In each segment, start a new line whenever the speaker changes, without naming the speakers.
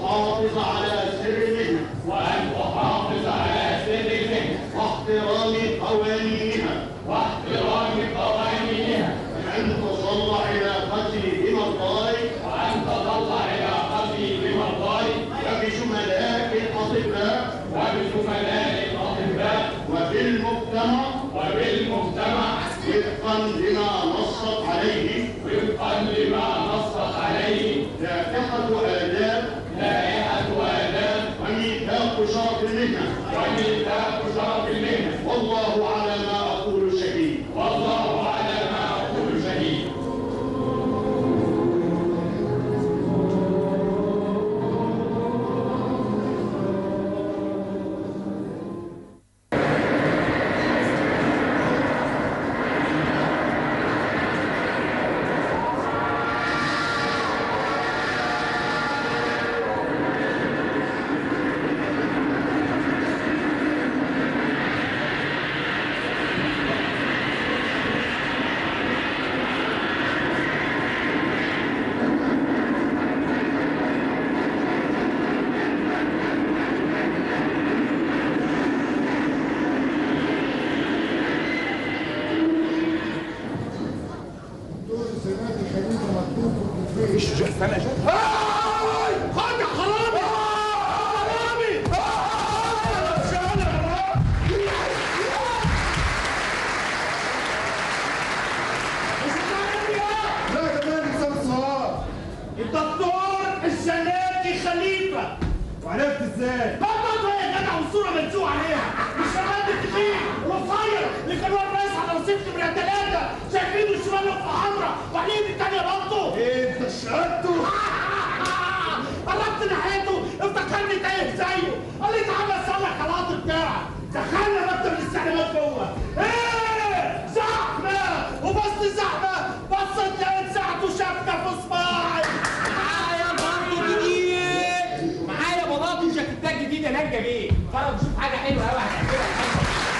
تحافظ على سر المهنة
وأن تحافظ على سر المهنة
واحترام قوانينها
واحترام قوانينها
وأن تظل علاقتي بمرضاي
وأن تظل علاقتي بمرضاي
وبزملاء الأطباء
وبزملاء الأطباء
وبالمجتمع
وبالمجتمع
وفقا لما نصت عليه
وفقا لما نصت عليه
لائحة آداب
لائحة آداب
وميثاق شرف المهنة
وميثاق شرف المهنة
والله على ما أقول شهيد
والله على ما أقول شهيد
خد يا حرامي حرامي
لا ده مالي صار
الدكتور السناتي خليفه
وعرفت ازاي؟
بطل يا جدع والصوره منسوق عليها مش شغال التخين الرفيع اللي كان واقف رايس على رصيف نمره ثلاثه شايفينه الشمال في حمراء وعليه الثانيه برضه
ايه انت شهادته؟
قربت ناحيته افتكرني تايه زيه قال لي تعالى صلح العاطف بتاعك دخلنا مكتب الاستعلامات جوه ايه زحمه وبص الزحمه بصت لقيت ساعته شبكه في صباعي
معايا برضه جديد معايا بلاط وجاكيتات جديده نجا بيه فرق شوف حاجه حلوه قوي هنعملها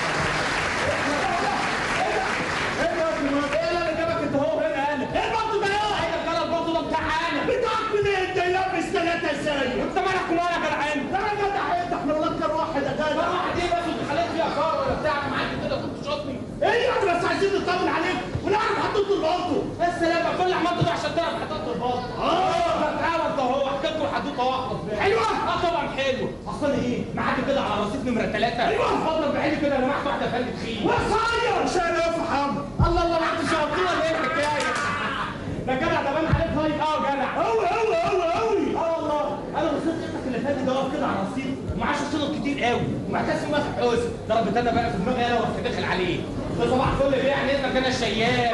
ايه اللي جابك انت هو هنا انا
ايه البط ده يا
ايه الكلام البرضه ده بتاعنا
بتاعك منين انت لابس ثلاثه ازاي
انت مالك ومالك يا جدعان
ده انا جدع انت احنا نذكر واحد يا
ده
جدع
واحد ايه بس انت خليت فيها كار ولا بتاع معاك كده كنت شاطني
ايه يعني بس عايزين نطمن عليك ونعرف حطيت البلطو
السلام كل اللي عملته ده عشان تعرف حطيت البلط اه تعالى انت اهو حكيت له حدوته واحده
حلوة؟
اه طبعا حلو اصل ايه معاك كده على رصيف نمره ثلاثه
أيوة.
اتفضل بعيني كده انا معاك واحده فلت خير
وصاير
عشان افهم
الله الله معاك شاطره ليه الحكايه ده جدع ده بان عليك هاي اه جدع
قوي قوي قوي قوي
اه والله انا وصلت ابنك اللي فات ده واقف كده على الرصيف ومعاه شنط كتير قوي ومعتز ماسك حوسه ضربت انا بقى في دماغي انا ورحت داخل عليه ده صباح الفل بيه يعني اذنك انا شيال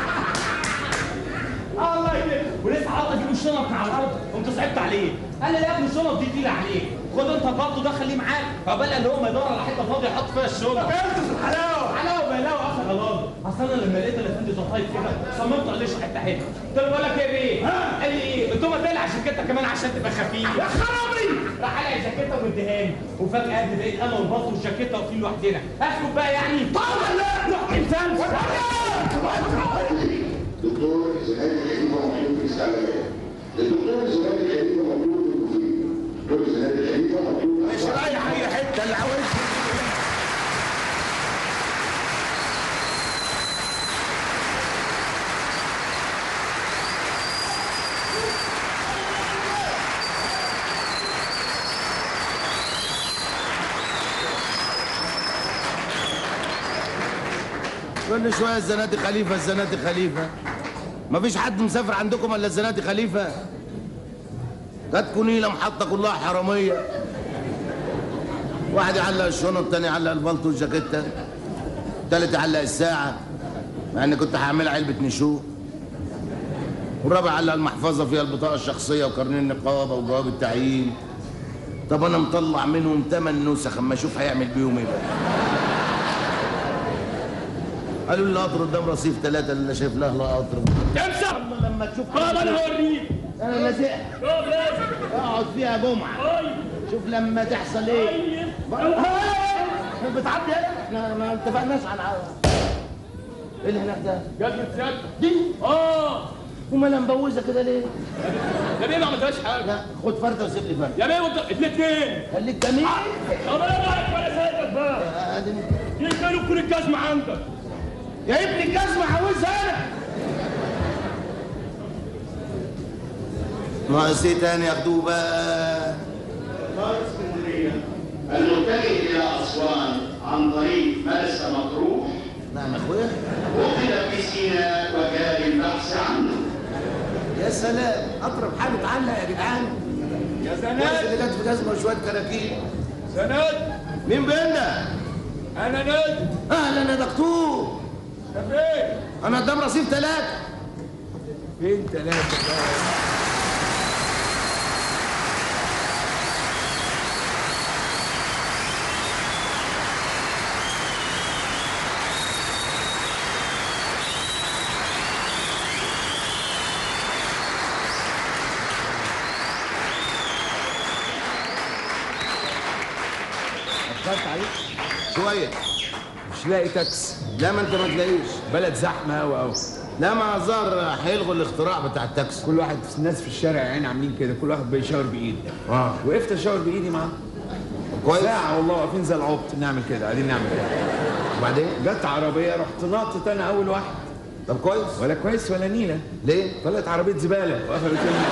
آه الله يكرمك ولسه عاوز اجيب الشنط من على الارض قمت صعبت عليه قال لي يا ابني الشنط دي تقيله عليك خد انت برضه ده خليه معاك عقبال ان هو ما يدور على حته فاضيه يحط فيها الشنط
بس الحلاوه
حلاوه بلاوه اخر غلط اصل انا لما لقيت الافندي زطايف كده صممت عليه حته حته قلت له بقول لك ايه بيه قال لي ايه قلت له ما تقلع جاكيتك كمان عشان تبقى خفيف
يا خرابي
راح قلع الجاكيته ومديهاني وفجاه قد بقيت انا والباص والجاكيته واقفين لوحدنا اسكت بقى يعني طبعا لا روح انت
دكتور زناد الخليفه مطلوب في الاستعلامات الدكتور زناد الخليفه مطلوب في المفيد دكتور زناد الخليفه مطلوب
مش رايح اي حته اللي عاوزها كل شويه الزناتي خليفه الزناتي خليفه مفيش حد مسافر عندكم الا الزناتي خليفه جاتكم نيله محطه كلها حراميه واحد يعلق الشنط تاني يعلق البلطو والجاكيته تالت يعلق الساعه مع اني كنت هعملها علبه نشوء والرابع علق المحفظه فيها البطاقه الشخصيه وكارنيه النقابه وجواب التعيين طب انا مطلع منهم تمن نسخ اما اشوف هيعمل بيهم ايه بقى قالوا لي القطر قدام رصيف ثلاثة اللي شايف له لا قطر
امسح
لما تشوف
طب انا هوريك
انا لازق
طب لازم
اقعد فيها جمعة
طيب
شوف لما تحصل ايه
طيب
احنا بتعدي احنا ما اتفقناش على ايه اللي هناك ده
جت سيادتك دي اه
امال أنا مبوزه كده ليه؟
يا بيه ما عملتهاش حاجه
لا خد فرده وسيب لي فرده
يا بيه وانت الاثنين
خليك جميل
طب انا رايك ولا سايبك بقى
آدم.
يشتروا كل الجزمه عندك
يا ابني الجزمه عاوزها انا ناقص ايه تاني ياخدوه بقى
مطار اسكندريه المتجه الى اسوان عن طريق مرسى مطروح
نعم يا اخويا
وقف في سيناء وجاري البحث عنه
يا سلام اقرب حاجه اتعلق يا جدعان
يا
كويس
زناد
اللي جت في جزمه وشويه كراكيب
زناد
مين بينا؟
انا ناد
اهلا يا دكتور
يا فين
انا قدام رصيف ثلاثه
فين ثلاثه
اخرت عليك
شويه
مش لاقي تاكس
لا ما انت ما تلاقيش
بلد زحمه قوي قوي
لا ما ظهر هيلغوا الاختراع بتاع التاكسي
كل واحد الناس في الشارع يعني عاملين كده كل واحد بيشاور بايده
اه
وقفت اشاور بايدي معاه
كويس
ساعه والله واقفين زي العبط نعمل كده قاعدين نعمل كده
وبعدين
جت عربيه رحت ناطط انا اول واحد
طب كويس
ولا كويس ولا نيله
ليه
طلعت عربيه زباله وقفلت لنا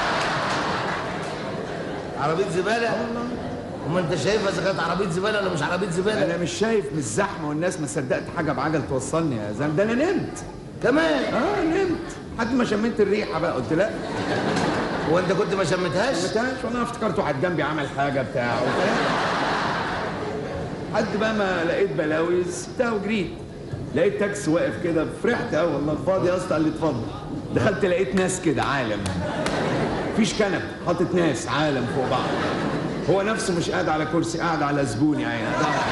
عربيه زباله وما انت شايفها اذا كانت عربيه زباله ولا مش عربيه زباله
انا مش شايف من الزحمه والناس ما صدقت حاجه بعجل توصلني يا زلمه ده انا نمت
كمان
اه نمت لحد ما شميت الريحه بقى قلت لا
هو انت كنت ما شمتهاش
ما شميتهاش وانا افتكرت واحد جنبي عمل حاجه بتاع وبتاع. لحد بقى ما لقيت بلاويز بتاع وجريت لقيت تاكسي واقف كده فرحت قوي والله فاضي يا اسطى قال لي اتفضل دخلت لقيت ناس كده عالم مفيش كنب حاطط ناس عالم فوق بعض هو نفسه مش قاعد على كرسي قاعد على زبون يعني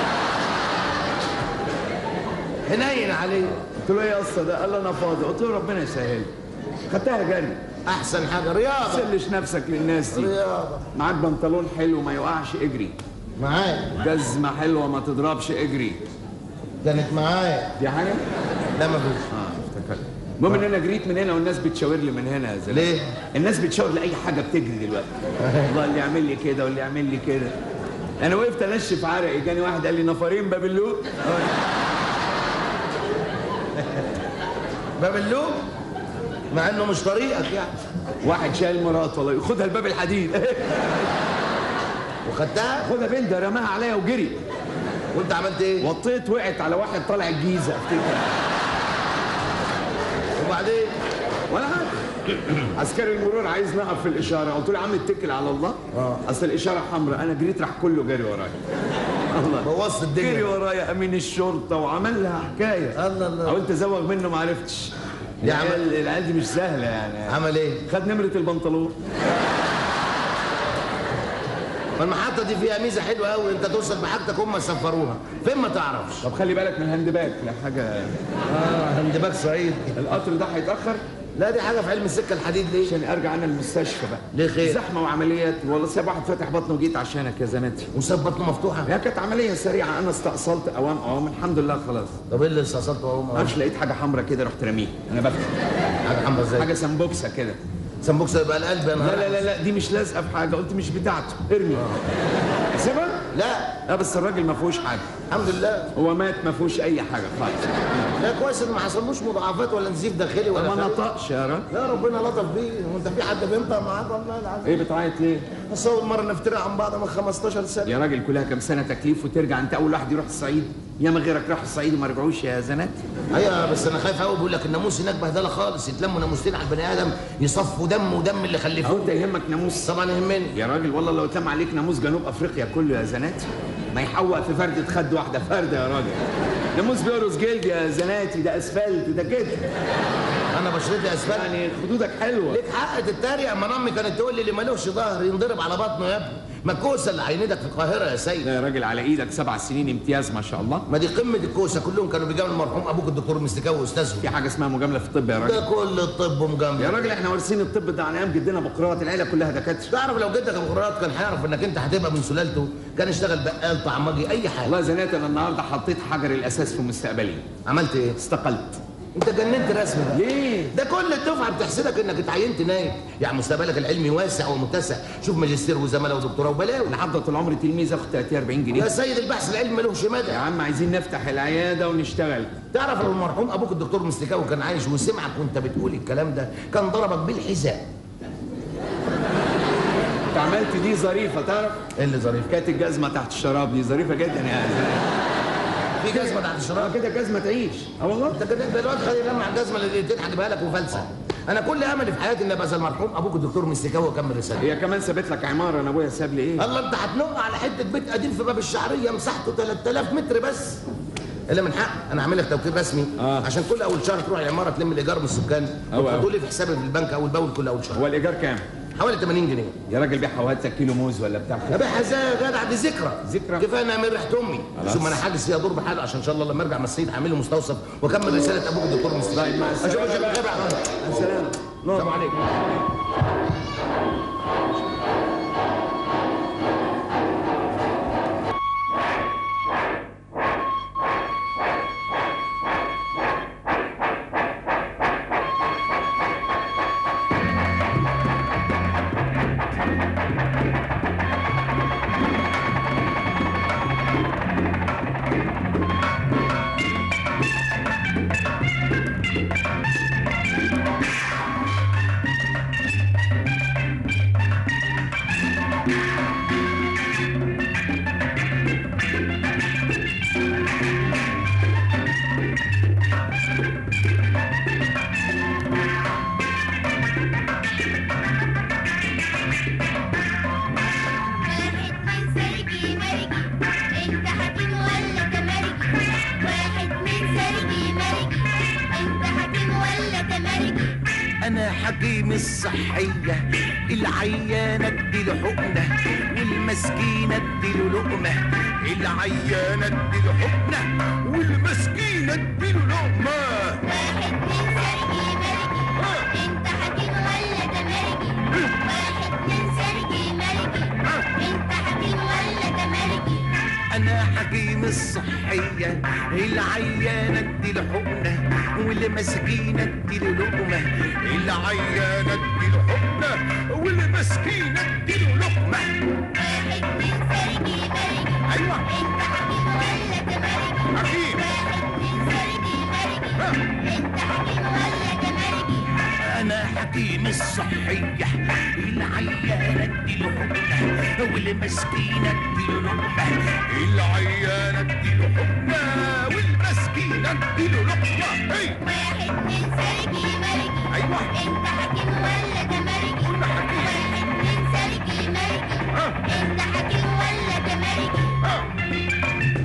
حنين عليه
قلت له ايه يا اسطى ده قال لي انا فاضي قلت له ربنا يسهل خدتها جري
احسن حاجه رياضه
سلش نفسك للناس دي
رياضه
معاك بنطلون حلو ما يوقعش اجري
معايا
جزمه حلوه ما تضربش اجري
كانت معايا
دي حاجه
لا ما فيش
اه افتكرت المهم ان انا جريت من هنا والناس بتشاور لي من هنا يا زلمه
ليه؟
الناس بتشاور لاي حاجه بتجري دلوقتي والله اللي يعمل لي كده واللي يعمل لي كده انا وقفت انشف عرقي جاني واحد قال لي نفرين باب اللوق
باب اللوم مع انه مش طريقك يعني
واحد شايل مرات والله خدها الباب الحديد
وخدتها
خدها بنت رماها عليا وجري
وانت عملت ايه
وطيت وقعت على واحد طالع الجيزه افتكر
وبعدين
ولا حاجه عسكري المرور عايز نقف في الاشاره قلت له يا عم اتكل على الله
آه.
اصل الاشاره حمراء انا جريت راح كله جري ورايا الله
بوظت الدنيا.
جري ورايا امين الشرطه وعمل لها حكايه
الله الله.
حاولت ازوغ منه ما عرفتش
يا عم.
العيال العيال دي مش سهله يعني
عمل ايه
خد نمره البنطلون
فالمحطه دي فيها ميزه حلوه قوي انت توصل بحاجتك هم يسفروها فين ما تعرفش
طب خلي بالك من الهاند باك لا حاجه
اه هندباك صعيد
القطر ده هيتاخر
لا دي حاجه في علم السكه الحديد ليه
عشان ارجع انا المستشفى بقى
ليه خير؟
زحمه وعمليات والله ساب واحد فاتح بطنه وجيت عشانك يا زناتي
وساب بطنه مفتوحه
هي كانت عمليه سريعه انا استأصلت اوام اوام الحمد لله خلاص
طب ايه اللي استأصلته اهو
ما اعرفش لقيت حاجه حمراء كده رحت رميها انا بفتح
حاجه حمرا ازاي
حاجه سمبوكسه كده
سمبوكسه يبقى القلب يا
لا
نهار
لا لا لا دي مش لازقه في حاجه قلت مش بتاعته ارمي سيبها
لا
لا بس الراجل ما فيهوش حاجه
الحمد لله
هو مات ما فيهوش اي حاجه خالص
لا كويس ان ما حصلوش مضاعفات ولا نزيف داخلي ولا
ما
خارجي.
نطقش يا راجل
لا ربنا لطف بيه وانت في حد بينطق معاك والله العظيم
ايه بتعيط ليه
بس اول مره نفترق عن بعض من 15 سنه
يا راجل كلها كام سنه تكليف وترجع انت اول واحد يروح الصعيد ياما غيرك راح الصعيد وما رجعوش يا زنات
ايوه بس انا خايف قوي بيقول لك الناموس هناك بهدله خالص يتلموا ناموستين على البني ادم يصفوا دم ودم اللي
او
خلفوه
انت يهمك ناموس
طبعا يهمني
يا راجل والله لو اتلم عليك ناموس جنوب افريقيا كله يا زناتي ما يحوق في فردة خد واحدة فردة يا راجل ناموس بيقرص جلد يا زناتي ده اسفلت ده كده
انا بشرتي اسفل
يعني خدودك حلوة
ليك حق تتريق اما امي كانت تقول لي اللي مالوش ظهر ينضرب على بطنه يا ابني ما الكوسه اللي عيندك في القاهره يا سيد
لا يا راجل على ايدك سبع سنين امتياز ما شاء الله
ما دي قمه الكوسه كلهم كانوا بيجاملوا المرحوم ابوك الدكتور مستكاوي استاذهم
في حاجة اسمها مجاملة في الطب يا راجل
ده كل الطب
يا
مجامله
راجل احنا وارثين الطب ده عن ايام جدنا بقراط العيلة كلها دكاترة
تعرف لو جدك ابو قرات كان هيعرف انك انت هتبقى من سلالته كان اشتغل بقال طعمجي اي حاجه
والله يا زناتي انا النهارده حطيت حجر الاساس في مستقبلي
عملت ايه
استقلت
انت جننت رسم بقى
ليه؟
ده كل الدفعه بتحسدك انك اتعينت نايب يعني مستقبلك العلمي واسع ومتسع شوف ماجستير وزماله ودكتوراه وبلاوي
انا هفضل طول عمري تلميذ اخد 30 40 جنيه
يا سيد البحث العلمي ملوش
يا
مدى
عم عايزين نفتح العياده ونشتغل
تعرف لو المرحوم ابوك الدكتور مستكاوي كان عايش وسمعك وانت بتقول الكلام ده كان ضربك بالحذاء
انت عملت دي ظريفه تعرف
ايه اللي ظريف
كانت الجزمه تحت الشراب دي ظريفه جدا يعني
في جزمه تحت
اه
الشراب
كده جزمه تعيش اه والله
انت كده انت دلوقتي خلي لما الجزمه اللي تضحك بها لك وفلسه انا كل املي في حياتي ان ابقى زي المرحوم ابوك الدكتور مستكاوي واكمل رسالتي
هي كمان سابت لك عماره انا ابويا ساب لي ايه
الله انت هتنق على حته بيت قديم في باب الشعريه مساحته 3000 متر بس الا من حق انا عامل لك توكيل رسمي
آه.
عشان كل اول شهر تروح العماره تلم الايجار من السكان
أوي
وتحطوا
أوي.
لي في حسابي في البنك اول باول كل اول شهر
هو الايجار كام
حوالي 80 جنيه
يا راجل بيع هات لك كيلو موز ولا بتاع
يا باشا ازاي يا جدع دي ذكرى
ذكرى؟
كفايه انها من ريحه امي
خلاص.
ثم انا حاجز فيها دور بحاله عشان ان شاء الله لما ارجع من الصعيد اعمل له مستوصف واكمل رساله ابوك الدكتور مستر
طيب مع السلامه
اشوفك على خير يا عم.
مع السلامه
السلام عليكم
واحد من سرجي مرجي انت حكيم ولا تمرجي واحد من سرجي مرجي انت حكيم ولا تمرجي
انا حكيم الصحية العيانة اديله حقنة والمسكينة اديله لقمة العيانة اديله حقنة والمسكينة اديله لقمة
واحد من سرجي مرجي انت حكيم ولا تمرجي واحد من سرجي مرجي انت حكيم ولا تمرجي
انا حكيم الصحية العيانة اديله حقنة والمسكينة اديله لقمة العيانة اديله حقنة والمسكينة اديله لقمة
واحد من سرجي مرجي
ايوه
انت حكيم ولا تمرجي
حكيم
واحد من سرجي مرجي انت حكيم ولا تمرجي
انا حكيم الصحية العيانة اديله حقنة والمسكينة اديله لقمة العيانة اديله حقنة والمسكينة اديله لقمة هي
واحد من سرجي مرجي
ايوه
انت حكيم ولا تمرجي
قلنا حكيم.
واحد من سرجي مرجي
ها
انت حكيم ولا تمرجي
ها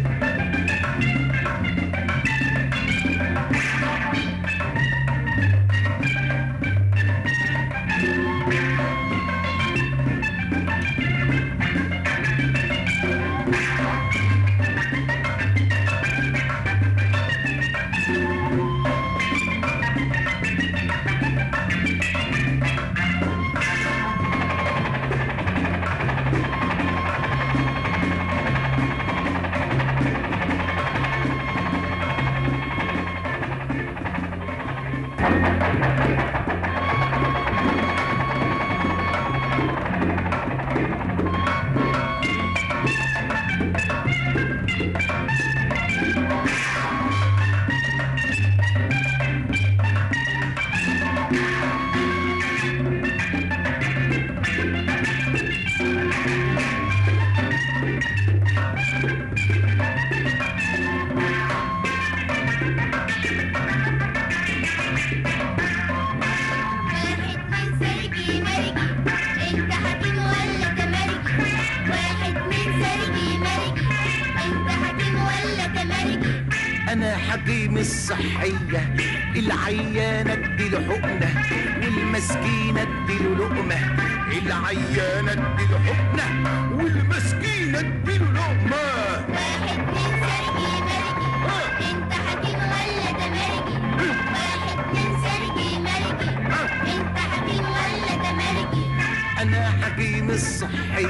واحد من سرجي مرجي انت حكيم ولا تمرجي واحد من سرجي مرجي انت حكيم ولا تمرجي
انا حكيم الصحية العيانة اديله حقنة والمسكينة اديله لقمة العيانة اديله حقنة والمسكينة اديله لقمة
واحد من سرجي مرجي انت حكيم ولا تمرجي واحد من سرجي مرجي انت حكيم ولا تمرجي
انا حكيم الصحية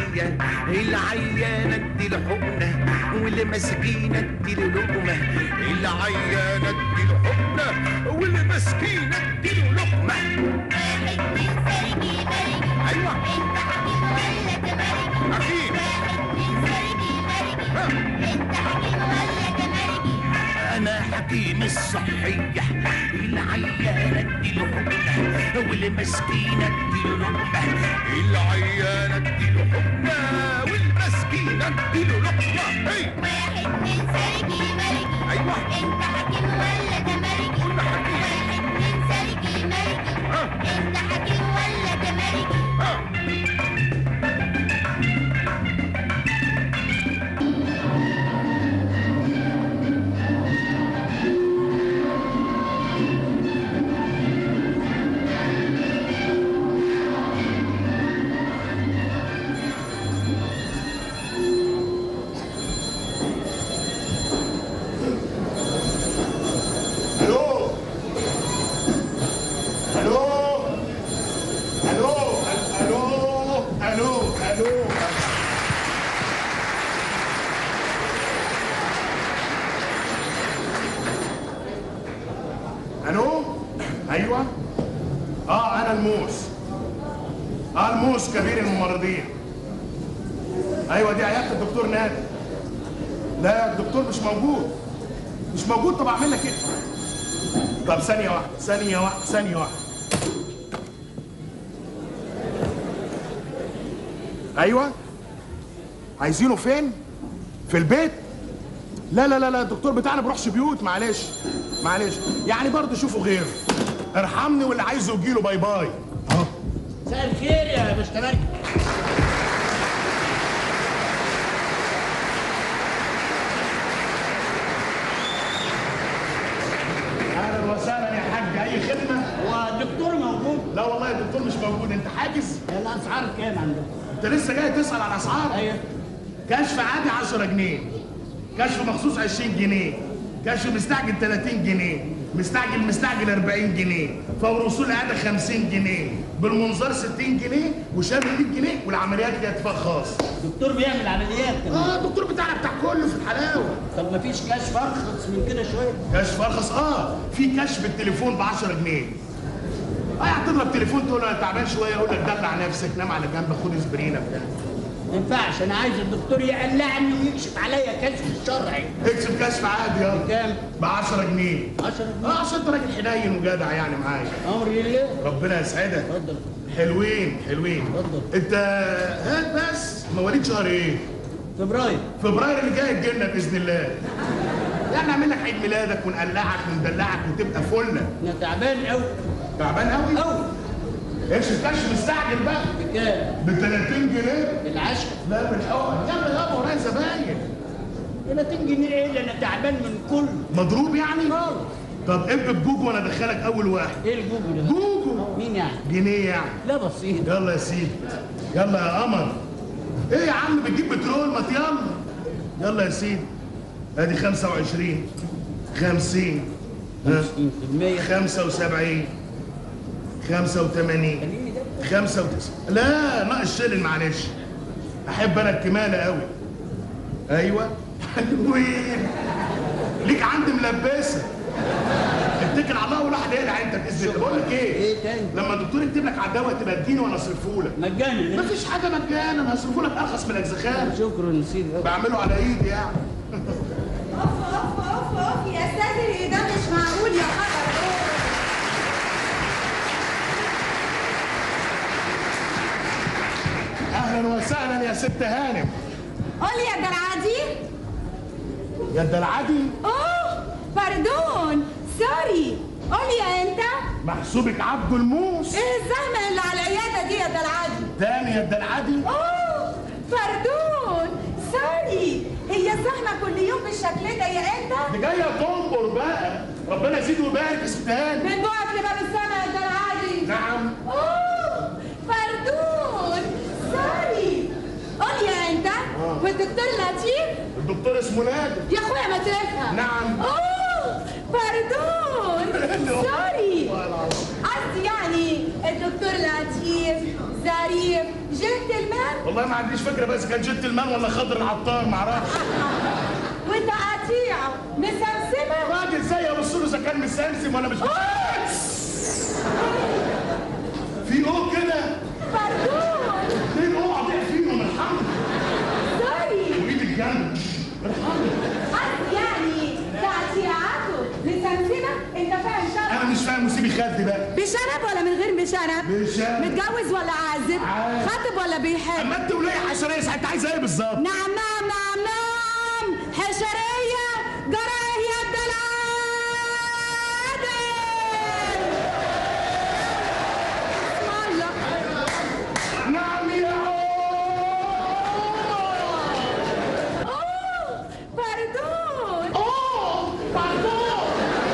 العيانة اديله حقنة واللي مسكينة اديله لقمة العيانة اديله حقنة واللي مسكينة اديله لقمة
واحد من سرجي مرجي
ايوه
انت حكيم ولا تمرجي
حكيم.
واحد من سرجي مرجي انت حكيم ولا تمرجي
انا حكيم الصحية العيانة اديله حقنة واللي مسكينة اديله لقمة العيانة اديله حقنة والمسكينة اديله لقمة هي
واحد من سرجي مرجي
ايوه
انت حكيم ولا تمرجي
قلنا حكيم.
واحد من سرجي مرجي
ها.
انت حكيم ولا تمرجي
ها
الو الو الو الو الو الو الو ايوه اه انا الموس اه الموس كبير الممرضين ايوه دي عياده الدكتور نادي لا الدكتور مش موجود مش موجود طب اعمل لك ايه طب ثانية واحدة ثانية واحدة ثانية واحدة أيوة عايزينه فين؟ في البيت؟ لا لا لا لا الدكتور بتاعنا بيروحش بيوت معلش معلش يعني برضه شوفوا غيره ارحمني واللي عايزه يجيله باي باي اهو
مساء الخير يا مستر مرجي
اهلا وسهلا يا حاج اي خدمة؟
هو الدكتور موجود
لا والله الدكتور مش موجود انت حاجز؟
الاسعار كام عندكم
انت لسه جاي تسأل على الاسعار؟
ايوه
كشف عادي 10 جنيه كشف مخصوص 20 جنيه كشف مستعجل 30 جنيه مستعجل مستعجل 40 جنيه فور وصول اعاده 50 جنيه بالمنظار 60 جنيه وشامل 100 جنيه والعمليات دي اتفاق خاص
الدكتور بيعمل عمليات كمان
اه الدكتور بتاعنا بتاع كله في الحلاوه
طب ما فيش كشف ارخص من كده شويه
كشف ارخص اه في كشف التليفون ب 10 جنيه اه يعطيك لك تليفون تقول له انا تعبان شويه يقول لك دلع نفسك نام على جنب خد اسبرينه بتاع
ما ينفعش انا عايز الدكتور يقلعني ويكشف عليا كشف شرعي
اكتب كشف عادي يلا
كام؟
ب 10 جنيه
10 جنيه
اه عشان انت راجل حنين وجدع يعني معايا
امر لله
ربنا يسعدك
اتفضل
حلوين حلوين
اتفضل.
انت هات بس مواليد شهر ايه؟
فبراير
فبراير اللي جاي تجيلنا باذن الله يعني نعمل لك عيد ميلادك ونقلعك وندلعك وتبقى فله
انا تعبان قوي
تعبان قوي
قوي
ايش الكشف مستعجل بقى
بكام؟
ب 30 جنيه
بالعشرة
لا بالحقن يلا يابا ورايا زباين
30 جنيه ايه اللي انا تعبان من كله
مضروب يعني؟
خالص
طب ابقى بجوجو وانا ادخلك اول واحد
ايه الجوجل ده؟
جوجو
مين يعني؟
جنيه يعني
لا بسيط
يلا يا سيدي يلا يا قمر ايه يا عم بتجيب بترول ما يلا يلا يا سيدي ادي 25 50 ها
50%
75 85 95 لا ناقص شيلن معلش احب انا الكماله قوي ايوه حلوين ليك عندي ملبسه اتكل على الله ولا حد يقلع انت باذن الله بقول لك ايه
ايه تاني؟
لما الدكتور يكتب لك على الدواء تبقى اديني وانا اصرفه لك
مجانا
مفيش حاجه مجانا هصرفه لك ارخص من الاجزخان
شكرا نسيت قوي
بعمله على ايدي يعني
اوف اوف اوف اوف يا ساتر ايه ده مش معقول يا خبر
اهلا وسهلا يا ست هانم
قول يا درعادي
يا الدلعدي
اوه باردون سوري قول يا انت
محسوبك عبد الموس
ايه الزحمه اللي على العياده دي يا درعادي
تاني يا الدلعدي
اوه باردون سوري هي الزحمه كل يوم بالشكل ده يا انت
دي جايه تنبر بقى ربنا يزيد ويبارك يا ست هانم
من بعد لباب السما يا درعادي
نعم
اوه باردون سوري قول يا انت والدكتور لطيف
الدكتور اسمه نادر
يا اخويا ما تفهم
نعم.
اوه باردون سوري قصدي يعني الدكتور لطيف ظريف جنتلمان
والله ما عنديش فكره بس كان جنت المان ولا خضر العطار ما اعرفش
وانت قطيع مسمسمة
راجل زي ابص له اذا كان مسمسم ولا مش في او كده
باردون
اتنين او اضيع فيهم ارحمني
سوري
وايد الجنب ارحمني
قصدي يعني تعطيعاته مسمسمة انت فاهم شرط
انا مش فاهم وسيبي خدي بقى
بشنب ولا من غير بشنب؟
بشنب.
متجوز ولا عازب؟
عازب.
خاطب ولا بيحب؟
اما انت وليه حشريه انت عايزه ايه بالظبط
نعم نعم نعم نعم حشرية جرايه يا الدلادل اسم الله
نعم يا
أوه، باردون
اوه باردون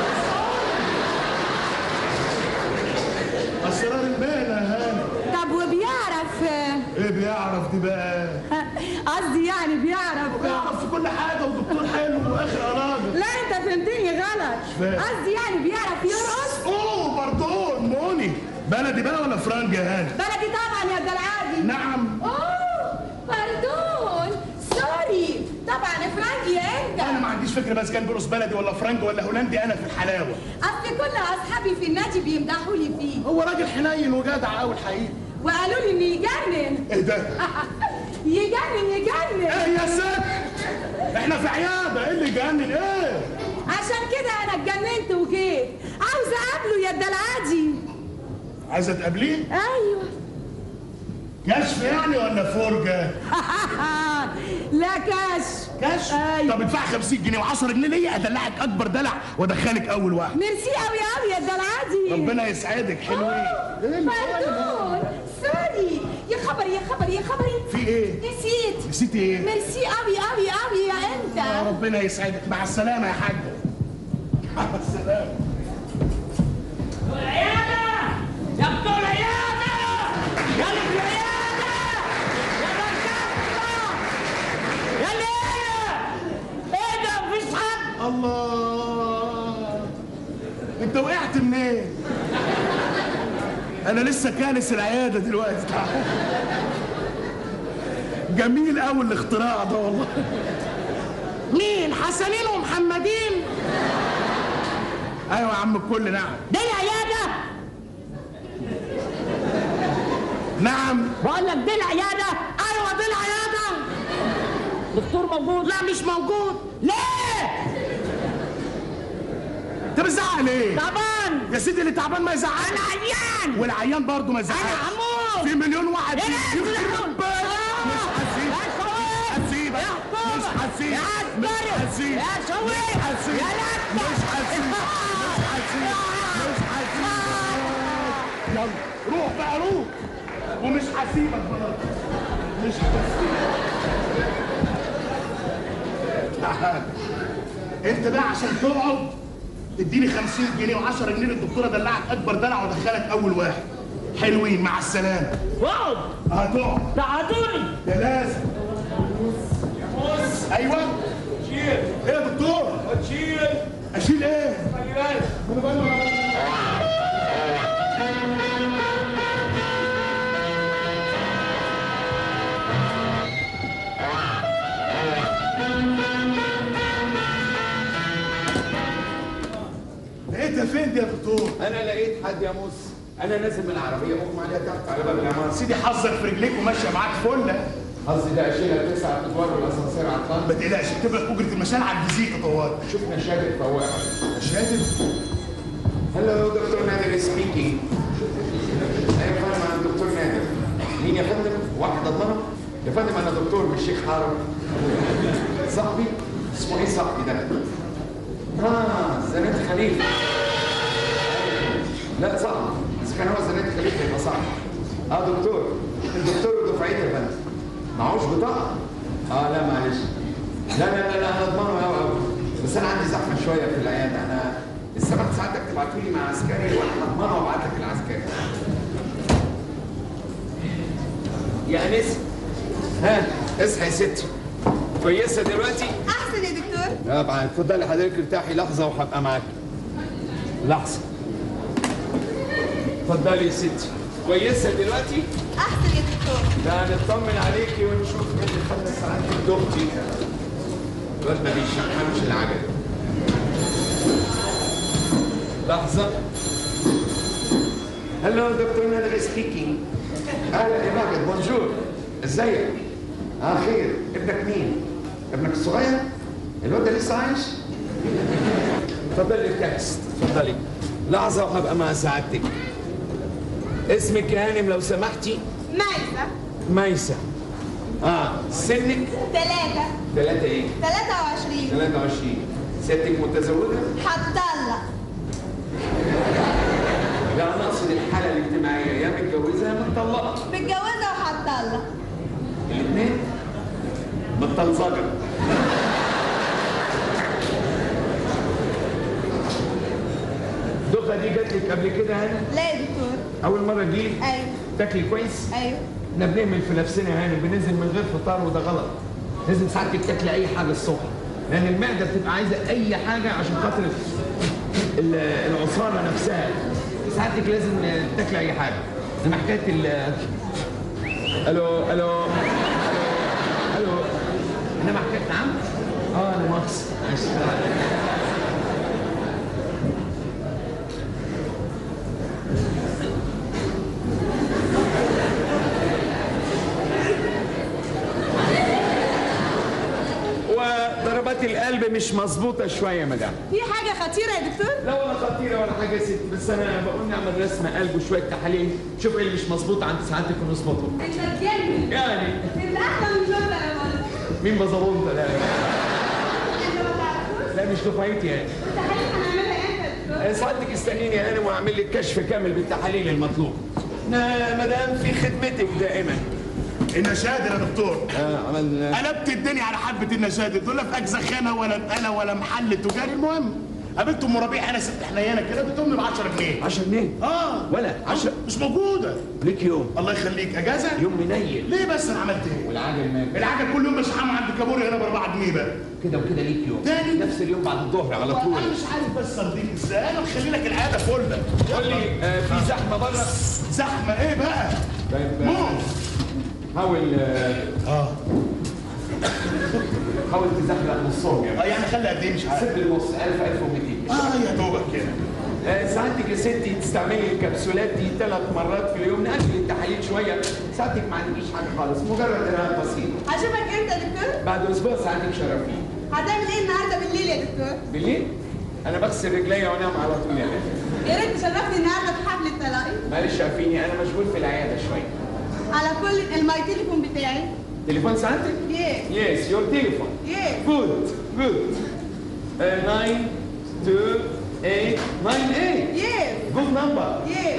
اسرار المهنه هاني
طب وبيعرف
ايه بيعرف دي بقى
قصدي يعني بيعرف
بيعرف في كل حاجه ودكتور حلو واخر راجل
لا انت فهمتني غلط
فاهم.
قصدي يعني بيعرف يرقص
اوه باردون موني بلدي بقى ولا فرنج يا هاني
بلدي طبعا يا الدلعادي
نعم
اوه باردون سوري طبعا فرانكي انت
انا ما عنديش فكره بس كان بيرقص بلدي ولا فرنج ولا هولندي انا في الحلاوه
اصل كل اصحابي في النادي بيمدحوا لي فيه
هو راجل حنين وجدع قوي الحقيقه
وقالوا لي انه يجنن
ايه ده
يجنن يجنن
ايه يا ست احنا في عياده ايه اللي يجنن ايه
عشان كده انا اتجننت وجيت عاوزه اقابله يا الدلعادي
عايزه تقابليه
ايوه
كشف يعني ولا فرجه
لا كاش
كشف
أيوة.
طب ادفع 50 جنيه و10 جنيه ليا ادلعك اكبر دلع وادخلك اول واحد
ميرسي قوي قوي يا الدلعادي
ربنا يسعدك حلوين
أوه،
إيه اللي
باردون سوري يا خبر يا خبر يا خبر
في ايه
نسيت
نسيت ايه
ميرسي قوي قوي قوي يا
يا
انت
ربنا يسعدك مع السلامه يا حاجه مع السلامه
العيادة يا بتوع العيادة يا اللي في العيادة يا دكاترة يا اللي ايه ايه ده مفيش حد
الله انت وقعت منين انا لسه كانس العياده دلوقتي تعال. جميل قوي الاختراع ده والله مين حسنين ومحمدين ايوه يا عم الكل نعم
دي العيادة
نعم
بقول لك دي العيادة ايوه دي العيادة دكتور موجود
لا مش موجود
ليه
انت بتزعق ليه
طبعا
يا سيدي اللي تعبان ما يزعقش
انا عيان
والعيان برضه ما يزعقش
انا هموت
في مليون واحد
يا
فيك
ناس
يخرب بيتك. مش هسيبك مش هسيبك مش هسيبك مش هسيبك مش هسيبك مش هسيبك مش هسيبك مش هسيبك يلا روح بقى روح ومش هسيبك بقى مش هسيبك تعال. انت بقى عشان تقعد تديني 50 جنيه و10 جنيه للدكتوره دلعك اكبر دلع وادخلك اول واحد حلوين مع السلامه
واقعد
هتقعد
تعادوني
ده لازم ايوه
شيل
ايه يا دكتور
تشيل
اشيل ايه
خلي بالك
لقيتها فين دي يا دكتور
انا لقيت حد يا موس انا نازل من العربيه مغمى عليها تحت على باب العماره
سيدي حظك في رجليك وماشيه معاك فله
قصدي ده اشيلها تسع ادوار والاسانسير عطلان
ما تقلقش اكتب لك اجره المشان على الفيزيتا طوال
شفنا شادر فواحه
شادر
هلو دكتور نادر سبيكينج ايوه فندم انا دكتور نادر مين يا فندم؟ واحد الله يا فندم انا دكتور مش شيخ حارم صاحبي اسمه ايه صاحبي ده؟ اه زناد خليفه لا صح اذا كان هو زناد خليفه يبقى صح اه دكتور الدكتور ودفعتي يا فندم معهوش بطاقه اه لا معلش لا لا لا لا انا اضمنه قوي قوي بس انا عندي زحمه شويه في العياده انا السبع ساعات تبعتوا لي مع عسكري وانا هضمنه وابعت لك العسكري يا انس ها اصحي يا ستي كويسه دلوقتي؟
احسن يا دكتور
طبعا اتفضلي حضرتك ارتاحي لحظه وهبقى معاك لحظه اتفضلي يا ستي كويسه دلوقتي
احسن يا دكتور
لا نطمن عليكي ونشوف ايه اللي خلى سعادتك دختي الواد ما بيشحنش العجل لحظة هلو دكتور نادر سبيكينج اهلا يا ماجد بونجور ازيك؟ اه خير ابنك مين؟ ابنك الصغير؟ الواد ده لسه عايش؟ اتفضلي التكست اتفضلي لحظة وهبقى مع سعادتك اسمك يا هانم لو سمحتي
مايسة
ميسة اه سنك
ثلاثة
ثلاثة ايه؟
ثلاثة وعشرين
23 ستك متزوجة؟
هتطلق
لا انا اقصد الحالة الاجتماعية يا متجوزة يا متطلقة
متجوزة وهتطلق
الاثنين متطلقة الدخة دي جات لك قبل كده هانم؟
لا يا دكتور
أول مرة تجيلي؟
ايوه
تاكلي كويس؟
ايوه
احنا بنعمل في نفسنا يا هانم بننزل من غير فطار وده غلط لازم ساعتك تاكلي اي حاجه الصبح لان المعده بتبقى عايزه اي حاجه عشان خاطر ال- العصاره نفسها ساعتك لازم تاكلي اي حاجه زي ما حكايه ال الو الو الو انما حكايه نعم اه انا مؤاخذه معلش. وضربات القلب مش مظبوطه شويه يا مدام
في حاجة خطيرة يا دكتور
لا ولا خطيره ولا حاجه يا ست بس انا بقول نعمل رسمه قلب وشويه تحاليل شوف ايه اللي مش مظبوط عند سعادتك ونظبطه
انت تجنن
يعني
انت احلى من جوزة يا ولد
مين بظبط ده لا
انت ما تعرفوش
لا مش دفعتي يعني
التحاليل هنعملها امتى يا دكتور
آه، سعادتك استنيني انا واعمل لك كشف كامل بالتحاليل المطلوب انا مدام في خدمتك دائما
النشادر يا دكتور
اه عملنا
قلبت الدنيا على حبه النشادر دول لا في اجزخانه ولا نقله ولا محل تجاري المهم قابلت ام ربيع انا ست حنينه كده اديتهم ب 10 جنيه
10 جنيه
اه
ولا 10
مش موجوده
ليك يوم
الله يخليك اجازه
يوم منيل
ليه بس انا عملت ايه
والعجل مال
العجل كل يوم بشحمه عند كابوري هنا ب 4 جنيه بقى
كده وكده ليك يوم
تاني؟
نفس اليوم بعد الظهر على طول
انا مش عارف بس ارضيك ازاي انا مخلي لك العاده فله
قول لي آه، في زحمه بره
زحمه ايه بقى
طيب
موت
آه، حاول آه،
اه
حاول تزحلق نصهم
اه
يعني
يعني خلي قد ايه مش عارف
سيب لي نص 1000 1200
اه يا دوبك كده
آه، ساعتك يا ستي تستعملي الكبسولات دي ثلاث مرات في اليوم نأجل التحاليل شويه ساعتك ما عندكيش حاجه خالص مجرد ارهاق بسيط
هشوفك امتى يا دكتور
بعد اسبوع ساعتك شرفين
هتعمل ايه النهارده بالليل يا دكتور
بالليل انا بغسل رجليا وانام على طول يا باشا
يا ريت تشرفني النهارده في حفل التلاقي
معلش عارفيني انا مشغول في العياده شويه
على كل الماي تليفون بتاعي
تليفون ساعتك
يس
يس يور تليفون
يس
جود جود 9 2 8 9 8
يس
Good number.
Yes.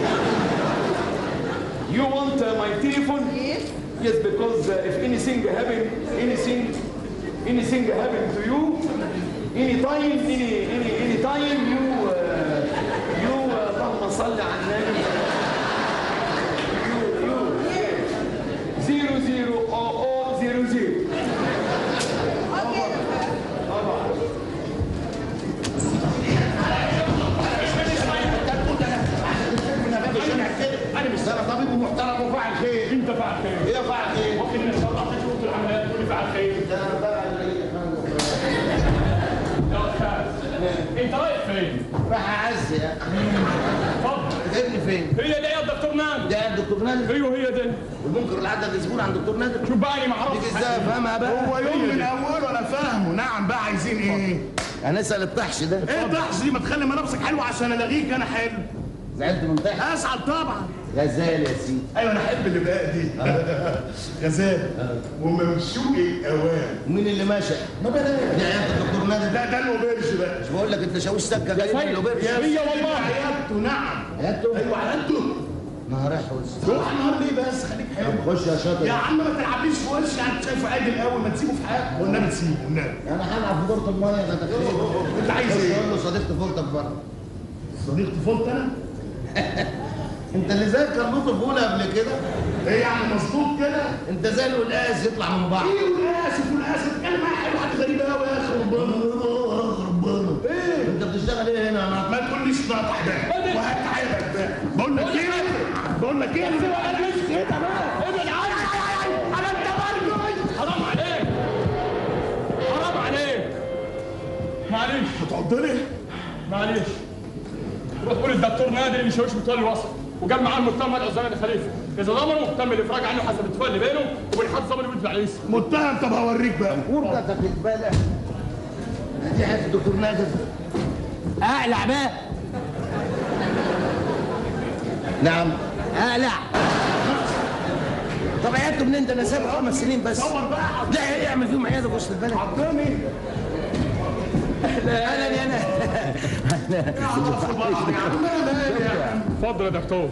You want uh, my telephone?
يس
Yes, because uh, if anything happen, anything, anything happen to you, any time, any, any, any time you, uh, you, uh, اللهم صل على النبي. You, you, zero zero oh oh zero zero.
اوكي يا دكتور
انا مش
انا طبيب محترم وفاعل خير
انت فاعل خير
ايه فاعل خير؟
ممكن ان شاء الله تشوف العمليات تقول لي فاعل خير
ده انا فاعل خير.
يا استاذ انت رايح فين؟
راح اعز يا
اتفضل
ابني فين؟
هي دي يا دكتور نادر
ده الدكتور نادر
ايوه هي دي
والمنكر اللي عدى الاسبوع عند الدكتور نادر
شوف بقى انا ما اعرفش
ديك ازاي افهمها بقى
هو يوم من اوله انا فاهمه نعم بقى عايزين ايه؟
هنسال الطحش ده
ايه الضحش دي ما تخلي ملابسك حلوه عشان الاغيك انا حلو
زعلت من طحش
اسعد طبعا
غزال يا سيدي
ايوه انا احب اللي بقى دي غزال وممشوق الاوان
مين اللي ماشي؟ ما بلاش دي عيادة الدكتور نادر
لا ده الاوبرج بقى
مش بقول لك انت شاويش سكه جاي من الاوبرج
يا هي والله عيادته نعم
عيادته؟
ايوه عيادته
نهار احوز
روح النهار ليه بس خليك حلو
طب خش يا شاطر
يا عم ما تلعبليش في وشي يعني شايفه عادل قوي ما تسيبه في حاله والنبي تسيبه والنبي
انا هلعب في دورة الميه ده تخيل
انت عايز
خش
ايه؟
قول له صديق طفولتك بره
صديق طفولتي انا؟
انت اللي زي كان طفوله قبل كده
ايه يعني مظبوط كده؟
انت زي القلقاس يطلع من بعض
ايه والاسف والاسف اتكلم معايا حلو حاجه غريبه قوي يا اخي ربنا ربنا ايه؟
انت بتشتغل ايه هنا يا
ما تقوليش ناطح ده وهات عيبك ده بقول لك ايه؟ بقول لك كده انا مش كده بقى ابعد عني انا انت برضه حرام عليك حرام عليك معلش هتعضني معلش روح قول الدكتور نادر ان شاويش متولي وصل وجاب معاه المتهم العزمان الخليفه اذا ضمنوا تم الافراج عنه حسب الاتفاق اللي بينه وبين حد ضمن يدفع عليه اسم
متهم طب هوريك بقى ورقتك البالة دي حته الدكتور نادر
اقلع بقى
نعم
اقلع
طب عيادته منين ده انا سابق خمس سنين بس
صور بقى
لا يعمل فيهم عياده في وسط البلد
عضني
انا انا انا
اتفضل يا دكتور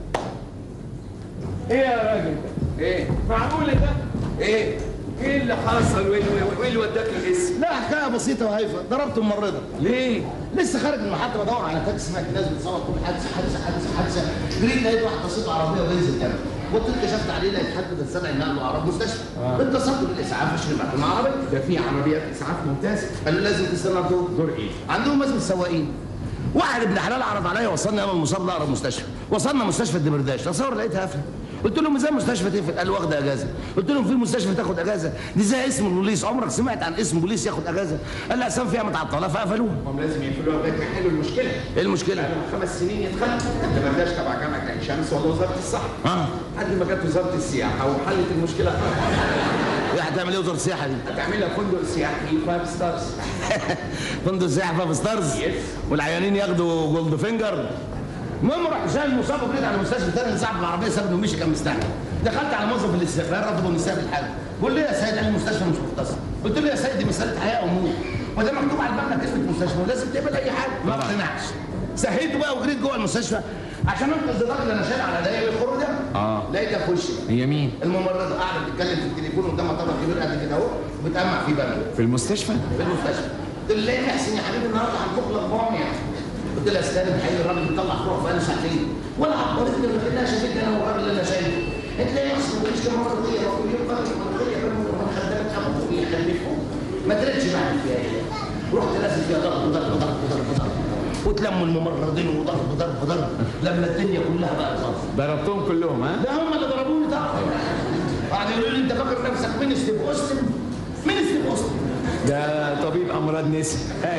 ايه يا راجل
ايه
معقول ده
ايه ايه اللي حصل وايه اللي- وايه اللي وداك الاسم
لا حكايه بسيطه وهايفه ضربت ممرضه
ليه
لسه خارج من المحطه بدور على تاكسي سمعت ناس بتصور كل حادثه حادثه حادثه حادثه جريت لقيت واحد تصيد عربيه وبينزل جنبي قلت كشفت عليه لقيت حد بتسرع نقل اعراب مستشفى اتصلت بالاسعاف عشان يبعتوا لنا عربيه
ده في عربيات اسعاف ممتازه
قال لي لازم تستنى دور
دور ايه
عندهم لازم السواقين واحد ابن حلال عرض عليا وصلني انا المصاب لاقرب مستشفى وصلنا مستشفى الدمرداش تصور لقيتها قافله قلت لهم ازاي مستشفى تقفل قال واخده اجازه قلت لهم في مستشفى تاخد اجازه دي زي اسم البوليس عمرك سمعت عن اسم بوليس ياخد اجازه قال لي اقسام فيها متعطله فقفلوها
هم لازم يقفلوها لغايه ما يحلوا المشكله
ايه المشكله
بقالهم خمس سنين يتخلوا انت ما بداش تبع جامعه عين شمس ولا وزاره الصحه
اه
لحد ما جت وزاره السياحه وحلت المشكله خالص
ايه هتعمل ايه وزاره السياحه دي
هتعملها فندق سياحي فايف ستارز
فندق سياحه فايف ستارز
يس.
والعيانين ياخدوا جولد فينجر المهم رحت شايل المصاب وجريت على المستشفى تاني صاحب العربيه سابني ومشي كان مستعجل دخلت على موظف الاستقبال رفضوا اني ساب الحاجه بيقول لي يا سيد قال المستشفى مش مختصه قلت له يا سيد دي مساله حياه او موت وده مكتوب على الباب كلمه مستشفى ولازم تقبل اي حاجه ما اقتنعش سهيته بقى وجريت جوه المستشفى عشان انقذ الراجل اللي انا شايل على ضيق الخروج ده
آه.
لقيتها في وشي
هي مين
الممرضه قاعده بتتكلم في التليفون قدامها طبق كبير قد كده اهو وبتقمع فيه بقى
في المستشفى
في المستشفى قلت له ليه يا حسين يا حبيبي النهارده هنطبخ لك باميه قلت لها استاذ الحقيقي الراجل بيطلع فروع في انا ساعتين ولا عبرتني غير انها شافتني انا والراجل اللي انا شايفه قلت لها يا اصل مفيش كام مره كتير كل يوم فرق منطقيه بينهم وبين خدامات خمس يخلفهم ما تردش بعد فيها ايه رحت نازل فيها ضرب ضرب ضرب ضرب ضرب وتلموا الممرضين وضرب ضرب ضرب لما الدنيا كلها بقت ضرب
ضربتهم كلهم ها
ده هم اللي ضربوني طبعا قعدوا يقولوا لي انت فاكر نفسك مينستر اوستن مينستر اوستن
ده طبيب امراض نسا هاي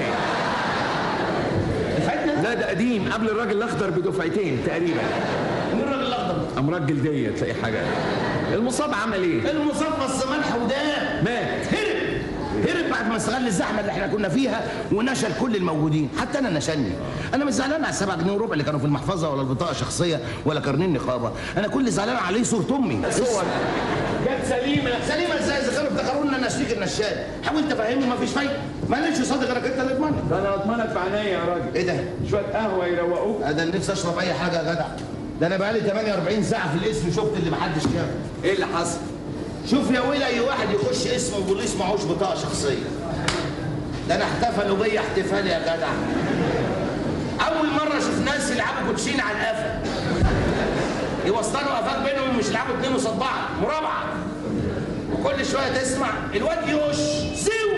لا ده قديم قبل الراجل الاخضر بدفعتين تقريبا
مين الراجل الاخضر
امراض جلديه تلاقي حاجه المصاب عمل ايه
المصاب بس ملح وداب
مات
هرب هرب بعد ما استغل الزحمه اللي احنا كنا فيها ونشل كل الموجودين حتى انا نشلني انا مش زعلان على السبع جنيه وربع اللي كانوا في المحفظه ولا البطاقه الشخصيه ولا كارنيه النقابه انا كل زعلان عليه صوره امي
صور جت سليمه
سليمه ازاي اذا كانوا افتكرونا انا شريك النشال حاولت افهمه مفيش فايده مالكش صادق غيرك انت اللي تضمنك
ده انا اضمنك بعينيا يا راجل
ايه ده؟
شويه قهوه يروقوك
انا نفسي اشرب اي حاجه يا جدع ده انا بقالي 48 ساعه في الاسم شفت اللي محدش شافه
ايه اللي حصل
شوف يا ويلي اي واحد يخش اسمه بوليس معهوش بطاقه شخصيه ده انا احتفلوا بيا احتفال يا جدع اول مره اشوف ناس يلعبوا كوتشين على القفا يوصلوا قفاك بينهم مش يلعبوا اتنين قصاد بعض مرابعه وكل شويه تسمع الواد يوش زيو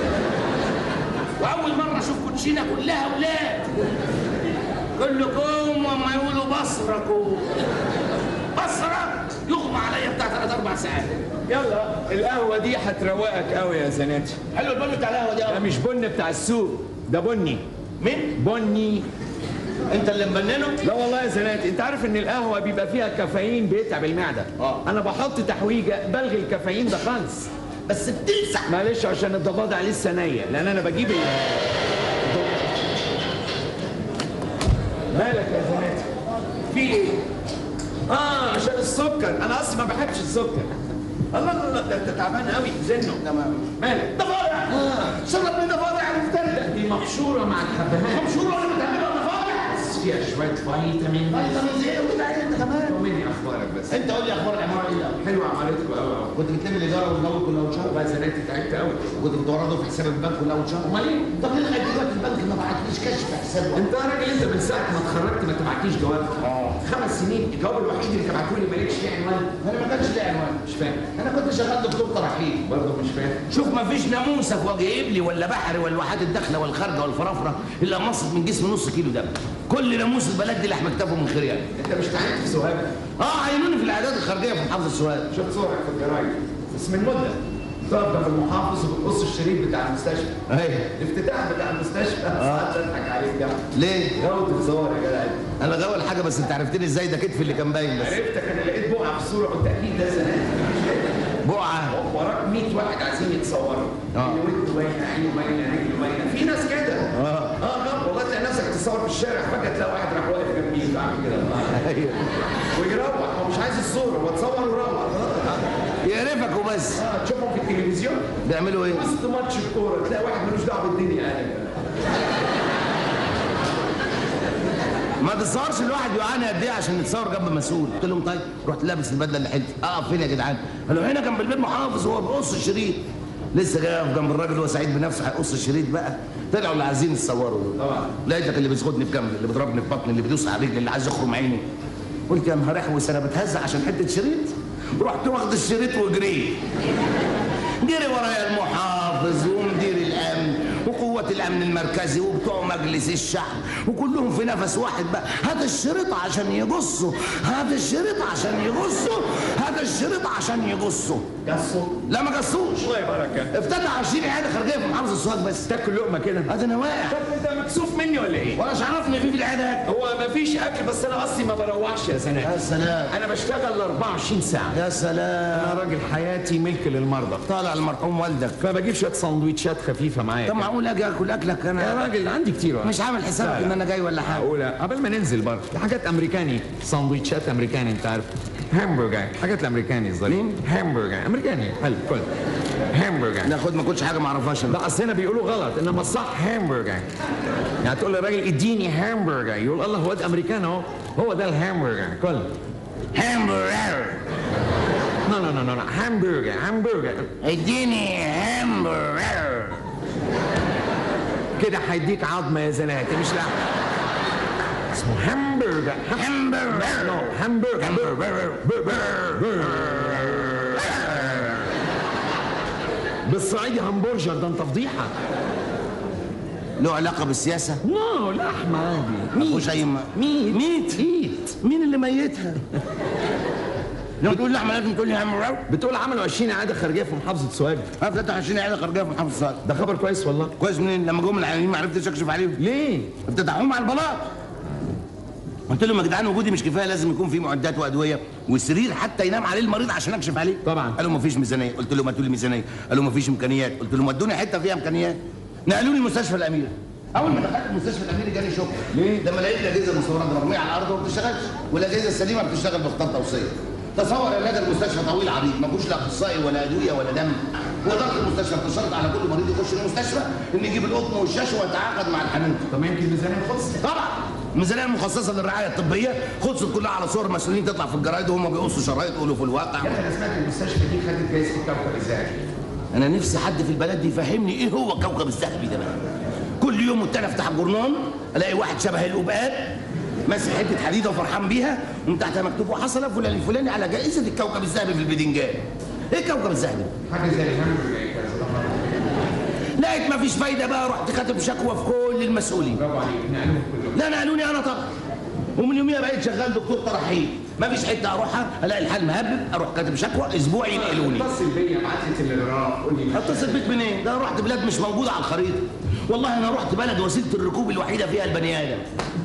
واول مره اشوف كوتشينه كلها ولاد كلكم وما يقولوا بصركم بصره يغمى عليا بتاع ثلاث اربع ساعات
يلا القهوه دي هتروقك قوي يا زناتي
حلو البن بتاع القهوه دي
ده
أوي.
مش بن بتاع السوق ده بني
مين؟
بني
انت اللي مبننه؟
لا والله يا زناتي انت عارف ان القهوه بيبقى فيها كافيين بيتعب المعده
آه.
انا بحط تحويجه بلغي الكافيين ده خالص
بس بتلسع
معلش عشان الضفادع لسه نيه لان انا بجيب ال... مالك يا زناتي في ايه اه عشان السكر انا اصلا ما بحبش السكر الله لا لا ده انت تعبان قوي زنه
تمام
مالك
ضفادع
آه.
شرب من ضفادع يا مفتري
دي محشوره مع الحبهان
مبشور ولا بتعملها ضفادع
بس فيها شويه فيتامين
فيتامين زي وكده عايز انت كمان
طمني اخبارك بس
انت قول لي اخبار العماره ايه الاول
حلوه عملتكم قوي قوي
كنت بتلم الايجار والجو كل اول شهر
والله زناتي تعبت قوي
كنت بتورده في حساب البنك كل اول شهر
امال ايه
طب ليه لغايه دلوقتي البنك ما بعتليش كشف حساب
انت يا راجل انت من ساعه ما اتخرجت ما تبعتليش جواب
اه.
خمس سنين الجواب الوحيد اللي تبعته لي مالكش فيه عنوان
انا ما كانش لي عنوان
مش فاهم
انا كنت شغال دكتور ترحيل
برضه مش فاهم
شوف ما فيش ناموسه في وجه ابلي ولا بحري ولا الواحات الداخله والخارجه والفرافره الا مصت من جسم نص كيلو دم كل لي ناموس البلد دي لحم كتافه من خير يعني
انت مش تعبت في سوهاج
اه عينوني في العيادات الخارجيه في محافظه السوهاج
شفت صورك في الجرايد بس من مده تقف جنب المحافظ وبتقص الشريط بتاع المستشفى
ايوه
الافتتاح بتاع المستشفى ساعات اضحك عليك جنب
ليه؟
غوت الصور يا جدع
انا غاول حاجه بس انت عرفتني ازاي ده كتفي اللي كان باين بس
عرفتك انا لقيت بقعه في الصوره قلت اكيد ده زمان
بقعه
وراك 100 واحد عايزين يتصوروا
آه.
اللي ودنه باينه عينه باينه رجله باينه في ناس كده
اه
اه غلط والله تلاقي نفسك تتصور في الشارع فجاه تلاقي واحد راح واقف جنبيك عامل كده آه.
ايوه
ويروح هو مش عايز الصوره هو اتصور وروح
يقرفك وبس
اه تشوفهم في التلفزيون
بيعملوا ايه؟
وسط ماتش الكوره تلاقي واحد ملوش دعوه بالدنيا يعني
ما تصورش الواحد يعاني قد ايه عشان يتصور جنب مسؤول قلت لهم طيب رحت لابس البدله اللي حلتي اقف فين يا جدعان قالوا هنا جنب البيت محافظ هو بيقص الشريط لسه جاي اقف جنب الراجل هو سعيد بنفسه هيقص الشريط بقى طلعوا اللي عايزين يتصوروا دول
طبعا.
لقيتك اللي بيسخدني في جنبي اللي بيضربني في بطني اللي بيدوس على رجلي اللي عايز يخرم عيني قلت يا نهار احوس انا بتهزق عشان حته شريط رحت واخد الشريط وجريت جري ورايا المحافظ ومدير الامن وقوة الامن المركزي وبتوع مجلس الشعب وكلهم في نفس واحد بقى هذا الشريط عشان يقصه هذا الشريط عشان يقصه هذا الشريط عشان يقصه
قصوا
لا ما قصوش
الله يبارك
افتتح 20 عياده خارجيه في محافظه السوهاج بس
تاكل لقمه كده
هذا انا واقع
طب انت مكسوف مني ولا ايه؟
ولا عرفني في في العيادات
هو مفيش اكل بس انا اصلي ما بروحش يا
يا
سناء
سلام
انا بشتغل 24 ساعه
يا سلام
انا راجل حياتي ملك للمرضى
طالع المرحوم والدك
فبجيب شويه سندوتشات خفيفه معايا
طب
كده.
معقول اجي اكل اكلك
يا
انا
راجل عندي كتير
مش عامل حسابك
لا، لا.
ان انا جاي ولا حاجه
معقولة قبل ما ننزل بره في حاجات امريكاني سندوتشات امريكاني انت عارف همبرجر حاجات الامريكاني الظريف
مين؟
همبرجر امريكاني حلو كل همبرجر
لا خد ما كنتش حاجه ما اعرفهاش انا
لا اصل هنا بيقولوا غلط انما الصح همبرجر يعني تقول للراجل اديني همبرجر يقول الله هو ده امريكان اهو هو ده الهمبرجر كل
همبرجر
لا لا لا لا همبرجر همبرجر
اديني همبرجر
كده هيديك عظمه يا زلاتي مش لحم اسمه همبرجر
همبرجر
نو همبرجر بالصعيدي همبرجر ده انت فضيحه
له علاقه بالسياسه
نو لحمه عادي
ما فيهوش اي م-
ميت
ميت
ميت
مين اللي ميتها لما تقول لحمه لازم تقول لي همبرجر
بتقول عملوا 20 عاده خارجيه في محافظه سوهاج
افتتح 20 عياده خارجيه في محافظه السوهاج
ده خبر كويس والله
كويس منين لما جم العيانين ما عرفتش اكشف عليهم
ليه
افتتحوهم على البلاط قلت لهم يا جدعان وجودي مش كفايه لازم يكون في معدات وادويه وسرير حتى ينام عليه المريض عشان اكشف عليه
طبعا.
قالوا ما فيش ميزانيه قلت لهم هاتوا لي ميزانيه قالوا ما فيش امكانيات قلت لهم ودوني حته فيها امكانيات نقلوني المستشفى الامير اول ما دخلت المستشفى الاميري جالي شوك
ليه؟
لما لقيت الاجهزه المصوره مرميه على الارض وما بتشتغلش والاجهزه السليمه بتشتغل باختار توصيه تصور يا نادر المستشفى طويل عريض ما فيهوش لا اخصائي ولا ادويه ولا دم واداره المستشفى بتشترط على كل مريض يخش المستشفى ان يجيب القطن والشاشه ويتعاقد مع الحنوتي
طب ما يمكن الميزانيه خلصت
طبعا الميزانيه المخصصه للرعايه الطبيه خلصت كلها على صور مسؤولين تطلع في الجرايد وهم بيقصوا شرايط يقولوا في الواقع
انا سمعت المستشفى دي خدت جايزه الكوكب الذهبي
انا نفسي حد في البلد دي يفهمني ايه هو الكوكب الذهبي ده بقى كل يوم والتاني افتح الجورنال الاقي واحد شبه القبقات ماسك حته حديده وفرحان بيها ومن تحتها مكتوب وحصل فلان الفلاني على جائزه الكوكب الذهبي في البدنجان ايه الكوكب الذهبي ده؟
حاجه زي الهمبرجر كده
لقيت مفيش فايده بقى رحت كاتب شكوى في كل المسؤولين
برافو عليك نقلوهم كلهم
لا نقلوني انا طبعا ومن يوميها بقيت شغال دكتور طرحين مفيش حته اروحها الاقي الحال مهبب اروح كاتب شكوى اسبوع ينقلوني
اتصل بيا ابعت لي تليجرام قول لي
اتصل بيك منين؟ ده رحت بلاد مش موجوده على الخريطه والله انا رحت بلد وسيله الركوب الوحيده فيها البني ادم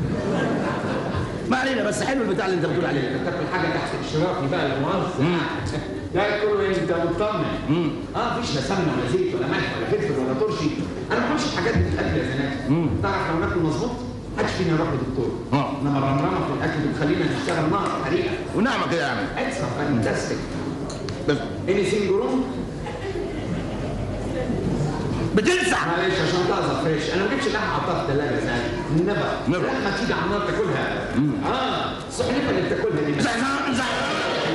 ما علينا بس حلو البتاع اللي انت بتقول عليه
تاكل حاجه تحت اشرافي بقى لا مؤاخذه لا كله إيه، انت مطمن اه مفيش لا سمنه ولا زيت ولا ملح ولا فلفل ولا ترشي انا ما بحبش الحاجات دي في الاكل يا زناد تعرف لو ناكل مظبوط محدش فينا يروح لدكتور
آه.
انما الرمرمه في الاكل بتخلينا نشتغل نار حريقه
ونعمه كده يا عم
اكسترا فانتاستيك
بس
اني سينج روم
بتلسع
معلش عشان طازه فريش انا ما جبتش اللحمه حطها في الثلاجه ساعات نبا
نبا.
اللحمه تيجي على النار تاكلها اه السحلفه اللي بتاكلها دي
زع- زع- زع-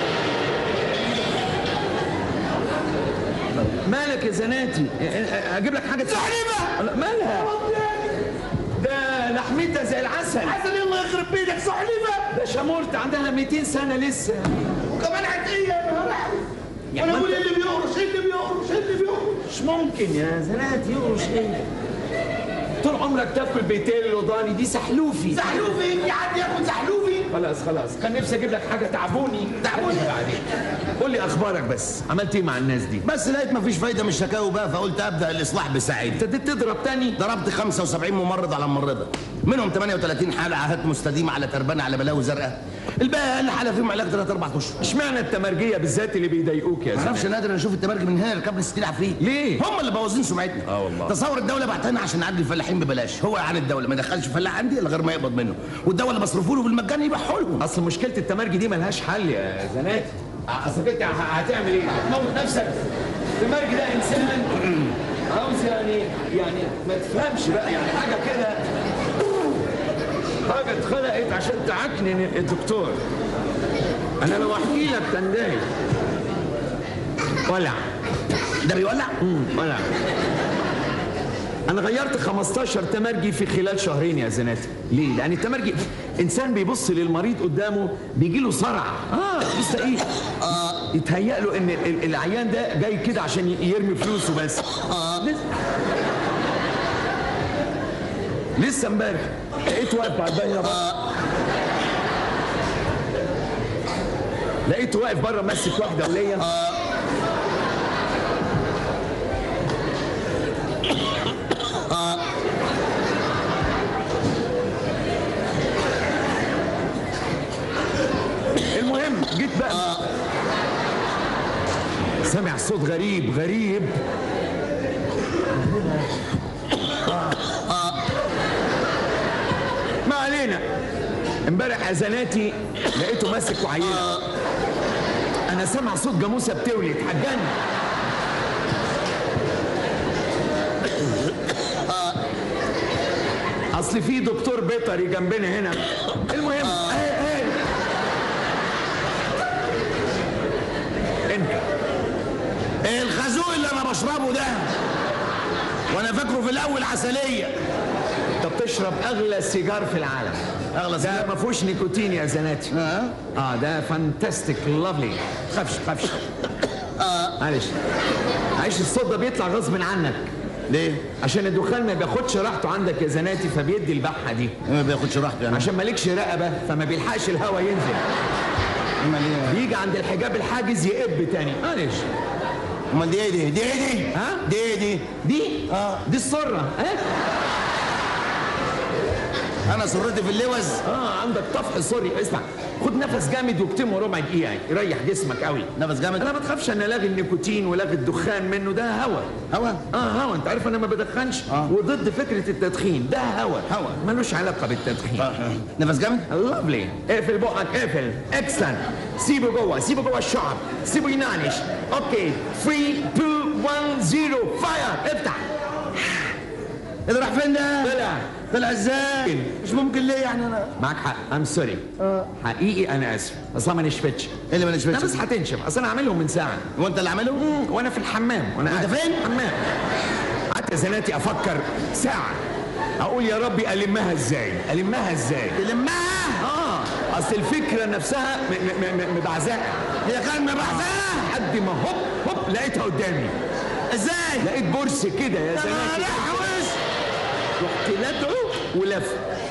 مالك يا زناتي اجيب لك حاجه سحلفه مالها ده لحمتها زي العسل
عسل الله يخرب بيتك سحلفه
ده شامورت عندها 200 سنه لسه
وكمان عتيه يا نهار أحمر.
يعني
انا
ما
اقول
انت-
ايه اللي بيقرش ايه اللي بيقرش ايه اللي بيقرش
مش ممكن يا زناتي يقرش ايه طول عمرك تاكل بيتيل وضاني دي سحلوفي
زحلوفي في حد ياكل زحلوفي
خلاص خلاص كان نفسي اجيب لك حاجه تعبوني تعبوني بعدين قول لي اخبارك بس عملت ايه مع الناس دي
بس لقيت مفيش فايده من الشكاوي بقى فقلت ابدا الاصلاح بسعيد
ابتديت تضرب تاني
ضربت 75 ممرض على ممرضه منهم 38 حاله عاهات مستديمه على تربانه على بلاوي زرقاء الباقي اقل حاله فيهم علاج 3 4 اشهر
اشمعنى التمرجيه بالذات اللي بيضايقوك يا
ما اعرفش
زلمه
نادر انا اشوف التمرج من هنا يركب لي 60 عفريت
ليه؟
هم اللي بوظين سمعتنا
اه والله.
تصور الدوله بعتنا عشان نعدي الفلاحين ببلاش هو عن الدوله ما يدخلش فلاح عندي الا غير ما يقبض منه والدوله اللي بصرفوا له بالمجان يبيعوا لهم
اصل مشكله التمرجي دي ملهاش حل يا زناتي اصل انت ه- هتعمل ايه؟ هتموت نفسك التمرجي ده انسان عاوز يعني يعني ما تفهمش بقى يعني حاجه كده حاجه اتخلقت عشان تعكنن الدكتور انا لو احكي لك تندهي ولع
ده بيولع
امم ولع انا غيرت 15 تمرجي في خلال شهرين يا زناتي ليه لان التمرجي انسان بيبص للمريض قدامه بيجي له صرع اه لسه ايه آه يتهيأ له ان ال- العيان ده جاي كده عشان ي- يرمي فلوسه بس آه لسه لسه امبارح لقيته واقف بعد الباقي آه. لقيته واقف بره ماسك واحده وليا آه. المهم جيت بقى سامع صوت غريب غريب ما علينا امبارح اذاناتي لقيته ماسك وعينه انا سامع صوت جاموسه بتولد هتجنن اصل في دكتور بيطري جنبنا هنا المهم اهي اهي انت
الخازوق اللي انا بشربه ده وانا فاكره في الاول عسليه
انت بتشرب اغلى سيجار في العالم
اغلى
ده
سيجار؟
ما فيهوش نيكوتين يا زناتي
اه
اه ده فانتاستيك لافلي تخافش تخافش اه معلش معلش الصوت ده بيطلع غصب عنك
ليه؟
عشان الدخان ما بياخدش راحته عندك يا زناتي فبيدي البحه دي
ما بياخدش راحته يعني
عشان مالكش رقبه فما بيلحقش الهواء ينزل
امال ايه؟
بيجي عند الحجاب الحاجز يقب تاني معلش
امال دي ايه دي؟ دي ايه دي؟
ها؟
دي ايه دي؟
دي اه دي السره ها
انا سرتي في اللوز
اه عندك طفح سوري اسمع خد نفس جامد واكتمه ربع دقيقه يريح جسمك قوي
نفس جامد
انا ما تخافش ان لاغي النيكوتين ولاغي الدخان منه ده هوا
هوا
اه هوا انت عارف انا ما بدخنش
آه.
وضد فكره التدخين ده هوا
هوا.
ملوش علاقه بالتدخين
نفس جامد؟
لافلي اقفل بقك اقفل اكسلنت سيبه جوه سيبه جوه الشعب سيبه ينعنش اوكي 3 2 1 0 فاير افتح
ايه ده راح فين ده؟
طلع
طلع ازاي؟ مش ممكن ليه يعني انا؟
معاك حق ام سوري حقيقي انا اسف اصلا ما نشفتش
ايه اللي ما
لا
نشفتش؟
بس هتنشف اصل انا عاملهم من ساعه
هو انت اللي عامله؟
مم، وانا في الحمام وانا
وانت
قاعد
فين؟
في الحمام قعدت يا زناتي افكر ساعه اقول يا ربي المها ازاي المها ازاي
تلمها
اه اصل الفكره نفسها م- م- م- مبعزقه
هي كان مبعزقه
لحد ما هوب هوب لقيتها قدامي
ازاي؟
لقيت بورس كده يا
ده انا
زناتي
لحوس
رحت لدعه ولف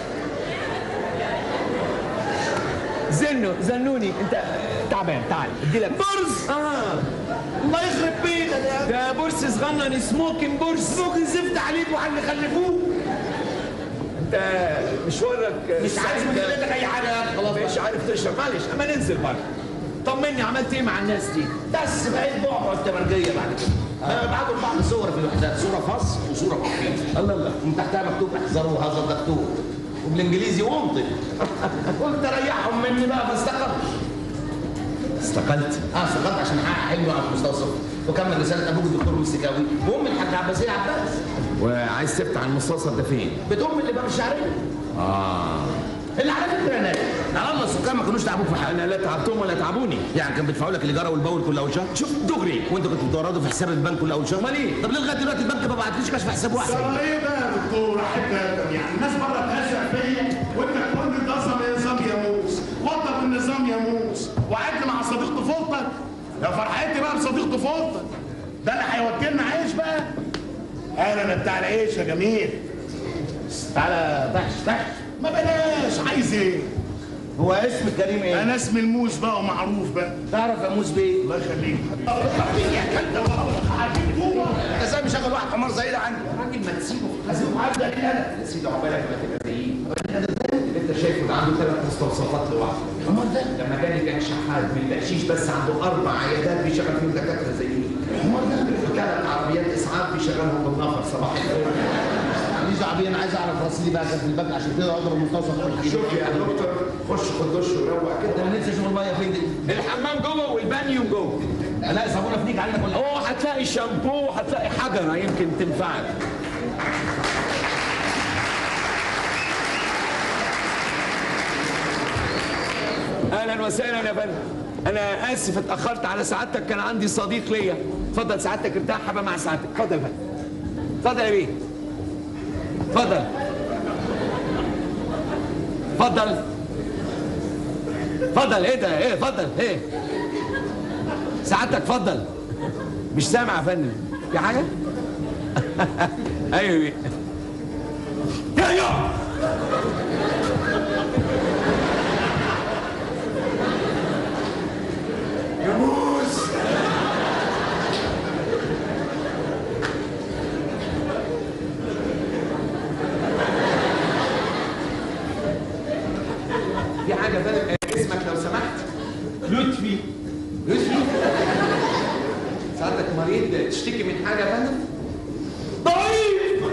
زنوا زنوني انت تعبان تعال ادي لك
برز
اه
الله يخرب بيتك يا
ده بورس صغنن سموكن بورس
ممكن زفت عليك وعلى اللي خلفوه
انت مشوارك
مش عايز من خلالك اي حاجه خلاص
مش عارف تشرب معلش اما ننزل بره طمني عملت ايه مع الناس دي
بس بقيت بعبع التمرجيه بعد كده انا ببعتوا لبعض صور في الوحدات صوره فصل وصوره تحقيق
الله الله
ومن تحتها مكتوب احذروا هذا الدكتور وبالانجليزي وانطق قلت اريحهم مني بقى فاستقلت
استقلت
اه استقلت عشان احقق حلمي على المستوصف وكمل رساله ابوك الدكتور مستكاوي وام الحاج عباسيه عباس
وعايز تفتح المستوصف ده فين؟
بتقوم اللي بقى الشعريه
اه
اللي على فكره انا
على الله السكان ما كانوش تعبوك في حاجه
انا لا تعبتهم ولا تعبوني
يعني كان بيدفعوا لك الايجار والبول كل اول شهر
شوف دغري
وانت كنت بتوردوا في حساب البنك كل اول شهر
امال ايه؟
طب ليه لغايه دلوقتي البنك ما بعتليش كشف حساب واحد
ايه بقى يا دكتور احب ادم يعني الناس بره تهزأ فيا وانت تقول لي نظم النظام يا موس وضب النظام يا موس وقعدت مع صديق طفولتك يا فرحتي بقى بصديق طفولتك ده اللي هيوكلنا عيش بقى انا انا بتاع العيش يا جميل
تعالى تحش تحش
ما بلاش عايز ايه
هو اسم كريم ايه؟
انا اسمي الموس بقى ومعروف بقى
تعرف يا موس بيه؟
الله يخليك يا كلب عارفين جوه
انت ازاي مشغل واحد حمار زي ده عندي؟
راجل ما تسيبه
لازم عدى انا
يا سيدي عقبالك ما تبقى زيه اللي انت شايفه ده عنده ثلاث مستوصفات لوحده
حمار ده؟
لما جاني كان شحات من التقشيش بس عنده اربع عيادات بيشغل فيهم دكاتره زيي
حمار ده؟
ثلاث عربيات اسعاف بيشغلهم بالنفر صباح الخير
ماليش دعوه بيه انا عايز اعرف راسلي بقى كان في البنك عشان كده اقدر المستوصف والحاجات
شوف يا دكتور خش خد دش وروق
ده
كده
انا نفسي اشوف الميه فين دي
الحمام جوه والبانيو جوه
الاقي صابونه فيك عندك ولا
اوه هتلاقي شامبو هتلاقي حجره يمكن تنفعك اهلا وسهلا يا فندم انا اسف اتاخرت على سعادتك كان عندي صديق ليا اتفضل سعادتك ارتاح حبه مع سعادتك اتفضل يا فندم اتفضل يا بيه اتفضل اتفضل اتفضل ايه ده ايه اتفضل ايه سعادتك اتفضل مش سامع يا فندم في حاجه ايوه بيه. يا يا يا موس في حاجه يا فندم آه، اسمك لو سمحت لطفي لطفي سعادتك مريض تشتكي من حاجه يا فندم ضعيف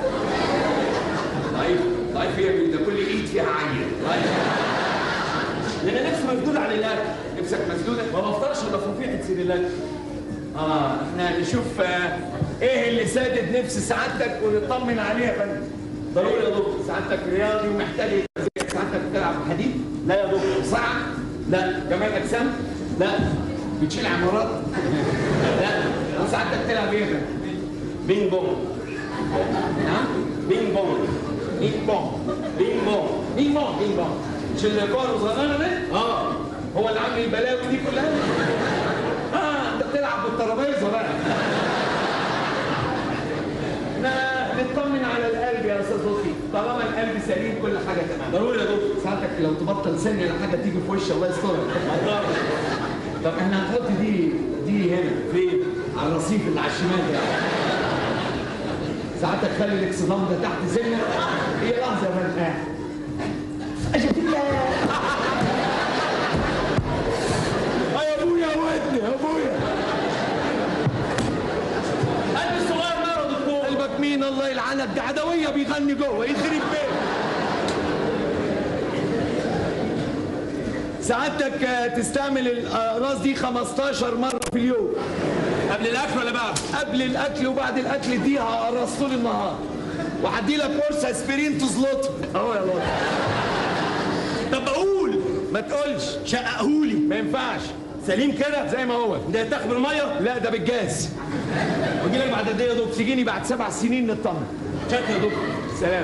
ضعيف ضعيف ايه يا بيه؟ ده كل ايد فيها عيل ضعيف
انا نفسي مسدود عن الاكل
نفسك مسدوده
ما بفطرش الا في رفيعه سير الاكل
اه احنا نشوف آه، ايه اللي سادد نفس سعادتك ونطمن عليه يا فندم
ضروري يا دكتور
سعادتك رياضي ومحتاج يبقى سعادتك بتلعب حديد
لا يا دكتور
صعب
لا
كمال اجسام
لا
بتشيل عمارات
لا
وسعادتك تلعب ايه يا فندم
بينج بونج
نعم
بينج بونج
بينج بونج
بينج بونج
بينج بونج بينج بونج مش الكور الصغيره دي
اه
هو اللي عامل البلاوي دي كلها اه انت بتلعب بالترابيزه بقى احنا نطمن على القلب يا استاذ لطفي طالما القلب سليم كل حاجه تمام
ضروري يا دكتور
ساعتك لو تبطل سن ولا حاجه تيجي في وشي الله يسترك
هضطر.
طب احنا هنحط دي دي هنا
فين
على الرصيف اللي على الشمال ده ساعتك خلي الاكسدام ده تحت سنك هي لحظه يا فندم آه. آه يا ابويا يا ودني يا ابويا
قلبي الصغير ماله يا دكتور
قلبك مين الله يلعنك ده عدويه بيغني جوه يخرب بيت سعادتك آه، تستعمل الاقراص دي 15 مره في اليوم
قبل الاكل ولا بعد
قبل الاكل وبعد الاكل دي هقرص طول النهار وهدي لك قرص اسبرين تزلطه اهو يا لطفي
طب بقول
ما تقولش
شققهولي
ما ينفعش
سليم كده
زي ما هو
ده يتاخد بالميه
لا ده بالجاز
واجي لك بعد قد ايه يا دكتور
تجيني بعد سبع سنين نطمن
شكرا يا دكتور
سلام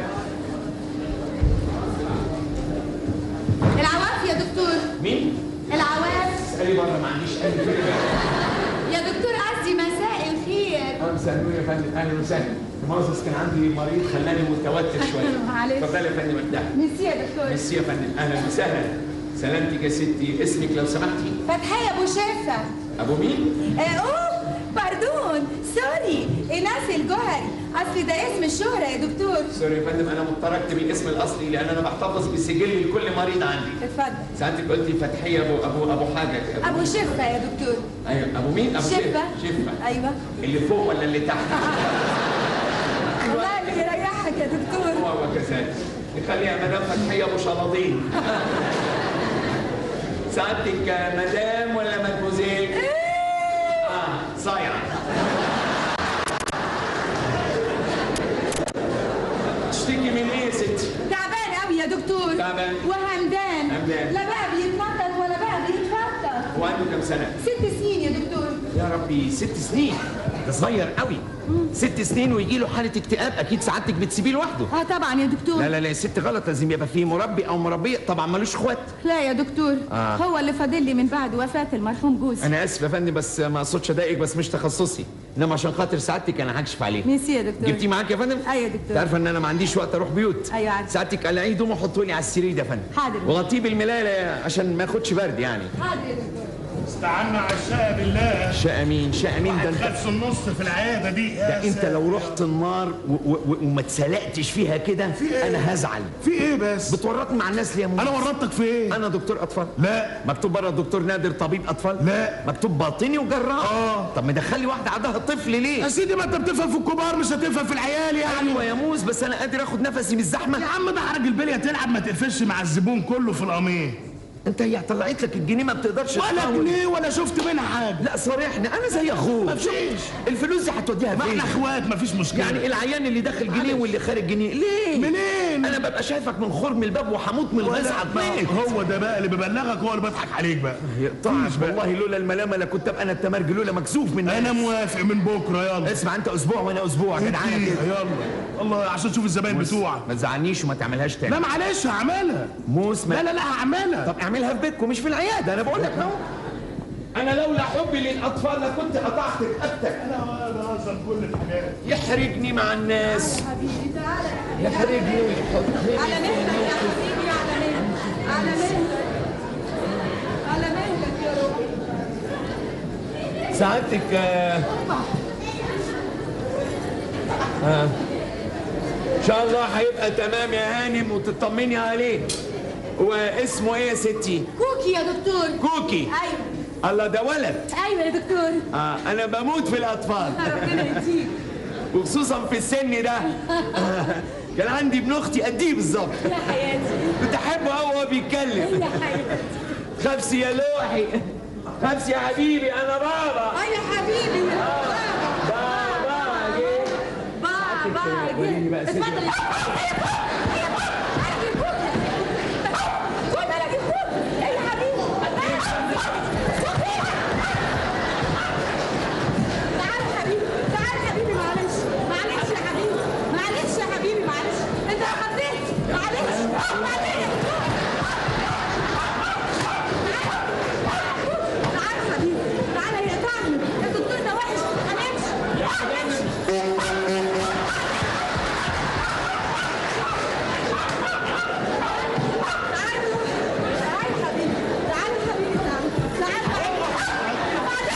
العواف يا دكتور
مين؟
العواف
اسألي بره ما عنديش اي فكره
يا دكتور قصدي مساء الخير
اهلا وسهلا يا فندم اهلا وسهلا مؤاخذة كان عندي مريض خلاني متوتر شويه
معلش.
اتفضلي يا فندم ارتاح
ميرسي يا دكتور
ميرسي يا فندم اهلا وسهلا سلامتك يا ستي اسمك لو سمحتي
فتحية ابو شافة
ابو مين؟
آه، اوه باردون سوري ايناس الجوهري اصل ده اسم الشهرة يا دكتور
سوري يا فندم انا مضطر اكتب الاسم الاصلي لان انا بحتفظ بسجل لكل مريض عندي
اتفضل
ساعتك قلتي فتحيه ابو ابو ابو حاجه
ابو شفة يا دكتور
ايوه ابو مين؟ ابو
شفة
شفه
ايوه
اللي فوق ولا اللي تحت؟
والله اللي يريحك يا دكتور
هو وكذلك نخليها مدام فتحيه ابو شلاطين سعادتك مدام ولا مدموزيل؟ اه صايعه تشتكي من ايه يا ستي؟
تعبان قوي يا دكتور
تعبان.
وهمدان
همدان.
لا بقى بيتنطط ولا بقى بيتفتح
هو عنده كام سنه؟
ست سنين يا دكتور
يا ربي ست سنين ده صغير قوي ست سنين ويجي له حاله اكتئاب اكيد سعادتك بتسيبيه لوحده
اه طبعا يا دكتور
لا لا لا يا ست غلط لازم يبقى فيه مربي او مربيه طبعا ملوش اخوات
لا يا دكتور
آه.
هو اللي فاضل لي من بعد وفاة المرحوم جوزي
انا اسف يا فندم بس ما اقصدش اضايقك بس مش تخصصي انما عشان خاطر سعادتك انا هكشف عليه
ميرسي يا دكتور
جبتيه معاك يا فندم
ايوه يا دكتور
انت عارفه ان انا ما عنديش وقت اروح بيوت
ايوه عارفة.
ساعتك قلعيه هدوم وحطوا لي على السرير ده يا فندم
حاضر.
وغطيه بالملايه عشان ما ياخدش برد يعني
حاضر يا دكتور
استعنا على الشقه بالله
شقى مين شقى مين ده انت
خدش النص في العياده دي
ده انت لو رحت النار و- و- و- وما اتسلقتش فيها كده انا هزعل
في ايه بس
بتورطني مع الناس ليه يا
انا ورطتك في ايه
انا دكتور اطفال
لا
مكتوب بره الدكتور نادر طبيب اطفال
لا.
مكتوب باطني وجراح
آه.
طب ما دخلي واحده عندها طفل ليه
يا سيدي ما انت بتفهم في الكبار مش هتفهم في العيال يعني
ايوه يا موس بس انا قادر اخد نفسي من الزحمه
يا عم ده حرج البليه تلعب ما تقفش مع الزبون كله في القميص
انت هي طلعت لك الجنيه ما بتقدرش
ولا
تحول.
جنيه ولا شفت منها حاجه
لا صارحني انا زي اخوك
مفيش.
الفلوس دي هتوديها
ما
فين
احنا اخوات مفيش مشكله
يعني العيان اللي داخل جنيه واللي خارج جنيه ليه
منين
انا ببقى شايفك من خرم الباب وحموت من الغاز
ولا
عضميت
هو ده بقى اللي ببلغك هو اللي بضحك عليك بقى
يقطعك والله لولا الملامه لكنت ابقى انا التمرج لولا مكسوف من
انا موافق من بكره يلا
اسمع انت اسبوع وانا اسبوع جدعانه
اديها،
كده
يلا الله عشان تشوف الزباين بتوعك
ما تزعلنيش وما تعملهاش تاني
لا معلش هعملها
موس ما
لا لا لا هعملها
طب اعملها في بيتكم مش في العياده انا بقول لك اهو انا لولا حبي للاطفال لكنت قطعت رقبتك
انا بهزر كل الحاجات
يحرجني مع الناس
حبيبي تعالى
يحرجني ويحطني
على مهلك يا حبيبي على مهلك على مهلك على مهلك يا روحي
سعادتك آه، آه. ان شاء الله هيبقى تمام يا هانم وتطمني عليه واسمه ايه يا ستي
كوكي يا دكتور
كوكي
ايوه
الله ده ولد
ايوه يا دكتور
آه انا بموت في الاطفال
ربنا يديك
وخصوصا في السن ده آه، كان عندي ابن اختي قديه بالظبط
يا حياتي
كنت احبه قوي وهو بيتكلم
يا حياتي
خبسي يا لوحي خبسي يا حبيبي انا بابا
اه يا حبيبي
بابا جه
بابا
وريني بقى سيدي.
اتفضل انا اجيب كوكي ايه يا حبيبي تعال يا حبيبي تعال يا حبيبي معلش معلش يا حبيبي معلش يا حبيبي معلش انت خضيت معلش معلش تعال يا حبيبي تعال يا تعال الدكتور ده وحش هنمشي تعال يا حبيبي تعال يا حبيبي تعال تعال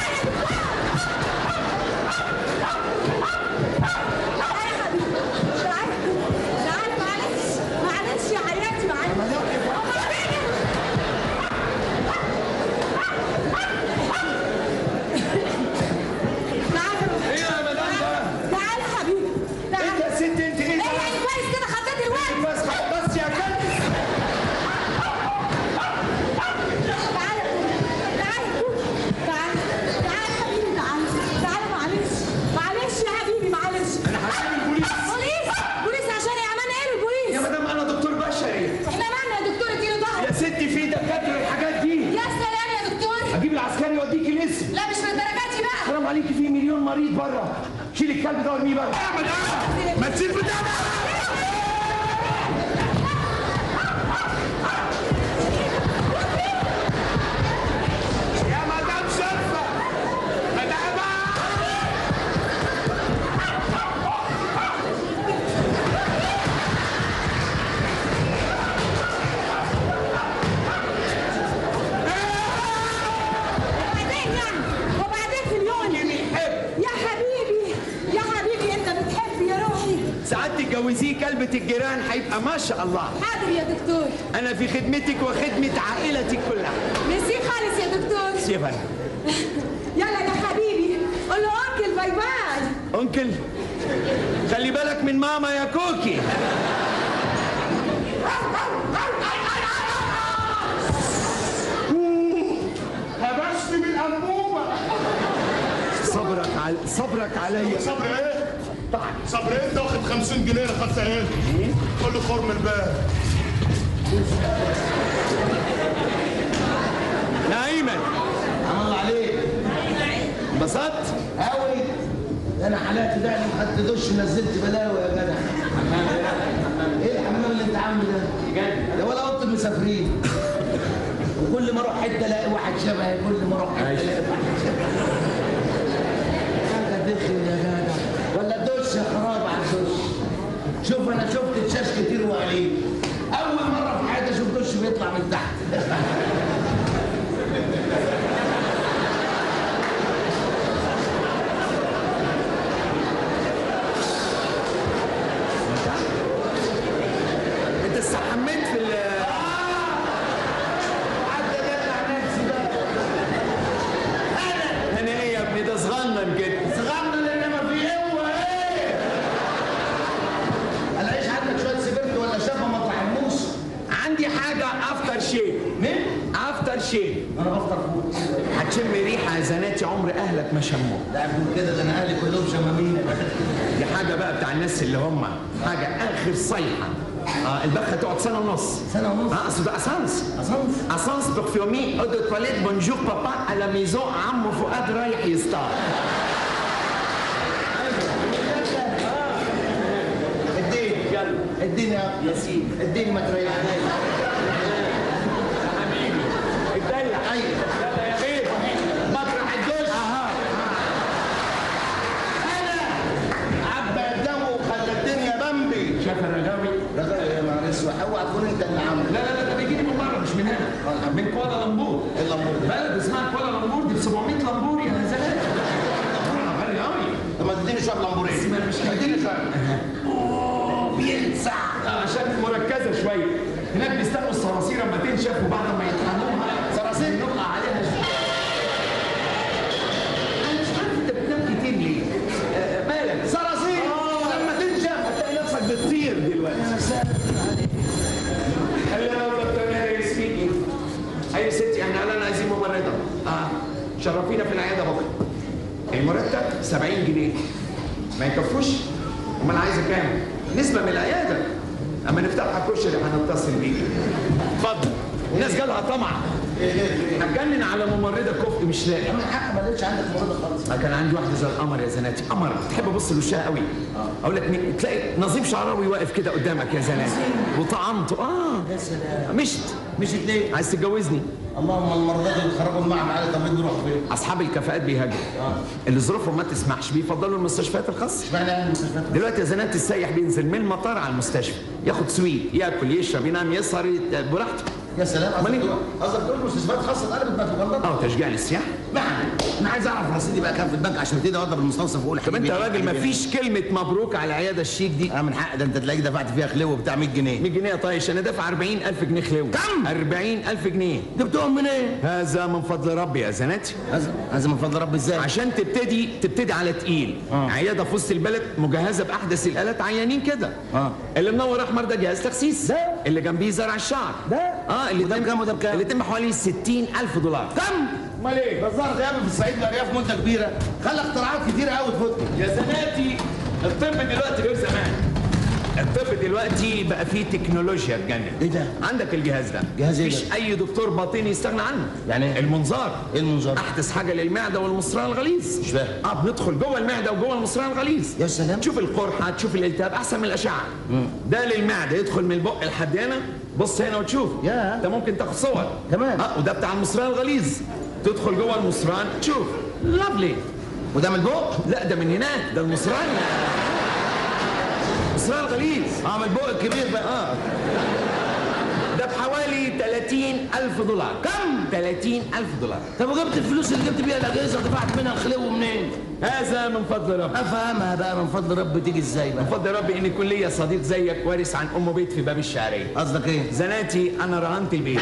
تعال معلش معلش يا حياتي معلش تعال
ايه يا مدام ده
تعال يا حبيبي تعال
انت يا ست انت ايه
ايه
ده
يعني كويس كده خطيت الوقت
بس بس يا كلب
تعال تعال تعال تعال يا حبيبي تعال تعال معلش معلش يا حبيبي معلش
انا هجيب البوليس
بوليس بوليس عشان يا عمال ايه البوليس
يا مدام انا دكتور بشري
احنا مالنا يا دكتور اديله ظهر
يا ستي في دكاتره الحاجات دي
يا سلام يا دكتور
اجيب العسكري يوديك الاسم
لا مش للدرجات دي بقى
حرام عليكي في مليون مريض بره شيل الكلب ده وارميه بره
ما تسيب بتاع يا مدام شفة مدام
وبعدين يعني وبعدين في اليوم يا حبيبي يا حبيبي انت بتحب يا روحي
ساعات تتجوزيه كلبة الجيران هيبقى ما شاء الله
حاضر يا دكتور
انا في خدمتك وخدمة عائلتك كلها
ميرسي خالص يا دكتور
سيفن
يلا يا حبيبي قول له انكل باي باي
انكل خلي بالك من ماما يا كوكي
هبشت بالانبوبه
صبرك على صبرك عليا
صبر ايه؟ صبر ايه انت واخد 50 جنيه لخمسه ايه؟ قول له خرم الباب
يا ايمن
عمل عليك
انبسطت؟
قوي انا حلقت دقني وخدت دش ونزلت بلاوي يا جدع ايه الحمام اللي انت عامله ده؟ ده ولا اوضه المسافرين وكل ما اروح حته الاقي واحد شبهي كل ما اروح حته الاقي واحد شبهي حاجه دخل يا جدع ولا الدش يا خراب على الدش شوف انا شفت تشاش كتير وقليل اول مره في حياتي اشوف دش بيطلع من تحت
انت استحميت في ال انا ايه يا ابني ده صغنن كده
صغرنا لان ما في قوه ايه الاقيش عندك شويه سبرت ولا شفه مطرح الموس
عندي حاجه افتر شيب
مين؟
افتر شيب
انا بفطر فوق
هتشم ريحه يا زناتي عمر اهلك ما شموها
لا اقول كده ده انا اهلي كلهم شمامين
دي حاجه بقى بتاع الناس اللي هم حاجه اخر صيحه اه البخه تقعد سنه ونص
سنه ونص
اه اصل ده اسانس
اسانس
اسانس بورفيومي او دو تواليت بونجور بابا على ميزون عمو فؤاد رايح يصطاد
اديني يلا اديني يا سيدي اديني ما تريحنيش
حبيبي اتدلع
ايوه
يلا يا بيه
مطرح الدش انا عبى الدم وخلى الدنيا بمبي
شاف الرغاوي
رجاء يا نهار اسود اوعى تكون انت اللي عامله
لا لا لا ده بيجي لي من بره مش من هنا من كوالالمبور
اللمبور ده
بلد اسمها كوالالمبور دي ب 700 لمبور يا زلمه غالي قوي
طب ما تديني شويه لمبورين
مش
اديني شويه اوه بيلسع
عشان مركزه شويه هناك بيستنوا الصراصير اما تنشف وبعد ما يطحنوها
صراصير
يقع عليها شوية. انا مش عارف انت بتنام كتير ليه آه، مالك
صراصير لما تنشف
هتلاقي نفسك بتطير دلوقتي هلو دكتور ماري سبيكينج ايوه ستي احنا اهلا عايزين ممرضه اه شرفينا في العياده بكره المرتب 70 جنيه ما يكفوش امال عايزه كام نسبه من العياده اما نفتحها كشري هنتصل بيكي اتفضل الناس جالها طمع هتجنن على ممرضه كفء مش لاقي
من حق ما لقيتش عندك مريضه خالص
أنا كان عندي واحده زي القمر يا زناتي قمر تحب ابص لوشها قوي اقول لك مين تلاقي نظيف شعراوي واقف كده قدامك يا زناتي وطعمته اه
يا سلام
مشت
مشيت ليه؟
عايز تتجوزني
اللهم المرضى اللي خرجوا المعمل علي طب نروح فين؟
اصحاب الكفاءات بيهاجروا اللي ظروفهم ما تسمحش بيفضلوا المستشفيات الخاصه
اشمعنى يعني المستشفيات؟
دلوقتي يا زناتي السايح بينزل من المطار على المستشفى ياخد سويت ياكل يشرب ينام يسهر يت- براحته
يا سلام قصدك
مالي؟
تقول قصدك تقول مستشفيات خاصه اتقلبت بقت مغلطه؟
اه تشجيع للسياحه
نعم انا عايز اعرف رصيدي بقى كام في البنك عشان ابتدي اوضب المستوصف واقول
طب انت يا راجل ما فيش كلمه مبروك على العياده الشيك دي
اه من حق ده انت تلاقيك دفعت فيها خلو بتاع 100 جنيه
100 جنيه يا طايش انا دافع 40000 جنيه خلوه
كم؟
40000 جنيه
جبتهم منين؟
هذا من فضل ربي يا زناتي
هذا هذا من فضل ربي ازاي؟
عشان تبتدي تبتدي على تقيل
آه.
عياده في وسط البلد مجهزه باحدث الالات عيانين كده
آه.
اللي منور احمر ده جهاز تخسيس
ده؟
اللي جنبيه زرع الشعر
ده؟
اه اللي
وده
تم-
بكام وده بكام؟
اللي تم حوالي 60000 دولار
كم؟
امال ايه
بزار غيابي في الصعيد والارياف مده كبيره خلى اختراعات كتيره قوي تفوتني
يا زناتي الطب دلوقتي غير زمان الطب دلوقتي بقى فيه تكنولوجيا تجنن
ايه ده؟
عندك الجهاز ده
جهاز ايه
مفيش
ده؟
اي دكتور باطني يستغنى عنه
يعني ايه؟
المنظار
ايه المنظار؟
احدث حاجه للمعده والمصران الغليظ
مش فاهم.
اه بندخل جوه المعده وجوه المصران الغليظ
يا سلام.
تشوف القرحه تشوف الالتهاب احسن من الاشعه ده للمعده يدخل من البق لحد هنا بص هنا وتشوف
يا.
انت ممكن تاخد صور
كمان.
اه وده بتاع المصران الغليظ تدخل جوه المصران تشوف لافلي
وده من البوق؟
لا ده من هناك ده المصران مصران الغليظ
اه من البوق الكبير بقى
اه ده بحوالي 30 ألف دولار كم؟ 30 ألف دولار
طب وجبت الفلوس اللي جبت بيها الاجهزه ودفعت منها الخلو منين؟
هذا من فضل ربي
افهمها بقى من فضل ربي تيجي ازاي بقى؟
من فضل ربي ان يكون ليا صديق زيك وارث عن ام بيت في باب الشعريه
قصدك ايه؟
زناتي انا رهنت البيت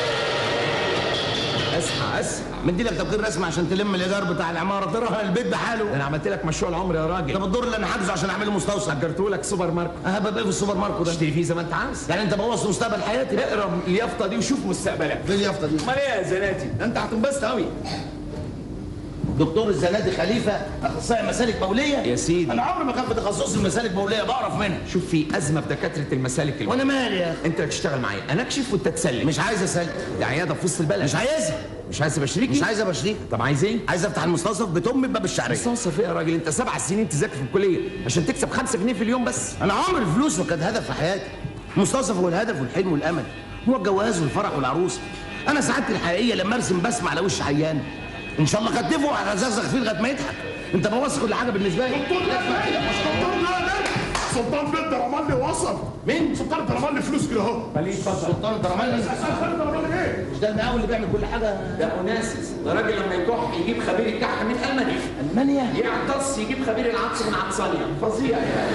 اصحى اصحى
مدي لك توكيل رسمي عشان تلم الايجار بتاع العماره ترى البيت بحاله
انا عملت لك مشروع العمر يا راجل
طب الدور اللي انا حاجزه عشان اعمله مستوصف
اجرته لك سوبر ماركت
اهبب ايه في السوبر ماركت ده؟
اشتري فيه زي ما انت عاوز
يعني انت بوظت مستقبل حياتي
اقرا اليافطه دي وشوف مستقبلك
في اليافطه دي
امال ايه يا زناتي ده انت هتنبسط قوي
دكتور الزنادي خليفه اخصائي مسالك بوليه
يا سيدي.
انا عمري ما كان في تخصصي المسالك بوليه بعرف منها
شوف في ازمه في دكاتره المسالك الم...
وانا مالي يا أخي؟
انت تشتغل معايا انا اكشف وانت تسلم
مش عايز اسالك
ده عياده في وسط البلد
مش عايزها
مش عايز ابقى شريكي
مش عايز ابقى شريك
طب عايز ايه
عايز افتح المستوصف بيت امي بباب الشعريه
مستوصف ايه يا راجل انت سبع سنين تذاكر في الكليه عشان تكسب 5 جنيه في اليوم بس
انا عمري الفلوس ما كانت هدف في حياتي المستوصف هو الهدف والحلم والامل هو الجواز والفرح والعروسه انا سعادتي الحقيقيه لما ارسم بسمه على وش عيان ان شاء الله كتفه وهزغزغ فيه لغايه ما يضحك انت بوظت كل حاجه بالنسبه لي
دكتور نادر دكتور نادر سلطان بنت رمالي وصل مين؟ سلطان رمالي فلوس كده اهو
خليه يتفضل
سلطان الدرمالي
سلطان رمالي ايه؟
مش ده المقاول اللي بيعمل كل حاجه
ده اناسس ده راجل لما يكح يجيب خبير الكح من المانيا
المانيا
يعطس يجيب خبير العطس من عطسانيا فظيع يعني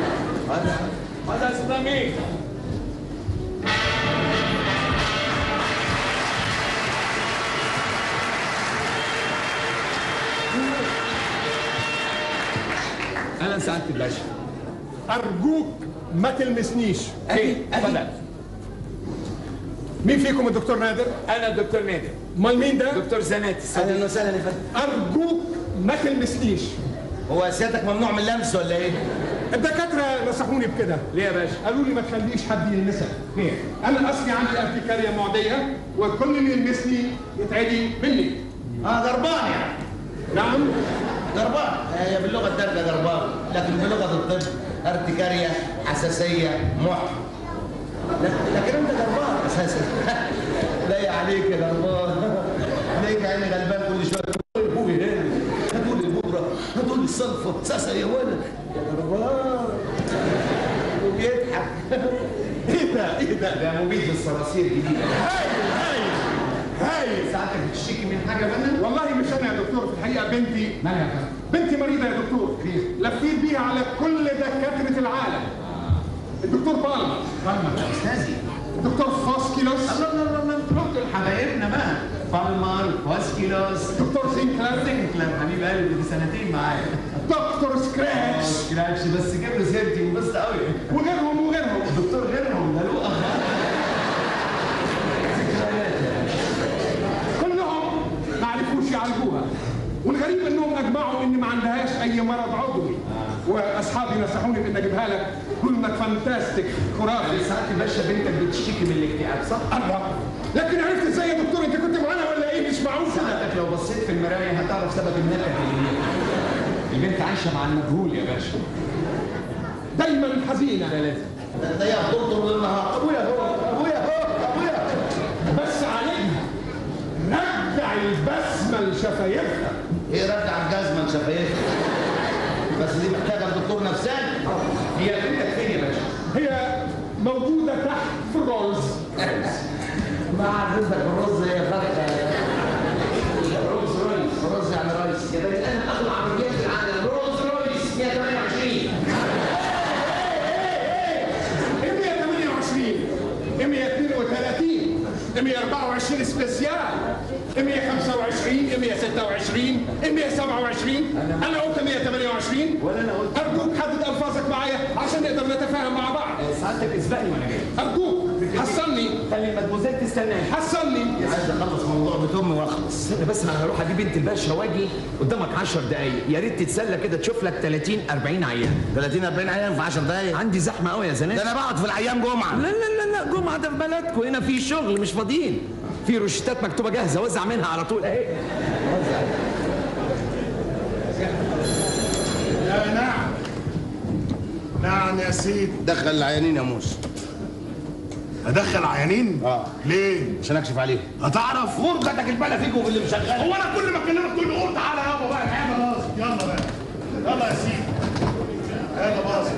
هذا اسمه مين؟
اهلا سعاده الباشا
ارجوك ما تلمسنيش
ايه اتفضل
مين فيكم الدكتور نادر
انا دكتور نادر
امال مين ده
دكتور زناتي
اهلا وسهلا يا فندم
ارجوك ما تلمسنيش
هو سيادتك ممنوع من اللمس ولا ايه؟
الدكاتره نصحوني بكده
ليه يا باشا
قالوا لي ما تخليش حد يلمسك ليه؟ انا اصلي عندي ارتكاريه معديه وكل اللي يلمسني يتعدي مني
اه ضربان يعني
نعم
ضربان هي باللغه الدارجه ضربان لكن بلغه الطب ارتكاريه حساسيه مح لكن لكن انت ضربان اساسا لا عليك يا ضربان ليك عيني غلبان كل شويه تقول البوبي هنا هتقول البودره هتقول الصلفه اساسا يا ولد يا ضربان وبيضحك
ايه ده ايه ده؟
ده مبيد للصراصير جديد
هايل هايل هايل
ساعتك بتشتكي من حاجه منها
والله مش انا يا دكتور في الحقيقه بنتي
مالها يا فندم
بنتي مريضه يا دكتور لفيت بيها على كل دكاتره العالم الدكتور بالمر
فاهمك يا استاذي
الدكتور فاسكيلوس
الله الله الله الله انتوا رحتوا لحبايبنا بقى بالمر واسكيلوس
دكتور سينكلر
سينكلر حبيب قلبي دي سنتين معايا
دكتور سكراتش
سكراتش بس جاب له سيرتي وبس قوي
وغيرهم وغيرهم
دكتور غيرهم ده له اخ
كلهم ما عرفوش يعالجوها والغريب انهم اجمعوا ان ما عندهاش اي مرض عضوي واصحابي نصحوني بان اجيبها لك كل انك فانتاستيك خرافي
ساعات الباشا بنتك بتشتكي من الاكتئاب صح؟
الله لكن عرفت ازاي يا دكتور انت كنت معانا ولا ايه مش معقول كده
ساعتك لو بصيت في المرايه هتعرف سبب النكد اللي هي البنت عايشه مع المجهول يا باشا
دايما حزينه
ثلاثه
ده يا دكتور بالنهار ابويا هو ابويا هو ابويا
بس عليها رجع البسمه لشفايفها
ايه رجع الجزمه لشفايفها بس دي محتاجه الدكتور نفساني
هي بنتك فين يا باشا؟
هي موجوده تحت في الرولز
ما عرفتك الرز يا فرقه رولز رويس رز يعني رايس
يا بني انا اغلى عربيات في العالم رولز رويس 128
128 132 124 سبيسيال 125 126 127 انا قلت 128
ولا انا قلت
ارجوك حدد الفاظك معايا عشان نقدر نتفاهم مع بعض
ساعتك اسبقني وانا جاي
ارجوك حصلني
خلي المدموزيل تستناني
حصلني
عايز اخلص موضوع بيت امي واخلص
استنى بس انا هروح اجيب بنت الباشا واجي قدامك 10 دقايق يا ريت تتسلى كده تشوف لك 30 40 عيان
30 40 عيان في 10 دقايق
عندي زحمه قوي يا
ده
زناد
انا بقعد في الايام جمعه
لا لا لا لا جمعه ده في بلدكم هنا في شغل مش فاضيين في روشتات مكتوبه جاهزه وزع منها على طول اهي
يا نعم نعم يا سيدي
دخل العيانين يا موسى
ادخل عيانين
اه
ليه
عشان اكشف عليهم
هتعرف
غرفتك البلا فيكم باللي مشغل
هو انا كل ما اكلمك تقول لي قول تعالى يابا بقى الحياه خلاص يلا بقى يلا يا سيدي يلا باص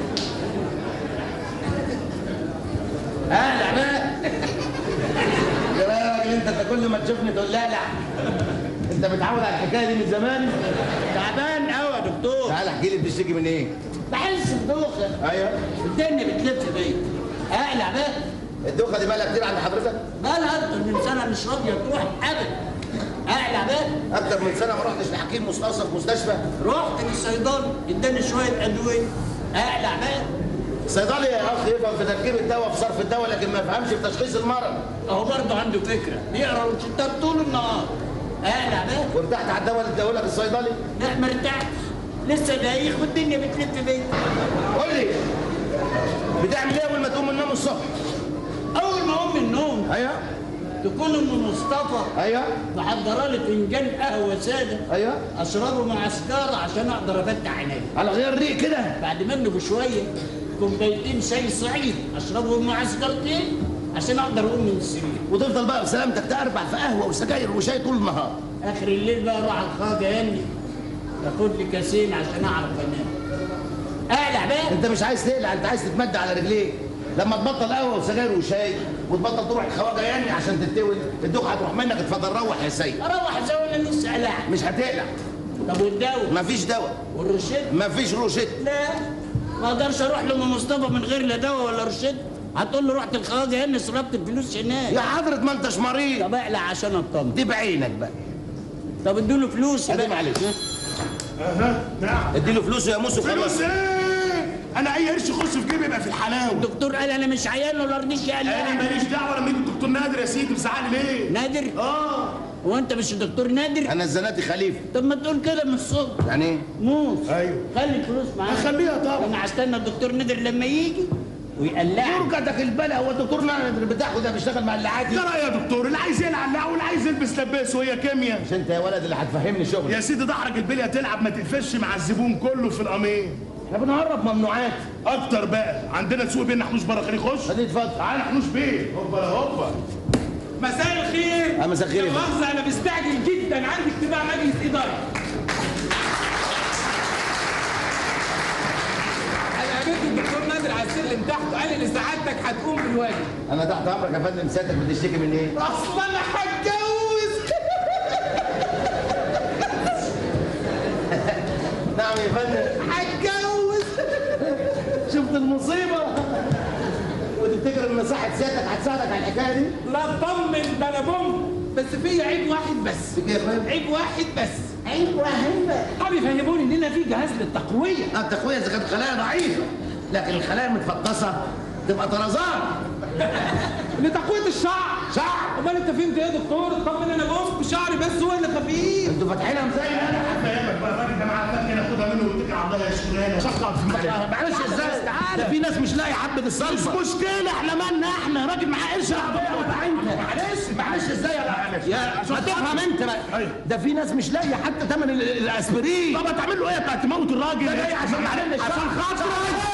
اهلا بقى يا راجل انت انت كل ما تشوفني تقول لا لا انت متعود على الحكايه دي من زمان
تعبان قوي يا دكتور
تعال احكي لي بتشتكي من ايه
بحس بدوخه
ايوه
الدنيا بتلف بيا اقلع بقى
الدوخه دي بقى كتير عند حضرتك
بقالها اكتر من سنه مش راضيه تروح ابدا اقلع بقى
اكتر من سنه ما رحتش لحكيم مستوصف مستشفى
رحت للصيدلي اداني شويه ادويه اقلع بقى
صيدلي يا اخ يفهم في تركيب الدواء في صرف الدواء لكن ما يفهمش في تشخيص المرض
اهو برضه عنده فكره بيقرا روشتات طول النهار اقلع بقى
وارتحت على الدواء اللي اداهولك الصيدلي
لا ما ارتحتش لسه دايخ والدنيا بتلف بيا
قول لي بتعمل ايه اول ما تقوم من النوم الصبح
اول ما اقوم من النوم
ايوه
تكون ام مصطفى
ايوه
محضره لي فنجان قهوه ساده
ايوه
اشربه مع سجاره عشان اقدر افتح عيني
على غير الريق كده
بعد منه بشويه كوبايتين شاي صعيد اشربهم مع سجارتين عشان اقدر اقوم من السرير
وتفضل بقى بسلامتك تربع في قهوه وسجاير وشاي طول النهار
اخر الليل بقى اروح على الخاجه ياني اخد لي كاسين عشان اعرف انام اقلع بقى
انت مش عايز تقلع انت عايز تتمد على رجليك لما تبطل قهوه وسجاير وشاي وتبطل تروح الخواجه يعني عشان تتوي الدوخه هتروح منك اتفضل روح يا سيد
اروح زي وانا لسه قلع
مش هتقلع
طب والدواء
مفيش دواء
والروشيت
مفيش روشت
لا ما اقدرش اروح لام مصطفى من غير لا دواء ولا روشيت هتقول له رحت الخواجه هنا صرفت الفلوس هناك
يا حضرة ما انتش مريض
طب اقلع عشان اطمن
دي بعينك بقى
طب ادوا له فلوس
ادي
بقى.
معلش
اها نعم
ادي له فلوسه يا موسو خلاص
فلوس ايه انا اي قرش يخش في جيبي يبقى في الحلاوه
الدكتور قال انا مش عيان ولا رضيش
انا
يقلع
ماليش دعوه لما يجي الدكتور نادر يا سيدي مزعلي ليه
نادر
اه
هو انت مش الدكتور نادر
انا الزناتي خليفه
طب ما تقول كده من الصبح
يعني ايه
موس
ايوه
خلي الفلوس معاك
هخليها طبعا
انا هستنى الدكتور نادر لما يجي ويقلعني
فرقتك البلا هو الدكتور نادر بتاعه ده بيشتغل مع اللي عادي
ترى يا دكتور اللي عايز يلعب واللي عايز يلبس لبسه هي كيمياء
مش انت يا ولد اللي هتفهمني شغل
يا سيدي ضحرك البليه تلعب ما تقفش مع الزبون كله في القميص
احنا بنهرب ممنوعات
اكتر بقى عندنا سوق بين حنوش براخري خش
خليه اتفضل
تعالى حنوش بيه هوبا هوبا
مساء الخير
اه مساء الخير يا
لا
فندم.
مؤاخذة أنا مستعجل جدا عندي اجتماع مجلس إدارة أنا قابلت الدكتور نادر على السلم تحت قال لي سعادتك هتقوم بالواجب
انا تحت امرك يا فندم سيادتك بتشتكي من ايه؟
أصل أنا هتجوز
نعم يا فندم
هتجوز
شفت المصيبه وتفتكر ان صحه سيادتك هتساعدك على الحكايه دي؟
لا اطمن ده أنا بوم بس في عيب واحد بس
في كده يا فندم؟
عيب واحد بس
عيب واحد
حابب يفهموني إننا في جهاز للتقوية
اه التقويه اذا كانت خلايا ضعيفه لكن الخلايا المتفطسه تبقى طرزان
لتقوية الشعر
شعر
امال انت فهمت ايه يا دكتور؟ اطمن انا بوم شعري بس هو اللي خفيف
انتوا فاتحينها زي ما انا
هفهمك بقى الراجل ده معاه فكه ناخدها منه واتكل على الله يا شغلانه شخص
معلش ازاي ده في ناس مش لاقي حبه
مش
الصلصه
مشكله احنا مالنا احنا راجل معاه قرش
معلش معلش ازاي يا يا ما تفهم انت بقى ده في ناس مش لاقيه حتى ثمن ال- الاسبرين
طب هتعمل له ايه بقى تموت الراجل
ده جاي عشان معلم الشعر.
عشان خاطرك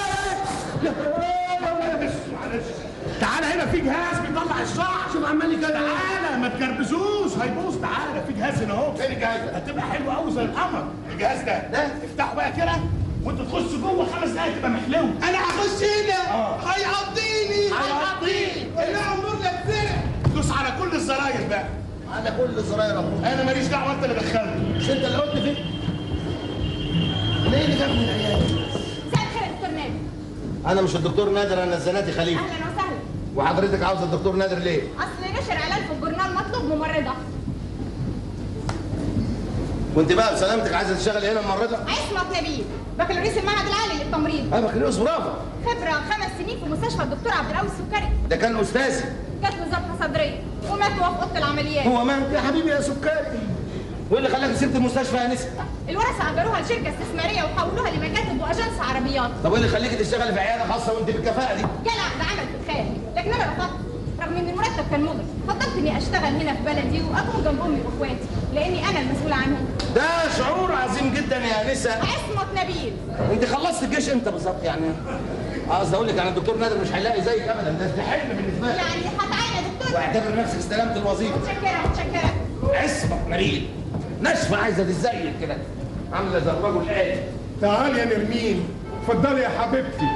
تعالى هنا في جهاز بيطلع الشعر
شوف عمال يتكلم
تعالى ما تكربسوش هيبوظ تعالى في جهاز هنا اهو
فين الجهاز ده؟
هتبقى حلو قوي زي القمر الجهاز ده
ده؟
افتحه بقى كده وانت تخش جوه خمس دقايق تبقى محلو
انا هخش هنا
آه.
هيقضيني
هيقضيني.
اللي عمر لك زرع
دوس على كل الزراير بقى
على كل زراير ابوك
انا ماليش دعوه انت اللي دخلت
مش انت اللي قلت فين؟ ليه اللي جابني العيال؟
مساء الخير يا دكتور نادر
انا مش الدكتور نادر انا الزناتي خليفه
اهلا وسهلا
وحضرتك عاوز الدكتور نادر ليه؟
اصل نشر اعلان في الجورنال مطلوب ممرضه
وانت بقى بسلامتك عايزه تشتغلي هنا ممرضه؟
عصمت نبيل بكالوريوس المعهد العالي للتمريض
انا بكالوريوس برافو
خبره خمس سنين في مستشفى الدكتور عبد القوي السكري
ده كان استاذي
جات له ظرف صدريه ومات وهو في اوضه العمليات
هو مات يا حبيبي يا سكري وايه اللي خلاك سبت المستشفى يا نسا؟
الورثه اجروها لشركه استثماريه وحولوها لمكاتب واجنس عربيات
طب وايه اللي يخليك تشتغلي في عياده خاصه وانت بالكفاءه دي؟
جالي عقد عمل في الخارج لكن انا رفضت رغم ان المرتب كان مغري فضلت اني اشتغل هنا في بلدي واكون جنب امي واخواتي لاني انا المسؤوله عنهم
ده شعور عظيم جدا يا نسا
عصمت نبيل
انت خلصت الجيش امتى بالظبط يعني؟ قصدي اقول لك يعني الدكتور نادر مش هيلاقي زيك ابدا ده ده حلم بالنسبه لك
يعني هتعين يا دكتور
واعتبر نفسك استلمت الوظيفه
متشكره متشكره
عصمت مريض ناشفه عايزه تتزين كده عامله زي الرجل الآلي
تعال يا نرمين اتفضلي يا حبيبتي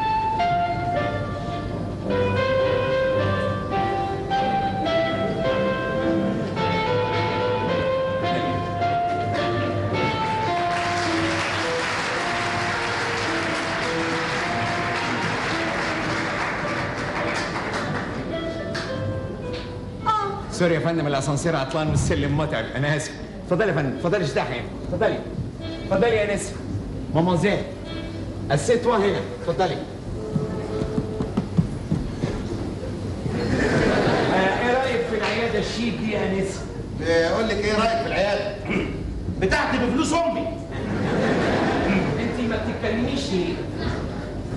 اه
سوري يا فندم الاسانسير عطلان والسلم متعب انا اسف اتفضلي يا فندم اتفضلي ارتاحي هنا اتفضلي اتفضلي يا نسا مامازيل الستوة هنا اتفضلي آه، ايه رايك في العياده الشيك دي يا نسا
اقول لك ايه رايك في العياده؟ بتاعتي بفلوس امي
انت ما بتتكلميش ليه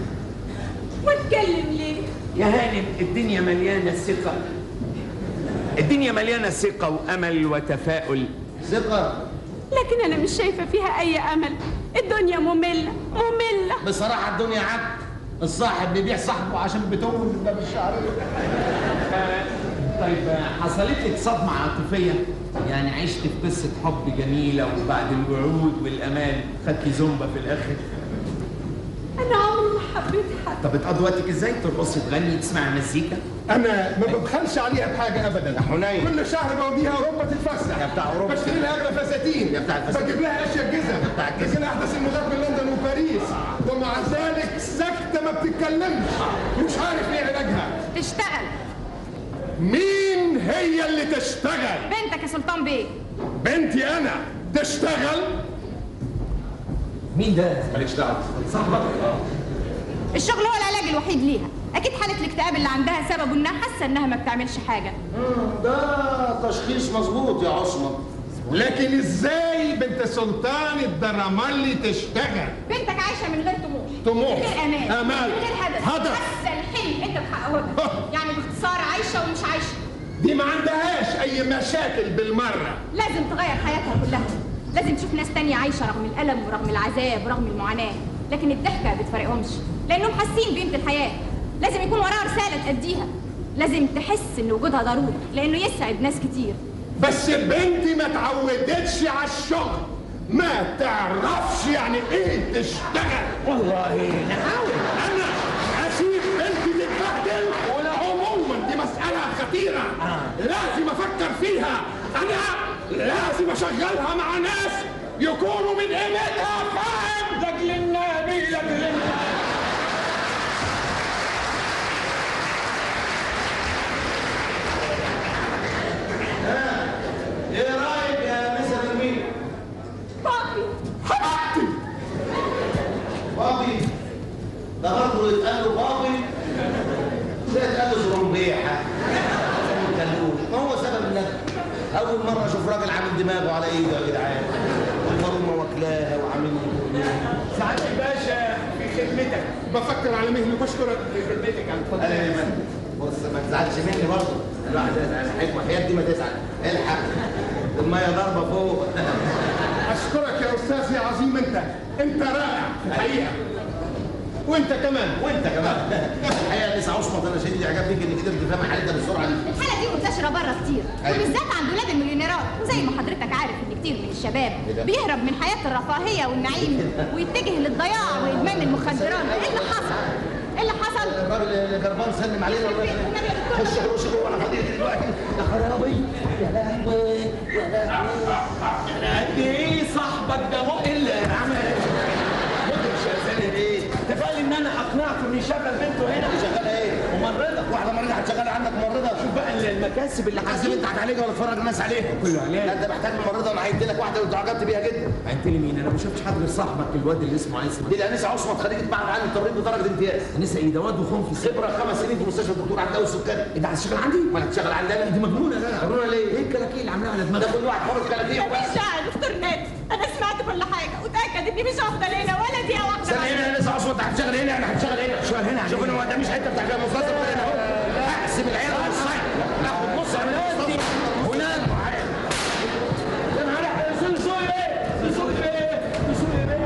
واتكلم ليه
يا هانم الدنيا مليانه ثقه الدنيا مليانه ثقه وامل وتفاؤل
ثقه
لكن انا مش شايفه فيها اي امل الدنيا ممله ممله
بصراحه الدنيا عك الصاحب بيبيع صاحبه عشان بتوه من باب الشعر
طيب حصلت لك صدمه عاطفيه يعني عشت في قصه حب جميله وبعد الوعود والامال خدتي زومبا في الاخر
انا عمري ما حبيت حد
طب بتقضي وقتك ازاي ترقصي تغني تسمعي مزيكا
انا ما ببخلش عليها بحاجه ابدا
يا حنين.
كل شهر بوديها اوروبا تتفسح
يا بتاع أوروبا.
بشتري لها اغلى فساتين
يا بتاع الفساتين.
بجيب لها اشياء جزم
بتاع الجزم.
بجيب لها احدث الموضات من لندن وباريس ومع ذلك ساكته ما بتتكلمش مش عارف ايه علاجها
تشتغل
مين هي اللي تشتغل
بنتك يا سلطان بيه
بنتي انا تشتغل
مين ده؟
مالكش دعوه
صاحبك
الشغل هو العلاج الوحيد ليها اكيد حاله الاكتئاب اللي عندها سببه انها حاسه انها ما بتعملش حاجه
ده تشخيص مظبوط يا عصمت
لكن ازاي بنت سلطان الدرمالي تشتغل
بنتك عايشه من غير طموح
طموح.
من غير امان
آمال.
من غير هدف
هدف.
حاسه الحلم انت بتحققه لها. يعني باختصار عايشه ومش عايشه
دي ما عندهاش اي مشاكل بالمره
لازم تغير حياتها كلها لازم تشوف ناس تانية عايشة رغم الألم ورغم العذاب ورغم المعاناة لكن الضحكة ما بتفرقهمش لأنهم حاسين بقيمة الحياة لازم يكون وراها رسالة تأديها لازم تحس إن وجودها ضروري لأنه يسعد ناس كتير
بس بنتي ما تعودتش على الشغل ما تعرفش يعني ايه تشتغل
والله نحاول
انا اسيب بنتي تتبهدل ولا عموما دي مسألة خطيرة لازم افكر فيها انا لازم اشغلها مع ناس يكونوا من قيمتها فاهم لاجل النبي لاجل النبي
ايه رايك يا مسا نرمين
بابي
حبيبتي
بابي ده برضه يتقال له بابي ده يتقال له زرمبيحه كلوش ما هو سبب الندم اول مره اشوف راجل عامل دماغه على ايده يا جدعان والمرمى واكلاها وعامل
سعاده الباشا في خدمتك
بفكر على مهلي بشكرك
في خدمتك على الفضل
انا يا مان بص ما تزعلش مني برضه الواحد يزعل حكمه حياتي دي ما تزعل الحق الميه ضاربه فوق
اشكرك يا استاذ يا عظيم انت انت رائع الحقيقه وانت كمان
وانت كمان الحقيقه لسه عصمت انا شديد اعجاب بيك انك قدرت تفهم حالتها بالسرعه دي
الحالة دي منتشرة بره كتير
أيوة.
وبالذات عند ولاد المليونيرات وزي ما حضرتك عارف إن كتير من الشباب
إيه ده؟
بيهرب من حياة الرفاهية والنعيم ويتجه للضياع وإدمان المخدرات إيه اللي حصل؟ إيه اللي حصل؟
الراجل اللي جربان سلم علينا والله
النبي يا دكتور.
خش خش جوه انا فاضي دلوقتي يا خرابي يا لهوي يا لهوي
قد ايه صاحبك ده مقل عمل مدرش يا سالم ايه؟ تفعل ان انا اقنعته انه يشغل بنته هنا
شغاله ايه؟
ممرضه
واحده مريضه هتشغل عندك ممرضه
شوف بقى المكاسب اللي
حاسب
حاسب
انت هتعالجها ولا تفرج الناس عليها
كله عليها.
لا انت محتاج ممرضه وانا هيدي لك واحده وانت عجبت بيها جدا
انت لي مين؟ انا ما شفتش حد غير صاحبك الواد اللي اسمه عايز
دي الانسه عصمت خريجه معهد عالي التمريض بدرجه امتياز
انسه ايه ده واد وخون في السجن
خبره خمس سنين في مستشفى الدكتور عبد القوي السكري
انت هتشتغل عندي؟
ما انا هتشتغل عندنا
دي مجنونه لا
مجنونة ليه؟
ايه الكلاكيع اللي عاملاها على
ده
دماغك؟
كل واحد حر كلاكيع
مش داعي يا دكتور نادي انا سمعت كل حاجه وتاكد اني مش هفضل هنا ولا دقيقه واحده
استنى هنا يا انسه عصمت هتشتغل هنا انا هتشتغل هنا
شغل هنا
شوف انا ده مش حته بتاع المفاصل هنا اهو احسب العيال نصين ناخد نص من المفاصل هناك يا نهار احمد سوق ايه؟ سوق ايه؟ سوق ايه؟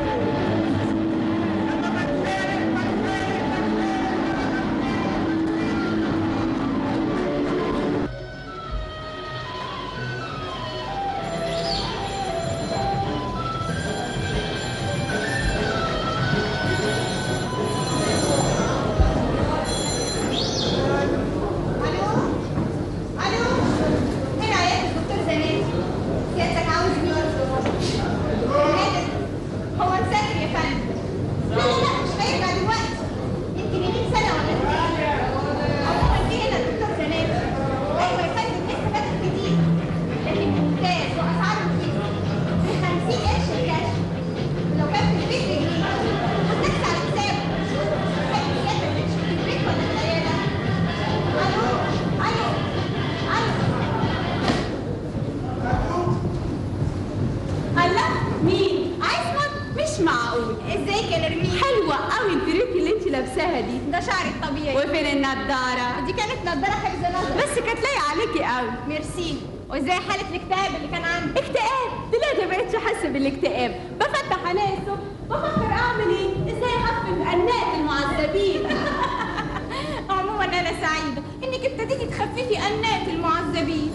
ده شعري الطبيعي
وفين النضاره
دي كانت نضاره حفظ نظر
بس كانت لايقه عليكي قوي
ميرسي وازاي حاله الاكتئاب اللي كان عندي
اكتئاب دلوقتي ما بقتش احس بالاكتئاب بفتح عينيا الصبح بفكر اعمل ايه ازاي اخفف انات المعذبين
عموما انا سعيده انك ابتديتي تخففي انات المعذبين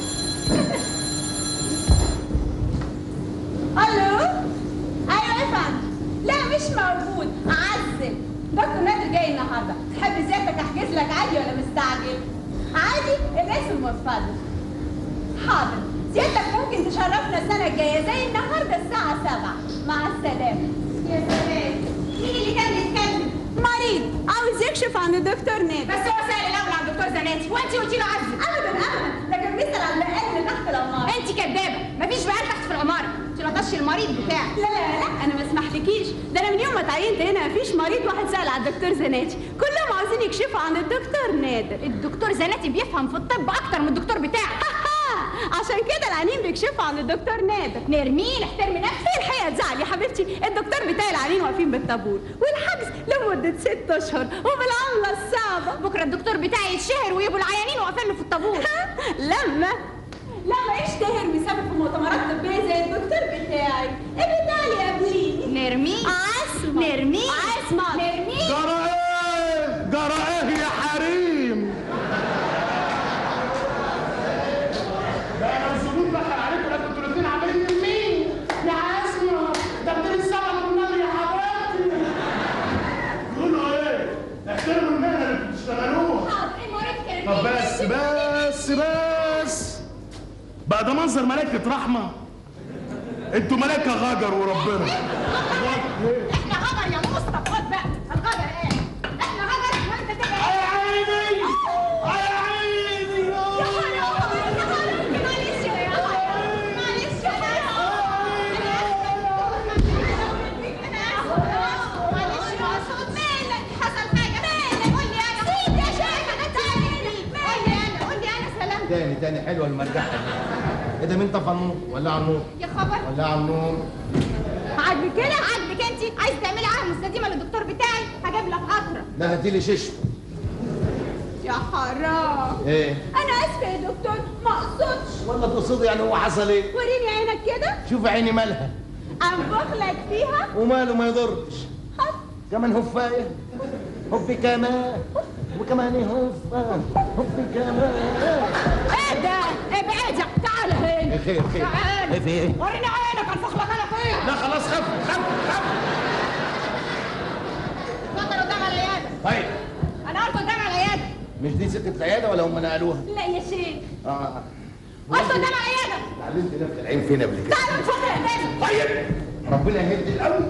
الو ايوه يا فندم لا مش موجود عزل دكتور نادر جاي النهارده تحب زيادتك احجز لك عادي ولا مستعجل عادي الاسم واتفضل حاضر زيادتك ممكن تشرفنا السنه الجايه زي النهارده الساعه 7 مع السلامه
يا سلام مين اللي كان بيتكلم
مريض عاوز يكشف عن الدكتور نادر
بس هو سأل الاول عن الدكتور زناتي وانت قلتي له عزل
ابدا ابدا ده كان بيسال على البقال اللي تحت العماره
انت كدابه مفيش بقال تحت في العماره انت لطشي المريض بتاعك
لا لا لا انا ما اسمحلكيش ده انا من يوم ما اتعينت هنا مفيش مريض واحد سال على الدكتور زناتي كلهم عاوزين يكشفوا عن الدكتور نادر
الدكتور زناتي بيفهم في الطب اكتر من الدكتور بتاعك
عشان كده العيانين بيكشفوا عن الدكتور نادر
نرمين احترمي نفسك
الحقيقه تزعل يا حبيبتي الدكتور بتاعي العيانين واقفين بالطابور والحجز لمده ست اشهر وبالعمله الصعبه
بكره الدكتور بتاعي يتشهر ويبقوا العيانين واقفين له في الطابور
لما لما يشتهر ويسافر في مؤتمرات طبيه زي الدكتور بتاعي ابتدالي قبليني
نرمين
عصمت
نرمين
عصمت
نرمين
جرى ايه جرى ايه يا حريم ده انا الزبون دخل عليكم لا كنتوا الاثنين عاملين مين يا عزمه ده بدل السبب والنبي يا حبيبتي قولوا ايه احترموا المهنه اللي بتشتغلوها
حاضر المريض كان
طب بس بس بس بقى ده منظر ملائكة رحمة انتوا ملائكة غجر وربنا
احنا غدر يا مصطفى خد بقى الغدر ايه احنا غدر وانت تبقى
يا عيني يا عيني
يا حرام يا حرام معلش يا حرام معلش يا حرام انا اسفه معلش يا صوت مالك حصل حاجه مالك قول لي انا سيب يا شيخ انا تعالي قول لي انا قول لي انا سلام
تاني تاني حلوه المرجحه دي ايه ده مين طفى النور ولع النور
يا خبر
ولع النور
عاجبك كده عاجبك انت عايز تعملي عهد مستديمه للدكتور بتاعي هجيب لك قطره
لا هاتي لي شيش
يا حرام
ايه
انا اسفه يا دكتور ما اقصدش
والله تقصدي يعني هو حصل ايه
وريني عينك كده
شوف عيني مالها
انفخ لك فيها
وماله ما يضرش كمان هفايه هفي كمان وكمان هفه هفي كمان
ايه ده ابعد تعال هنا
خير خير
تعال
ايه في ايه
وريني عينك انفخ لك انا فين
لا خلاص خف خف خف
اتفضل قدام العياده
طيب
انا قلت قدام العياده
مش دي سكه العياده ولا هم نقلوها
لا يا شيخ
اه
قلت قدام العياده
اتعلمت نفس العين فين قبل كده
تعال انفخ لي قدامي
طيب ربنا يهد الاول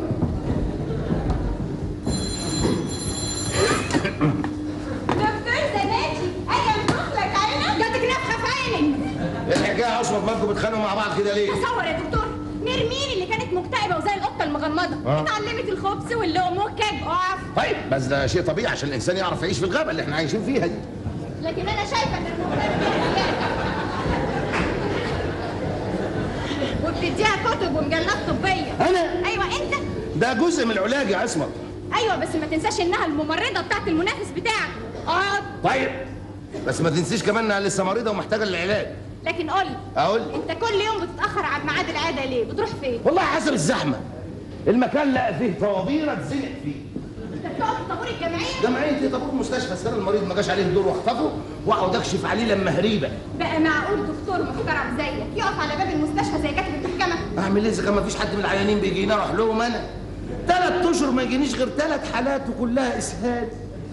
دكتور زناتي اجي انفخ لك عينك
جاتك نفخه في عينك
ايه الحكايه يا عصمت مالكم بتخانقوا مع بعض كده ليه
تصور يا دكتور نرمين اللي كانت مكتئبه وزي القطه المغمضه
آه.
اتعلمت الخبز واللقم والكب اقف
طيب بس ده شيء طبيعي عشان الانسان يعرف يعيش في الغابه اللي احنا عايشين فيها دي
لكن انا شايفه ان المكتئبه وبتديها كتب ومجلات طبيه
أنا؟
ايوه انت
ده جزء من العلاج يا عصمت
ايوه بس ما تنساش انها الممرضه بتاعت المنافس بتاعك اقعد
طيب بس ما تنسيش كمان انها لسه مريضه ومحتاجه للعلاج
لكن قول لي
اقول
انت كل يوم بتتاخر عن ميعاد العاده ليه بتروح فين
والله حسب الزحمه المكان لقى فيه طوابير اتزنق فيه
انت بتقف في طابور الجمعيه
جمعيه ايه طابور مستشفى السنه المريض ما جاش عليه الدور واخطفه واقعد اكشف عليه لما هريبه
بقى معقول دكتور محترم زيك يقف على باب المستشفى زي كاتب المحكمه
اعمل ايه اذا كان ما فيش حد من العيانين بيجينا اروح لهم انا ثلاث اشهر ما يجينيش غير ثلاث حالات وكلها اسهال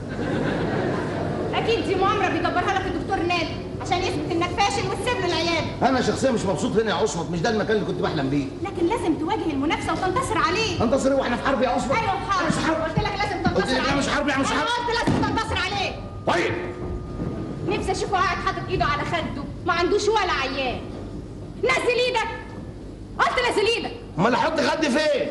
اكيد دي مؤامره بيدبرها لك الدكتور نادي عشان يثبت انك فاشل وتسيب له العياده
انا شخصيا مش مبسوط هنا يا عصمت مش ده المكان اللي كنت بحلم بيه
لكن لازم تواجه المنافسه وتنتصر عليه
انتصر واحنا في حرب يا عصمت
ايوه في حرب
مش حرب
قلت لك لازم
قلت
تنتصر
لك لا
عليه
مش حرب يعني مش
انا
حرب
قلت لازم تنتصر عليه
طيب
نفسي اشوفه قاعد حاطط ايده على خده ما عندوش ولا عيان نزل ايدك قلت نزل ايدك
امال احط خدي فين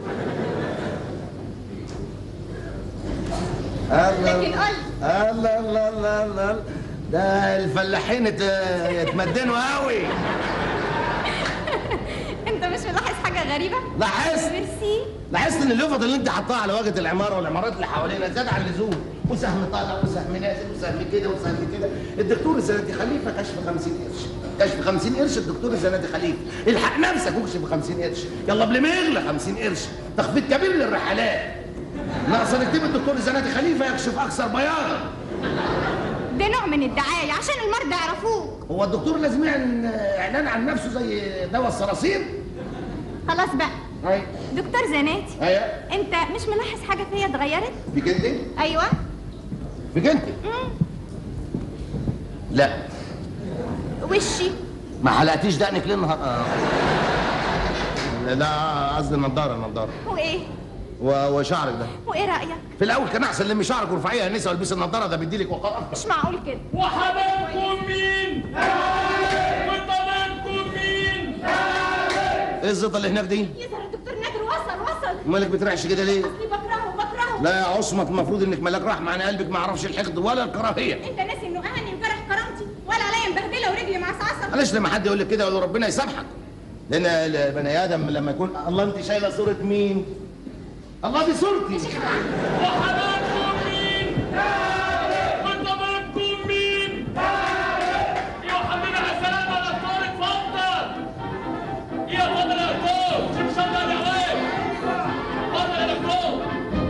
الله
لكن قل
الله الله الله الله ده الفلاحين ات- اتمدنوا قوي
انت مش ملاحظ حاجه حاجه غريبه
لاحظت
ميرسي
لاحظت ان اليوفط اللي انت حطاها على واجهه العماره والعمارات اللي حوالينا زاد عن اللزوم وسهم طالع وسهم نازل وسهم كده وسهم كده الدكتور الزناتي خليفه كشف 50 قرش كشف 50 قرش الدكتور الزناتي خليفه الحق نفسك واكشف 50 قرش يلا قبل ما يغلى 50 قرش تخفيض كبير للرحلات ناقص نكتب الدكتور الزناتي خليفه يكشف اكثر بياضا
ده نوع من الدعايه عشان المرضى يعرفوك
هو الدكتور لازم يعلن اعلان عن نفسه زي دواء الصراصير
خلاص بقى
اي
دكتور زناتي
ايوه
انت مش ملاحظ حاجه فيا اتغيرت
فيك انت
ايوه
فيك انت لا
وشي
ما حلقتيش دقنك ليه النهار آه. لا قصدي النضاره النضاره
وايه
و- وشعرك ده
وايه رايك
في الاول كان احسن لمي شعرك وارفعيها يا نسا والبسي النضاره ده بيديلك وقار اكتر
مش معقول كده
وحبايبكم مين؟ وطبيبكم مين؟
ايه الزيطه اللي هناك دي
يظهر الدكتور نادر وصل وصل
مالك بترعش كده ليه
اصلي بكرهه بكرهه
لا يا عصمت المفروض انك ملاك رحمه انا قلبك ما يعرفش الحقد ولا الكراهيه
انت ناسي انه اهني وجرح كرامتي ولا عليا مبهدله ورجلي معصعصه
معلش لما حد يقول لك كده يقول له ربنا يسامحك لان البني ادم لما يكون الله انت شايله صوره مين الله دي صورتي
وحبايبكم مين؟ وطبيبكم مين؟ يا حبيبي على السلامة يا دكتور اتفضل يا اتفضل يا دكتور شوف شغل يا واد اتفضل يا دكتور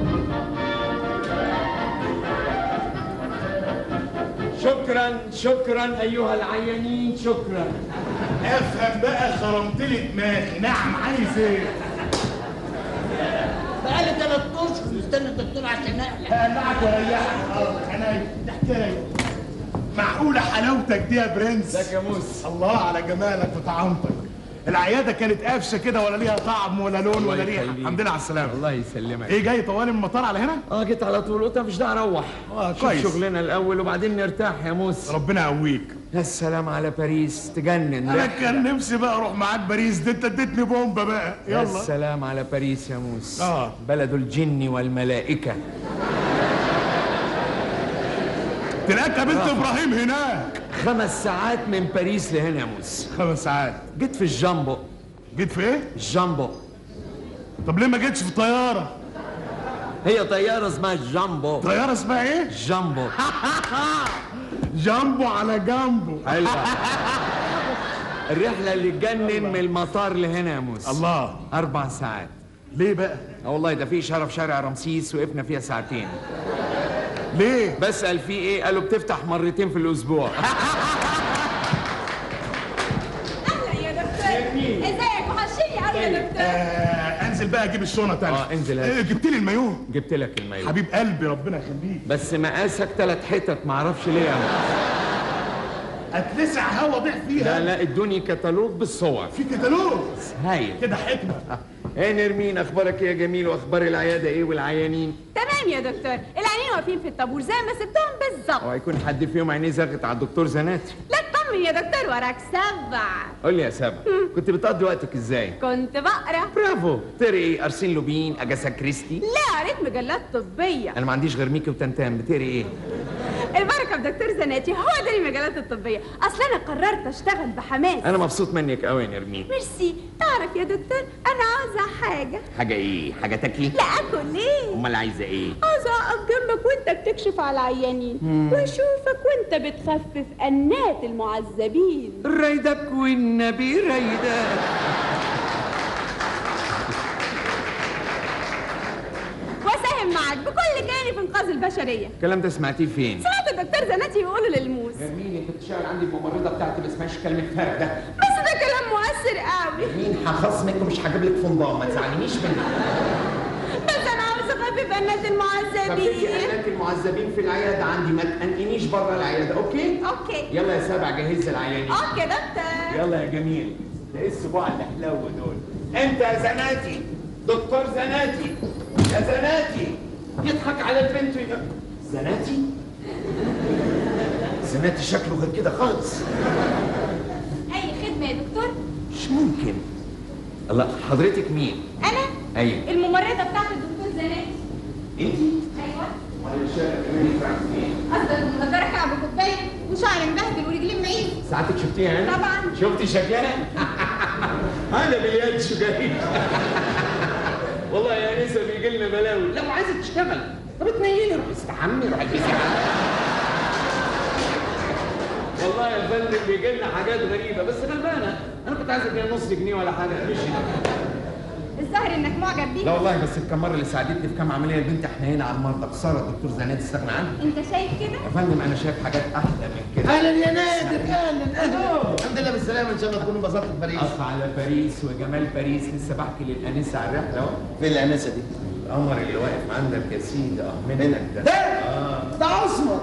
شكرا شكرا ايها العيانين شكرا
افهم بقى خرمت لي دماغي نعم عايز ايه؟
بقالي ثلاث اشهر مستني الدكتور عشان اقلق
هقلعك واريحك حاضر عينيا ده حكايه معقولة حلاوتك دي يا برنس
ازيك يا موس
الله على جمالك وطعامتك العيادة كانت قافشة كده ولا ليها طعم ولا لون ولا ريحة
يخليك.
الحمد لله على السلامة
الله يسلمك
ايه جاي طوالي من المطار على هنا؟
اه جيت على طول قلت مش داعي اروح
اه
شوف
كويس
شغلنا الاول وبعدين نرتاح يا موس
ربنا يقويك
يا سلام على باريس تجنن
انا
رحلة.
كان نفسي بقى اروح معاك باريس دي انت اديتني بومبا بقى
يا
يلا
سلام على باريس يا موس
آه.
بلد الجن والملائكة
تلاقيك قابلت ابراهيم هناك
خمس ساعات من باريس لهنا يا موس
خمس ساعات
جيت في الجامبو
جيت في ايه؟
الجامبو
طب ليه ما جيتش في طيارة؟
هي طيارة اسمها الجامبو
طيارة اسمها ايه؟
جامبو
جامبو على جامبو
حلوة الرحلة اللي تجنن من المطار لهنا يا موس
الله
أربع ساعات
ليه بقى؟
اه والله ده في إشارة في شارع رمسيس وقفنا فيها ساعتين
ليه؟
بسأل في إيه قالوا بتفتح مرتين في الأسبوع
اهلا يا دكتور ازيك وحشني قوي يا دكتور
آه انزل بقى اجيب الشنط انا
اه انزل
آه
هات.
جبت لي المايوه
جبت لك المايو
حبيب قلبي ربنا يخليك
بس مقاسك ثلاث حتت معرفش ليه يا موس.
اتلسع هوا ضيع
لا
فيها
لا ادوني كتالوج بالصور
في كتالوج
هايل
كده حكمه
ايه نرمين اخبارك ايه يا جميل واخبار العياده ايه والعيانين
تمام يا دكتور العيانين واقفين في الطابور زي ما سبتهم بالظبط
اوعى يكون حد فيهم عينيه زغت على الدكتور زناتي
لا تطمن يا دكتور وراك سبع
قول لي يا سبا كنت بتقضي وقتك ازاي
كنت بقرا
برافو تقري ايه ارسين لوبين اجاسا كريستي
لا قريت مجلات طبيه
انا ما عنديش غير ميكي وتنتان بتقري ايه
البركه في دكتور زناتي هو ده المجلات الطبيه اصل انا قررت اشتغل بحماس
انا مبسوط منك قوي يا نرمين
ميرسي تعرف يا دكتور انا عاوزه حاجه
حاجه ايه حاجه تاكلي
لا اكل ليه
امال عايزه ايه
عاوزه اقف جنبك وانت بتكشف على العيانين واشوفك وانت بتخفف انات المعذبين
ريدك والنبي ريدك
واساهم معك بكل جانب في انقاذ البشريه
الكلام ده سمعتيه فين
سمعت الدكتور زناتي بيقوله للموس
نرمين انت بتشتغل عندي الممرضه بتاعتي ما اسمهاش كلمه فرق ده
بس ده كلام مؤثر قوي
مين هخصمك ومش هجيب لك فندق ما تزعلنيش منك
بس انا عاوزه اخفف انات
خفيفي
المعذبين
انات المعذبين في العياده عندي ما تنقنيش بره العياده اوكي
اوكي
يلا يا سبع جهز العيانين
اوكي دكتور
يلا يا جميل ده ايه السبوع اللي حلوه دول انت يا زناتي دكتور زناتي يا زناتي يضحك على البنت ويق- زناتي زناتي شكله غير كده خالص
اي خدمه يا دكتور
مش ممكن الله حضرتك مين
انا
ايوه
الممرضه بتاعت الدكتور زناتي
انت
ايوه
وانا شايف كمان ينفع ايه
قصدك النضاره كعب كوبايه وشعر مبهدل ورجلين معيد
ساعتك شفتيها يعني؟
طبعاً.
شفتي شكلها؟ انا باليد جاي والله يا نسا بيجي لنا بلاوي لو عايزه تشتغل طب تنيلي روح استحمي روح البسي والله يا فندم بيجي لنا حاجات غريبه بس غلبانه انا كنت عايز اديها نص جنيه ولا حاجه مش
الظاهر انك معجب بيه
لا والله بس الكام مره اللي ساعدتني في كام عمليه البنت احنا هنا على المرضى خساره الدكتور زناد استغنى عنها
انت شايف كده
يا فندم انا شايف حاجات احلى من كده
اهلا يا نادر اهلا اهلا الحمد لله بالسلامه ان شاء الله تكونوا انبسطتوا في باريس
اخ على باريس وجمال باريس لسه بحكي للانسه على الرحله اهو
فين الانسه دي؟
القمر اللي واقف عندك يا سيدي اه منك ده
ده
اه
ده عصمت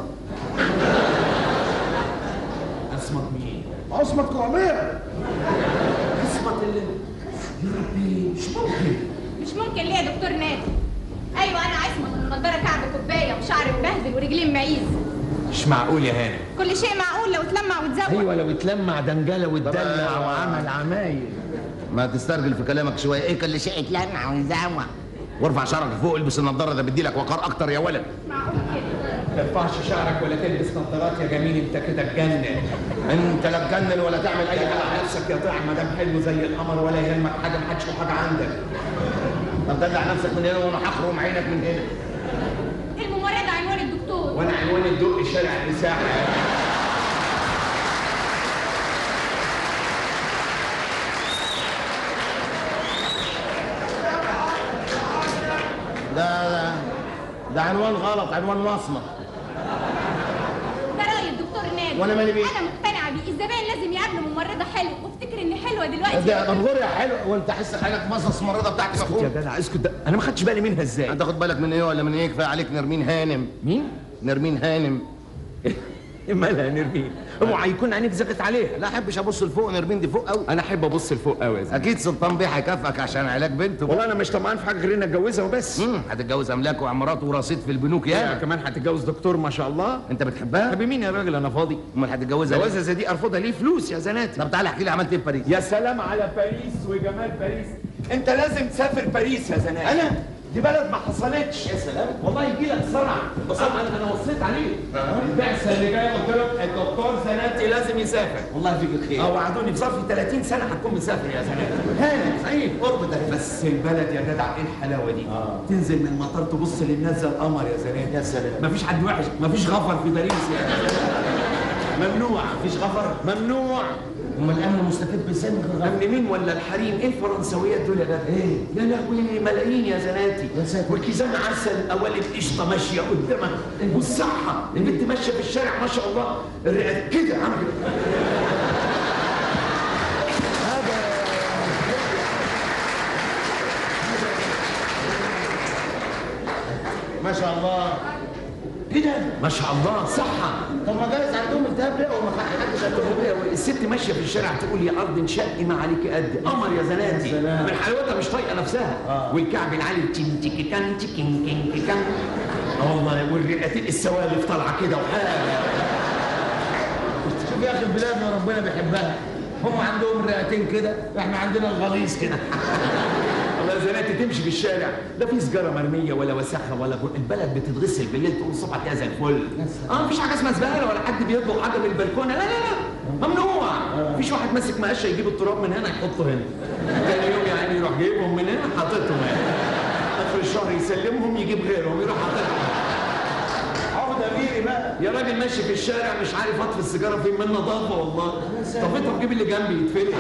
اسمك مين؟
عصمت كعبيه
اسمك اللي يا ربي مش ممكن
مش ممكن ليه يا دكتور نادي ايوه انا عصمت النضاره كعب كوبايه وشعر مبهدل ورجلين معيز
مش معقول يا هانم
كل شيء معقول لو اتلمع واتزوق
ايوه لو اتلمع دنجله واتدلع وعمل عمايل
ما تسترجل في كلامك شويه ايه كل شيء اتلمع ويزعوع وارفع شعرك لفوق البس النضاره ده بدي لك وقار اكتر يا ولد
معقول كده
ما ترفعش شعرك ولا تلبس نظارات يا جميل انت كده تجنن
انت لا تجنن ولا تعمل اي
اي
حاجه
على نفسك يا طيع ما دام حلو زي القمر ولا يهمك حاجه ما حدش له حاجه عندك
طب دلع نفسك من هنا وانا هخرم عينك من هنا
الممرضه عنوان الدكتور
وانا عنوان الدق شارع المساحه
ده ده ده عنوان غلط عنوان مصمت
ده راي الدكتور نادي
وأنا مالي بيه؟
انا مقتنعه بيه الزبائن لازم يقابلوا ممرضه حلو وافتكر اني حلوه دلوقتي
ده طب غور يا حلو وانت حس حالك مصص الممرضه بتاعتك يا
اسكت يا
اخويا
جدع اسكت ده انا ما خدتش بالي منها ازاي
انت خد بالك من ايه ولا من ايه كفايه عليك نرمين هانم
مين؟
نرمين هانم
مالها نرمين هو هيكون عينيك زغت عليها
لا احبش ابص لفوق نرمين دي فوق قوي
انا احب ابص لفوق قوي يا زلمه
اكيد سلطان بيه هيكافئك عشان علاج بنته
والله انا مش طمعان في حاجه غير اني اتجوزها وبس
امم هتتجوز املاك وعمارات ورصيد في البنوك
يا
يا
كمان هتتجوز دكتور ما شاء الله
انت بتحبها
طب مين يا راجل انا فاضي
امال هتتجوزها ليه؟
جوازه زي دي ارفضها ليه فلوس يا زناتي
طب تعالى احكي لي عملت ايه في باريس
يا سلام على باريس وجمال باريس انت لازم تسافر باريس يا زناتي
انا
دي بلد ما حصلتش
يا سلام
والله يجي لك صرع بس انا انا وصيت عليه البعثه اللي جايه قلت لك الدكتور زناتي لازم يسافر
والله فيك الخير
اه وعدوني في ظرف 30 سنه هتكون مسافر يا زناتي
هانم
صحيح
قرب ده
بس البلد يا جدع ايه الحلاوه دي
آه.
تنزل من المطار تبص للناس زي القمر يا زناتي
يا سلام
مفيش حد وحش مفيش غفر في باريس يعني ممنوع
مفيش غفر
ممنوع
امال الامن مستفيد بسن غفر
امن مين ولا الحريم ايه الفرنسويات دول يا جدع
ايه
يا لهوي ملايين يا زناتي
يا ساتر.
والكيزان عسل قوالب قشطه ماشيه قدامك والصحه البنت ماشيه في الشارع ما شاء الله الرئه كده عامل كده.
ما شاء الله
كده ما شاء الله صحه
طب ما جالس عندهم التهاب رئه وما حدش عنده
الست ماشيه في الشارع تقول يا ارض انشقي ما عليك قد قمر يا زناتي
سلام.
من حلاوتها مش طايقه نفسها
آه.
والكعب العالي تين تيكي كان تيكين كين كان اه والله والرئتين السوالف طالعه كده وحاجه
شوف يا اخي البلاد اللي ربنا بيحبها هم عندهم رئتين كده احنا عندنا الغليظ كده
والله يا زناتي تمشي في الشارع لا في سجاره مرميه ولا وساخه ولا جو... البلد بتتغسل بالليل تقوم الصبح تلاقيها زي الفل اه مفيش حاجه اسمها زباله ولا حد بيطبخ حاجه من البلكونه لا لا لا ممنوع مفيش واحد ماسك مقشه يجيب التراب من هنا يحطه هنا تاني يوم يعني يروح جايبهم من هنا حاططهم هنا اخر الشهر يسلمهم يجيب غيرهم يروح حاططهم
عقده بيري بقى
يا راجل ماشي في الشارع مش عارف اطفي السيجاره فين من نظافه والله طفيتها وجيب اللي جنبي يتفلق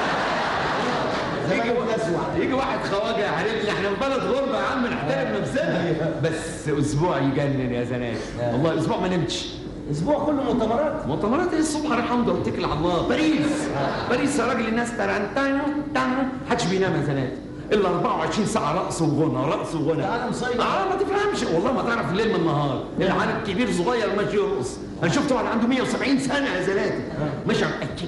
يجي واحد يجي واحد خواجه يعرفني احنا في بلد غربه يا عم نحترم نفسنا بس اسبوع يجنن يا زنات والله اسبوع ما نمتش
اسبوع كله مؤتمرات
مؤتمرات ايه الصبح انا الحمد لله اتكل على الله باريس باريس يا راجل الناس ترنتان تان محدش بينام يا زنات الا 24 ساعه رقص وغنى رقص وغنى
ده عالم صيد.
اه ما تفهمش والله ما تعرف الليل من النهار العالم كبير صغير ماشي يرقص انا شفت واحد عنده 170 سنه يا زناتي ماشي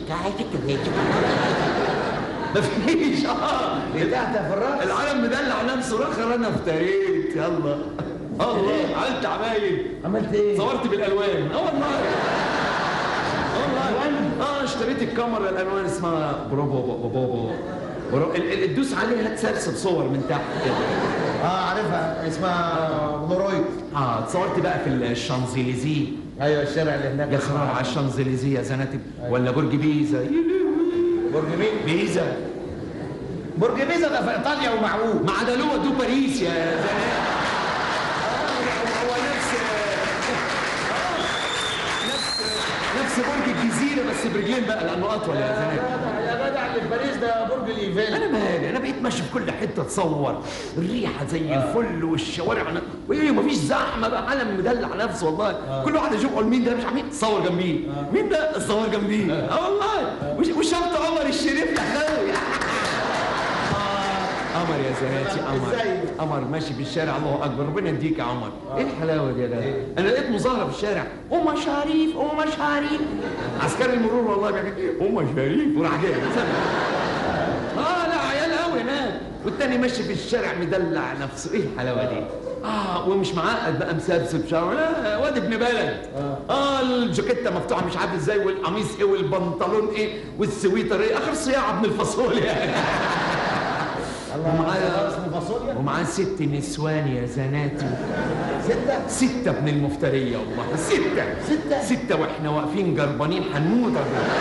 ما فيش اه
بدأت في الرقص
العالم مدلع نفسه رخر انا افتريت يلا الله عملت عمايل
عملت ايه؟
صورت بالالوان اه والله اه والله اه اشتريت الكاميرا الالوان اسمها برافو بابا بابا برافو. ال- ال- تدوس عليها تسرسب صور من تحت كده
اه عارفها اسمها بلورويد
اه اتصورت بقى في الشانزليزيه
ايوه الشارع اللي هناك
يا خراب على الشانزليزيه يا زناتب ولا برج بيزا
برج مين؟
بيزا
برج بيزا ده في ايطاليا ومعوج
ما عدا له ودوه باريس يا زناد هو نفس نفس نفس برج الجزيره بس برجلين بقى لانه اطول يا زناد
يا جدع اللي في باريس ده برج الايفيل
انا مالي انا بقيت ماشي في كل حته اتصور الريحه زي الفل والشوارع ن- وايه مفيش زحمه بقى عالم مدلع نفسه والله كل واحد يشوف يقول مين ده مش عارف مين تصور جنبيه مين ده تصور جنبيه اه والله وش- وشفت عمر الشريف لحلاوي قمر يا زناتي قمر قمر ماشي في الشارع الله اكبر ربنا يديك يا عمر ايه الحلاوه دي يا جدع انا لقيت مظاهره في الشارع ام شريف ام شريف عسكري المرور والله بيحكي ام شريف وراح جاي اه لا عيال قوي هناك والتاني ماشي في الشارع مدلع نفسه ايه الحلاوه دي اه ومش معقد بقى مسبسب شعره لا واد ابن بلد اه الجاكيته مفتوحه مش عارف ازاي والقميص ايه والبنطلون ايه والسويتر ايه اخر صياعه ابن الفاصوليا ومعاه
اسمه فاصوليا
ومعاه ست نسوان يا زناتي ستة؟ ستة ابن المفترية والله ستة ستة ستة واحنا واقفين جربانين هنموت يا ابني.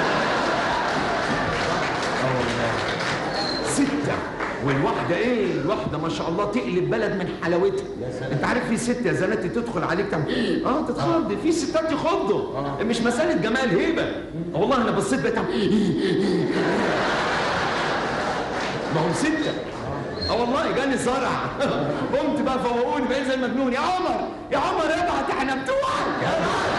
اه والله ستة والواحدة ايه؟ الواحدة ما شاء الله تقلب بلد من حلاوتها انت عارف في ست يا زناتي تدخل عليك تعمل اه تتخض في ستات يخضوا مش مسألة جمال هيبة آه والله انا بصيت بقيت أعمل ما هم ستة اه والله جاني صرع قمت بقى فوقوني بقيت زي المجنون يا عمر يا عمر ابعت احنا بتوعك يا عمر.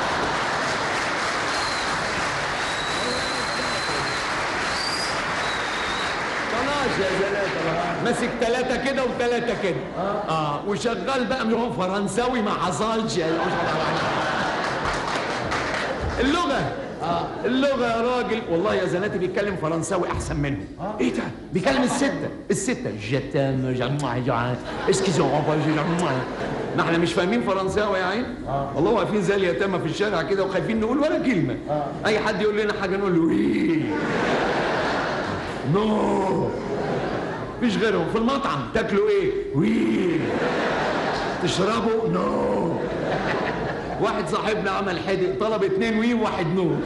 طناش يا زلاتة ماسك ثلاثة كده وثلاثة كده اه وشغال بقى من هو فرنساوي ما حصلش يا اللغة اللغة يا راجل والله يا زناتي بيتكلم فرنساوي أحسن منه إيه ده؟ بيكلم الستة الستة جتام جمع جعان اسكيزون ما احنا مش فاهمين فرنساوي يا عين والله واقفين زي اليتامى في الشارع كده وخايفين نقول ولا كلمة أي حد يقول لنا حاجة نقول له وي نو مفيش غيرهم في المطعم تاكلوا ايه؟ وي تشربوا نو واحد صاحبنا عمل حدق طلب اتنين وي وواحد نو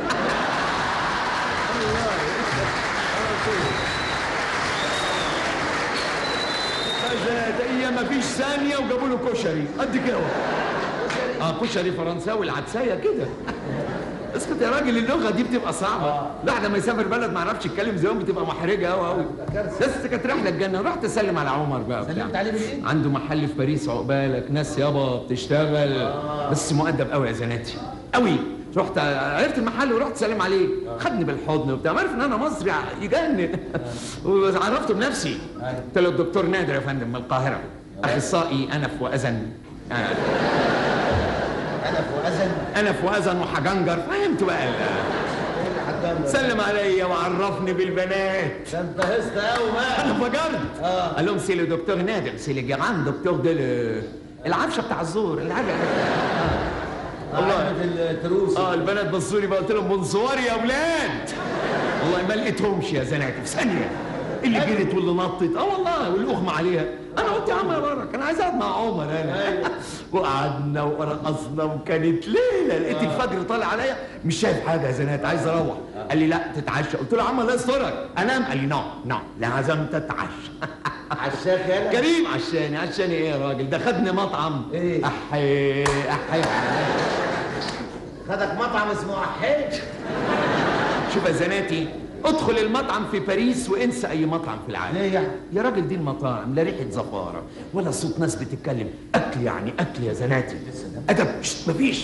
هي مفيش ثانية وجابوا له كشري قد كده اهو. اه كشري فرنساوي العدسية كده اسكت يا راجل اللغة دي بتبقى صعبة الواحد لما يسافر بلد ما يعرفش يتكلم زيهم بتبقى محرجة قوي قوي بس كانت رحلة الجنة رحت اسلم على عمر بقى وبتاع.
سلمت عليه بالايه؟
عنده محل في باريس عقبالك ناس يابا بتشتغل بس مؤدب قوي يا زناتي قوي رحت عرفت المحل ورحت سلم عليه خدني بالحضن وبتاع عارف ان انا مصري يجنن وعرفته بنفسي قلت له الدكتور نادر يا فندم من القاهره اخصائي انف واذن آه.
انف واذن
انف واذن وحجنجر فهمت بقى سلم عليا وعرفني بالبنات
ده انت هست قوي بقى
انا فجرت قال لهم سي لو دكتور نادر سي لي جيران دكتور دو لو- العفشه بتاع الزور العفشه
والله التروس
اه البنات بصوا لي بقى قلت لهم بونسوار يا اولاد والله ما لقيتهمش يا زناتي في ثانيه اللي جرت واللي نطت اه والله واللي اغمى عليها انا قلت يا عم يا بركه انا عايز اقعد مع عمر انا وقعدنا ورقصنا وكانت ليله لقيت الفجر طالع عليا مش شايف حاجه يا زنات عايز اروح قال لي لا تتعشى قلت له يا عم الله يسترك انام قال لي نو نو لازم تتعشى
عشاك يالا
كريم عشاني عشاني ايه يا راجل ده خدني مطعم
إيه؟
احي احي
خدك مطعم اسمه احيج
شوف يا زناتي ادخل المطعم في باريس وانسى اي مطعم في العالم
ليه يعني؟
يا راجل دي المطاعم لا ريحه زفاره ولا صوت ناس بتتكلم اكل يعني اكل يا زناتي ادب شت مفيش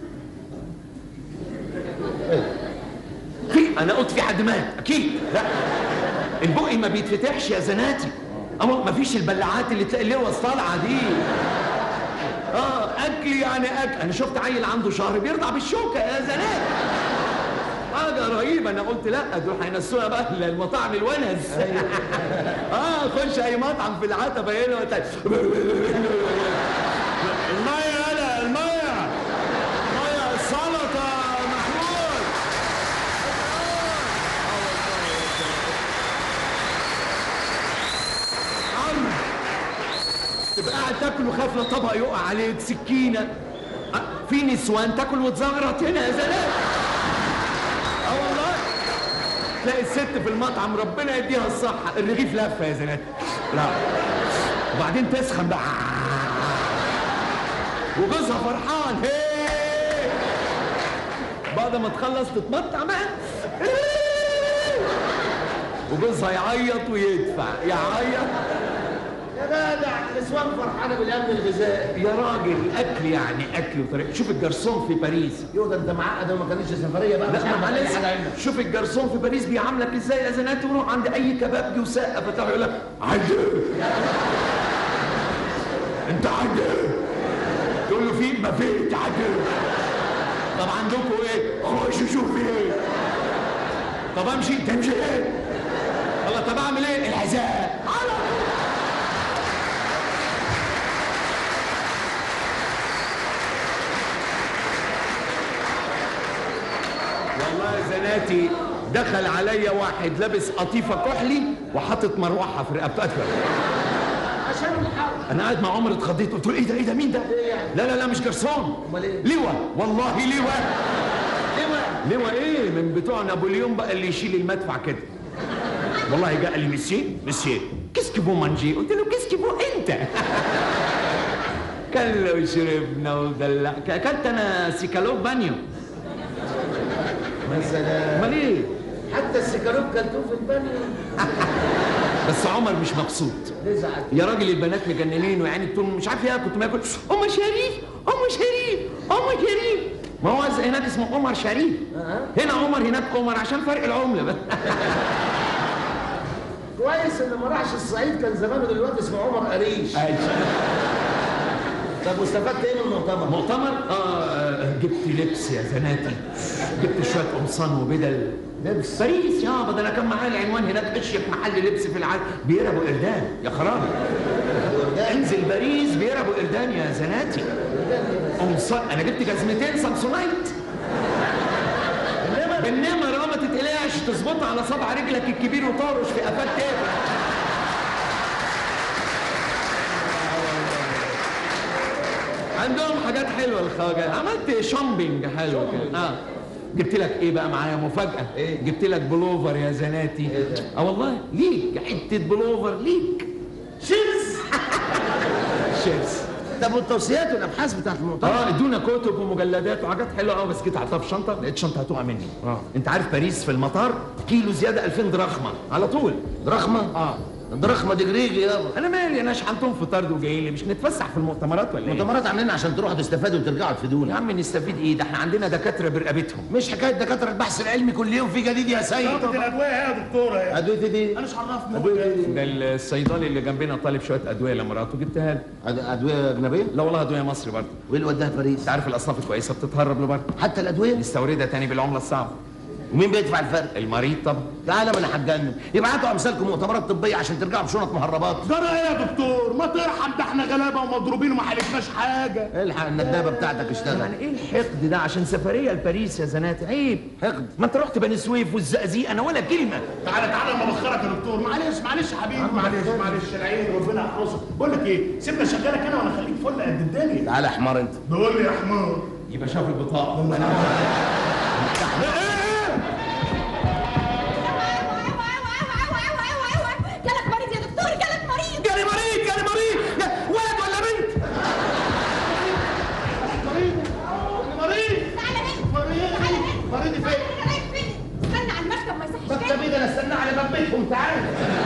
في انا قلت في حد مات اكيد لا البقي ما بيتفتحش يا زناتي اما مفيش البلعات اللي تلاقي اللوز طالعه دي اه اكل يعني اكل انا شفت عيل عنده شهر بيرضع بالشوكه يا زنات حاجه رهيبه انا قلت لا دول هينسونا بقى للمطاعم الونس اه خش اي مطعم في العتبه هنا وت... الميه يلا الميه الميه السلطه محمود عم تبقى قاعد تاكل وخاف لا طبق يقع عليك سكينه آه، في نسوان تاكل وتزغرط هنا يا زلمه اه والله تلاقي الست في المطعم ربنا يديها الصحة الرغيف لفة يا زنات لا وبعدين تسخن بقى وجوزها فرحان هي بعد ما تخلص تتمتع بقى وجوزها يعيط ويدفع يعيط
يا جدع النسوان فرحانه بالامن الغذائي
يا راجل اكل يعني اكل وطريقه شوف الجرسون في باريس
يو ده انت معقد وما كانتش سفريه بقى مش
لا
عارف
معلش
أي حاجه عنك
شوف الجرسون في باريس بيعاملك ازاي يا زنات وروح عند اي كبابجي وسقف بتاعه يقول لك عدل انت عدل تقول له في ما فيش عدل طب عندكم ايه خش شوف في ايه طب امشي تمشي ايه الله طب اعمل ايه الحذاء على طول. والله يا زناتي دخل عليا واحد لابس قطيفه كحلي وحاطط مروحه في رقبته أدفع.
عشان الحق
انا قاعد مع عمر اتخضيت قلت له ايه ده ايه ده مين ده لا لا لا مش جرسون
امال ايه
لواء والله لواء
لواء
لواء ايه من بتوع نابليون بقى اللي يشيل المدفع كده والله جاء قال لي مسيي مسيي كيسكي بو مانجي قلت له كيسكي بو انت كل وشربنا ودلع اكلت انا سيكالوب بانيو
مثلا
امال ايه
حتى السيكالوب كلتوه في البانيو
بس عمر مش مبسوط
ليه زعلت
يا راجل البنات مجننين ويعني التون مش عارف ايه كنت باكل ام شريف ام شريف ام شريف ما هو هناك اسمه عمر شريف هنا عمر هناك عمر عشان فرق العمله بس
كويس ان ما راحش الصعيد كان زمانه دلوقتي اسمه عمر قريش طب واستفدت ايه من المؤتمر؟
مؤتمر آه آه، جبت لبس يا زناتي جبت شويه قمصان وبدل
لبس
باريس يابا ده انا كان معايا العنوان هناك اشيك محل لبس في العالم بيربوا قردان يا خرابي انزل باريس بيربوا قردان يا زناتي قمصان انا جبت جزمتين سامسونايت بالنمر اه ما تتقلقش تظبطها على صبع رجلك الكبير وطارش في قفاك تاني عندهم حاجات حلوه الخواجه عملت شومبينج حلو كده اه جبت لك ايه بقى معايا مفاجاه
إيه؟
جبت لك بلوفر يا زناتي اه والله ليك حته بلوفر ليك
شيرز
شيرز
طب والتوصيات والابحاث بتاعت المؤتمر
اه ادونا كتب ومجلدات وحاجات حلوه قوي بس جيت احطها في شنطه لقيت شنطه هتقع مني
آه.
انت عارف باريس في المطار كيلو زياده 2000 دراخمه على طول
ضخمه
اه
الضخمه دي جريجي يابا
انا مالي انا شحنتهم في طرد وجايين لي مش نتفسح في المؤتمرات ولا ايه
المؤتمرات عاملين عشان تروحوا تستفادوا وترجعوا
يا
تفيدونا
عم نستفيد ايه ده احنا عندنا دكاتره برقبتهم
مش حكايه دكاتره البحث العلمي كل يوم في جديد يا سيد
شنطة الأدوية إيه يا دكتورة يا
ادويه دي
أنا مش عرفني
ادويه دي
ده الصيدلي اللي جنبنا طالب شويه ادويه لمراته جبتها له
أد- ادويه اجنبيه
لا والله ادويه مصري برضه
وايه اللي وداها باريس
انت عارف الاصناف الكويسه بتتهرب له برضه
حتى الادويه
نستوردها تاني بالعمله الصعبه
ومين بيدفع الفرق
المريض طبعا
تعالى ما انا هتجنن يبعتوا امثالكم مؤتمرات طبيه عشان ترجعوا بشنط مهربات
جرى إيه يا دكتور ما ترحم ده إحنا غلابة ومضروبين وما حلفناش حاجة
الحق الندابه بتاعتك اشتغل
يعني ايه الحقد ده عشان سفريه لباريس يا زناتي عيب
حقد
ما انت رحت بني سويف والزقازيق انا ولا كلمه
تعالى تعالى اما بخرك يا دكتور معلش معلش يا حبيبي معلش معلش العين ربنا يحفظك بقول لك ايه سيبنا شغالك انا وانا اخليك فل قد الدنيا
تعالى يا حمار انت
بقول لي يا حمار
يبقى شاف البطاقه
جالك مريض يا دكتور جالك مريض
جالي مريض جالي مريض لا، ولد ولا بنت
مريض
تعالى هنا
مريض
تعالى هنا
مريض فين
تعالى رايح فين استنى على المكتب ما يصحش كده
مكتب ايه ده انا استنى على باب بيتهم تعالى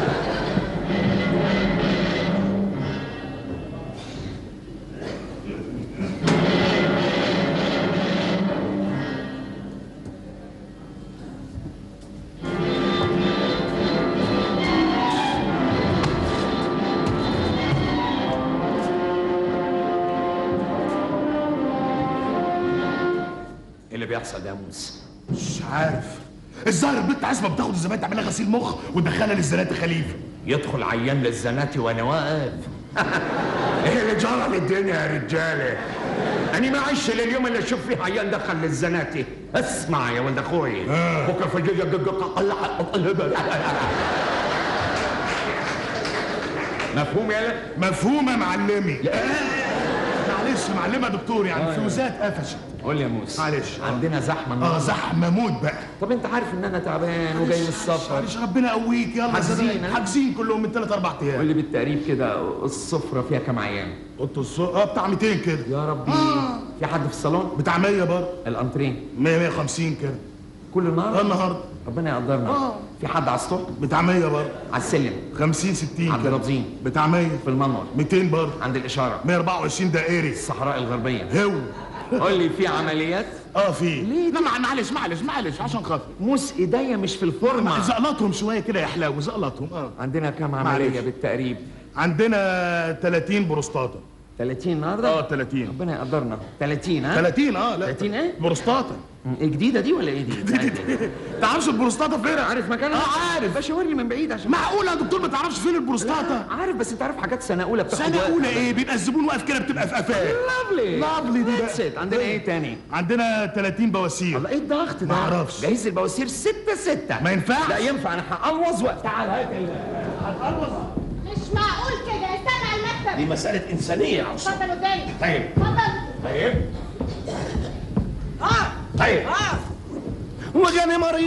ايه اللي بيحصل ده يا موسى
مش عارف الظاهر البنت عايزه بتاخد الزبائن تعملها غسيل مخ وتدخلها للزناتي خليفه
يدخل عيان للزناتي وانا واقف ايه اللي جرى للدنيا يا رجاله انا ما عايش لليوم اللي اشوف فيه عيان دخل للزناتي اسمع يا ولد اخوي بكره فجأة مفهوم يالا
مفهوم يا معلمي معلش يا معلمه يا دكتور يعني الفيوزات قفشت
قول لي يا موس
معلش
عندنا زحمه
اه
النهاردة.
زحمه موت بقى
طب انت عارف ان انا تعبان وجاي من السفر
معلش ربنا يقويك يلا
حاجزين،
صدقني.
ها؟
حاجزين كلهم من ثلاث اربع
قول
ايام
لي بالتقريب كده السفره فيها كام عيان
اوضه الصوت اه بتاع 200 كده
يا ربي في حد في الصالون
بتاع 100 برضه
الانتريه
100 150 كده
كل النهار
اه النهارده
ربنا يقدرنا
آه.
في حد على السطح
بتاع 100 برضه
على السلم
50 60
عند
كده
الرابزين
بتاع 100
في المنور
200 برضه
عند الاشاره
124 دائري
الصحراء الغربيه
هو
قول لي في عمليات
اه في ليه لا مع- معلش معلش معلش عشان خاطر
موس ايديا مش في الفورمه
زقلطهم شويه كده يا حلاوه زقلطهم اه
عندنا كام
معلش.
عمليه بالتقريب
عندنا 30 بروستاتا
30 النهارده
اه 30
ربنا يقدرنا 30 ها
30 اه لا
30 ايه
بروستاتا
ايه جديده دي ولا ايه دي
تعرفش البروستاتا فين
عارف مكانها
اه عارف
باشا وري من بعيد عشان
معقول يا دكتور ما تعرفش فين البروستاتا
عارف بس انت عارف حاجات سنه اولى بتاخد
سنه
وقت.
اولى ايه بيبقى الزبون واقف كده بتبقى في قفاه
لافلي
لافلي دي بقى.
That's it. عندنا ايه تاني
عندنا 30 بواسير
الله ايه الضغط ده
ما اعرفش.
جهيز البواسير 6 6
ما ينفعش.
لا ينفع انا هقلوظ وقت تعال هات
مش معقول كده استنى على المكتب
دي مسألة إنسانية يا عصام
اتفضل قدامي
طيب
اتفضل
طيب
اه
طيب
اه
وجاني مريض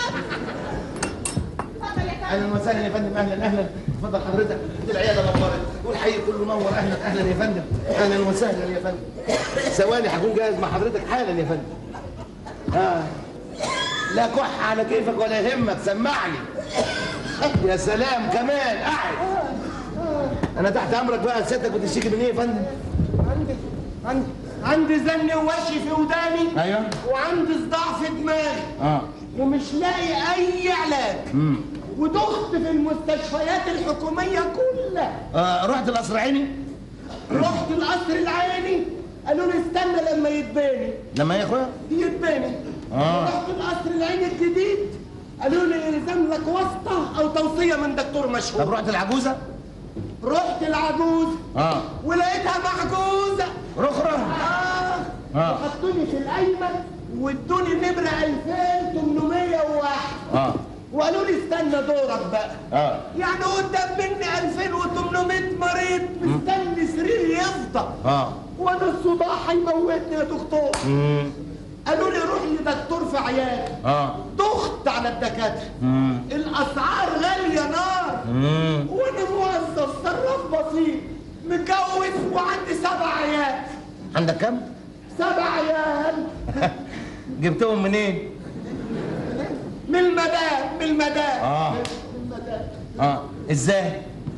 اتفضل يا
اهلا
فندم
وسهلا يا فندم اهلا اهلا اتفضل حضرتك دي العياده نورت والحي كله نور اهلا اهلا يا فندم اهلا وسهلا يا فندم ثواني هكون جاهز مع حضرتك حالا يا فندم اه لا كح على كيفك ولا يهمك سمعني يا سلام كمان قاعد انا تحت امرك بقى سيادتك بتشتكي من ايه يا فندم
عندي عندي عندي زن ووشي في وداني
ايوه
وعندي صداع في دماغي
اه
ومش لاقي أي علاج
امم
ودخت في المستشفيات الحكومية كلها
آه رحت القصر عيني
رحت القصر العيني قالوا لي استنى لما يتباني
لما يا اخويا
يتباني
آه.
رحت القصر العيني الجديد قالوا لي يلزم لك واسطة أو توصية من دكتور
طب
مشهور
رحت العجوزه
رحت العجوز
اه
ولقيتها محجوزة
رخرة
آه
آه.
وحطوني في الأيمن وادوني نمرة 2801
اه
وقالوا لي استنى دورك بقى
اه
يعني قدام مني 2800 مريض مستني سرير يفضى
اه
وانا الصداع هيموتني يا دكتور
امم
قالوا لي روح لدكتور في عيادة
اه
ضغط على الدكاتره
امم
الاسعار غاليه نار
امم
وانا موظف صراف بسيط متجوز وعندي سبع عيال
عندك كم؟
سبع عيال
جبتهم منين؟
من المدام من المدام
اه
من المدام
اه ازاي؟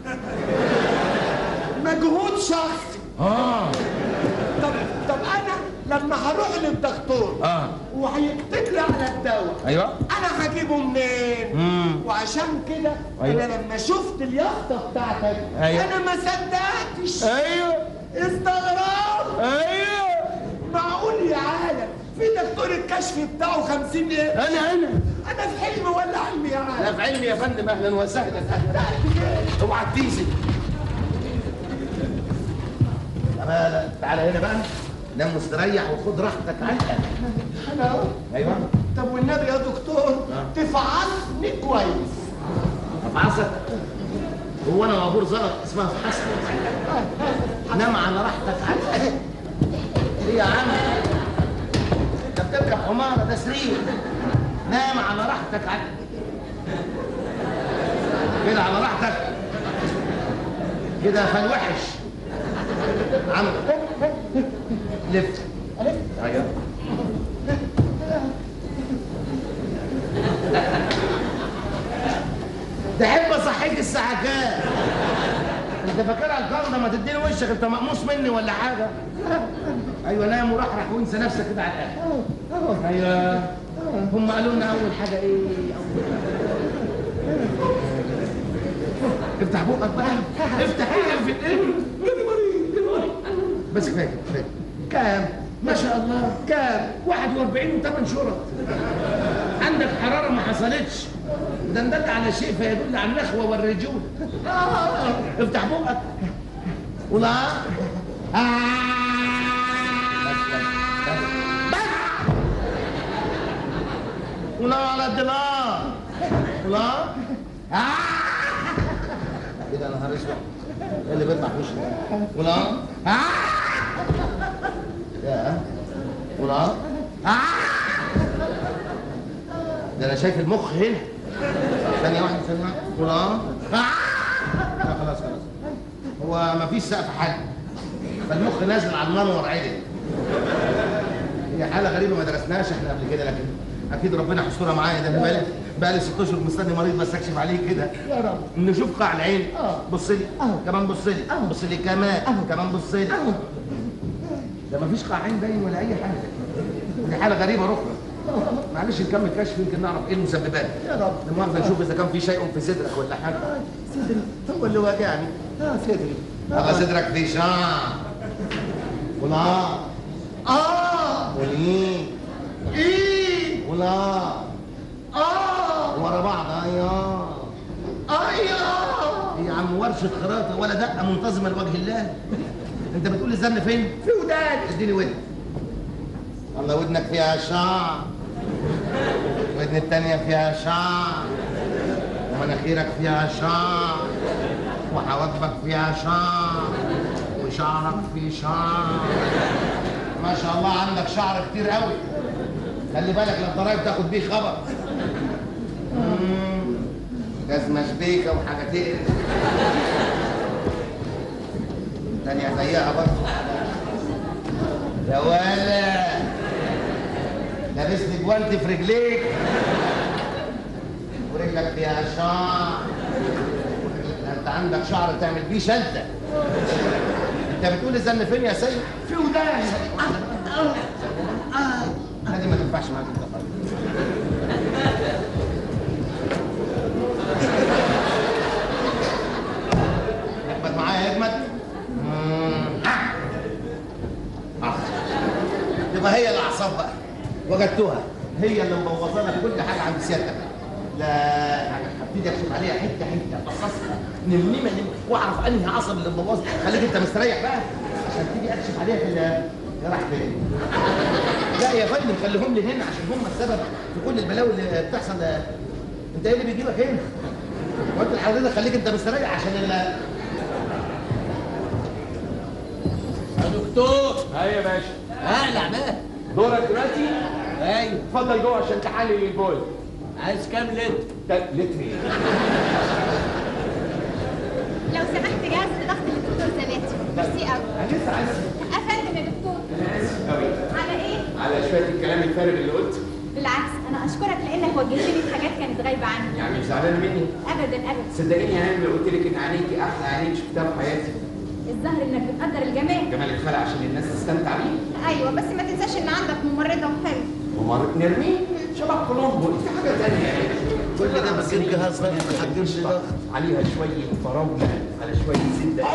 مجهود شخصي
اه
طب طب انا لما هروح للدكتور
اه
وهيكتب لي على الدواء
ايوه
انا هجيبه منين
امم
وعشان كده
أيوة.
انا لما شفت اليافطه بتاعتك
أيوة.
انا ما صدقتش
ايوه
استغربت
ايوه
معقول يا عالم في دكتور الكشف بتاعه 50 ايه
انا انا
انا في حلم ولا علم يا
لا
عالم
في علمي يا فندم اهلا وسهلا اهلا اوعى تيزي تعالى تعالى هنا بقى نام مستريح وخد راحتك علقه
انا أهو.
ايوه
طب والنبي يا دكتور تفعصني كويس
افعصك هو انا وابور زلط اسمها فحص نام على راحتك علقه ايه يا عم انت بتركب حماره ده سرير نام على راحتك علقه كده على راحتك كده فالوحش عم لف ايوه تحب اصحيك الساعه كام انت فاكرها الكرنه ما تديني وشك انت مقموص مني ولا حاجه ايوه نام ورحرح وانسى نفسك كده على الاخر ايوه هم قالوا لنا اول حاجه ايه اول افتح بقك بقى افتح ايه في ايه بس كفايه كفايه كام ما شاء الله كام 41 و8 شرط عندك حراره ما حصلتش ده ندل على شيء فيدل على النخوه والرجول افتح بقك ولا ولا على الدماغ ولا كده انا نهار اسود ايه اللي بيطلع في وشي ده؟ ولا يا قول اه آه. ده انا شايف المخ هنا ثانية واحدة ثانية واحدة قول اه آه. لا خلاص خلاص هو مفيش سقف حد فالمخ نازل على المنور عدل هي حالة غريبة ما درسناهاش احنا قبل كده لكن اكيد ربنا يسترها معايا ده انا بقالي بقالي ست اشهر مستني مريض بس اكشف عليه كده
يا رب
نشوف قاع العين بص لي كمان بص لي بص لي كمان كمان بص لي ده مفيش قاع عين باين ولا اي حاجه دي حاله غريبه ركبه معلش نكمل كشف يمكن نعرف ايه المسببات
يا رب
المؤاخذه نشوف اذا كان في شيء في صدرك ولا حاجه
صدري هو اللي واجعني اه صدري
الله صدرك فيه شعر ولا
اه
وليه
ايه
ولا
اه
ورا بعض اياه
ايوه
يا عم ورشه خراطه ولا دقه منتظمه لوجه الله انت بتقول الزن فين؟
في وداني
اديني ودن الله ودنك فيها شعر ودن التانية فيها شعر ومناخيرك فيها شعر وحواجبك فيها شعر وشعرك فيه شعر ما شاء الله عندك شعر كتير قوي خلي بالك لو الضرايب تاخد بيه خبر مم. جزمة شبيكة وحاجة تقرف تانية زيها برضه يا ولا لابس لي جوانتي في رجليك ورجلك فيها شعر ده انت عندك شعر تعمل بيه شلته انت بتقول الزن فين يا سيد؟
في وداني
هذه ما تنفعش معاك انت خالص اجمد معايا اجمد مم. آه. يبقى هي الاعصاب بقى وجدتها هي اللي مبوظه لك كل حاجه عند سيادتك لا انا هبتدي اكشف عليها حته حته افصصها نمنمه نم واعرف انهي عصب اللي مبوظ خليك انت مستريح بقى عشان تيجي اكشف عليها في ال- يا راح فين لا يا فندم خليهم لي هنا عشان هم السبب في كل البلاوي اللي بتحصل انت ايه اللي بيجيبك هنا؟ وانت حضرتك خليك انت مستريح عشان ال
يا دكتور
ايوه يا باشا
اقلع بقى
دورك دلوقتي
ايوه
اتفضل جوه عشان تحلل البول
عايز كام لتر
تا- لتر ايه؟
لو سمحت جهاز ضغط للدكتور زباتي ميرسي قوي
انا لسه عايز
افندم يا دكتور
انا اسف قوي
على ايه؟
على شويه الكلام الفارغ اللي قلته
بالعكس انا اشكرك لانك وجهتني في حاجات كانت غايبه عني
يعني مش زعلانه مني
ابدا ابدا
صدقيني يا هاني لو قلت لك ان عينيكي احلى عينين شفتها في حياتي
الظاهر انك بتقدر الجمال
جمال الخلق عشان الناس تستمتع بيه
ايوه بس ما تنساش ان عندك ممرضه وحلو
ومر نرميه شبه كولومبو في حاجه ثانيه يعني
كل ده بس الجهاز ما يتحكمش ضغط
عليها شويه فراوله على شويه زبده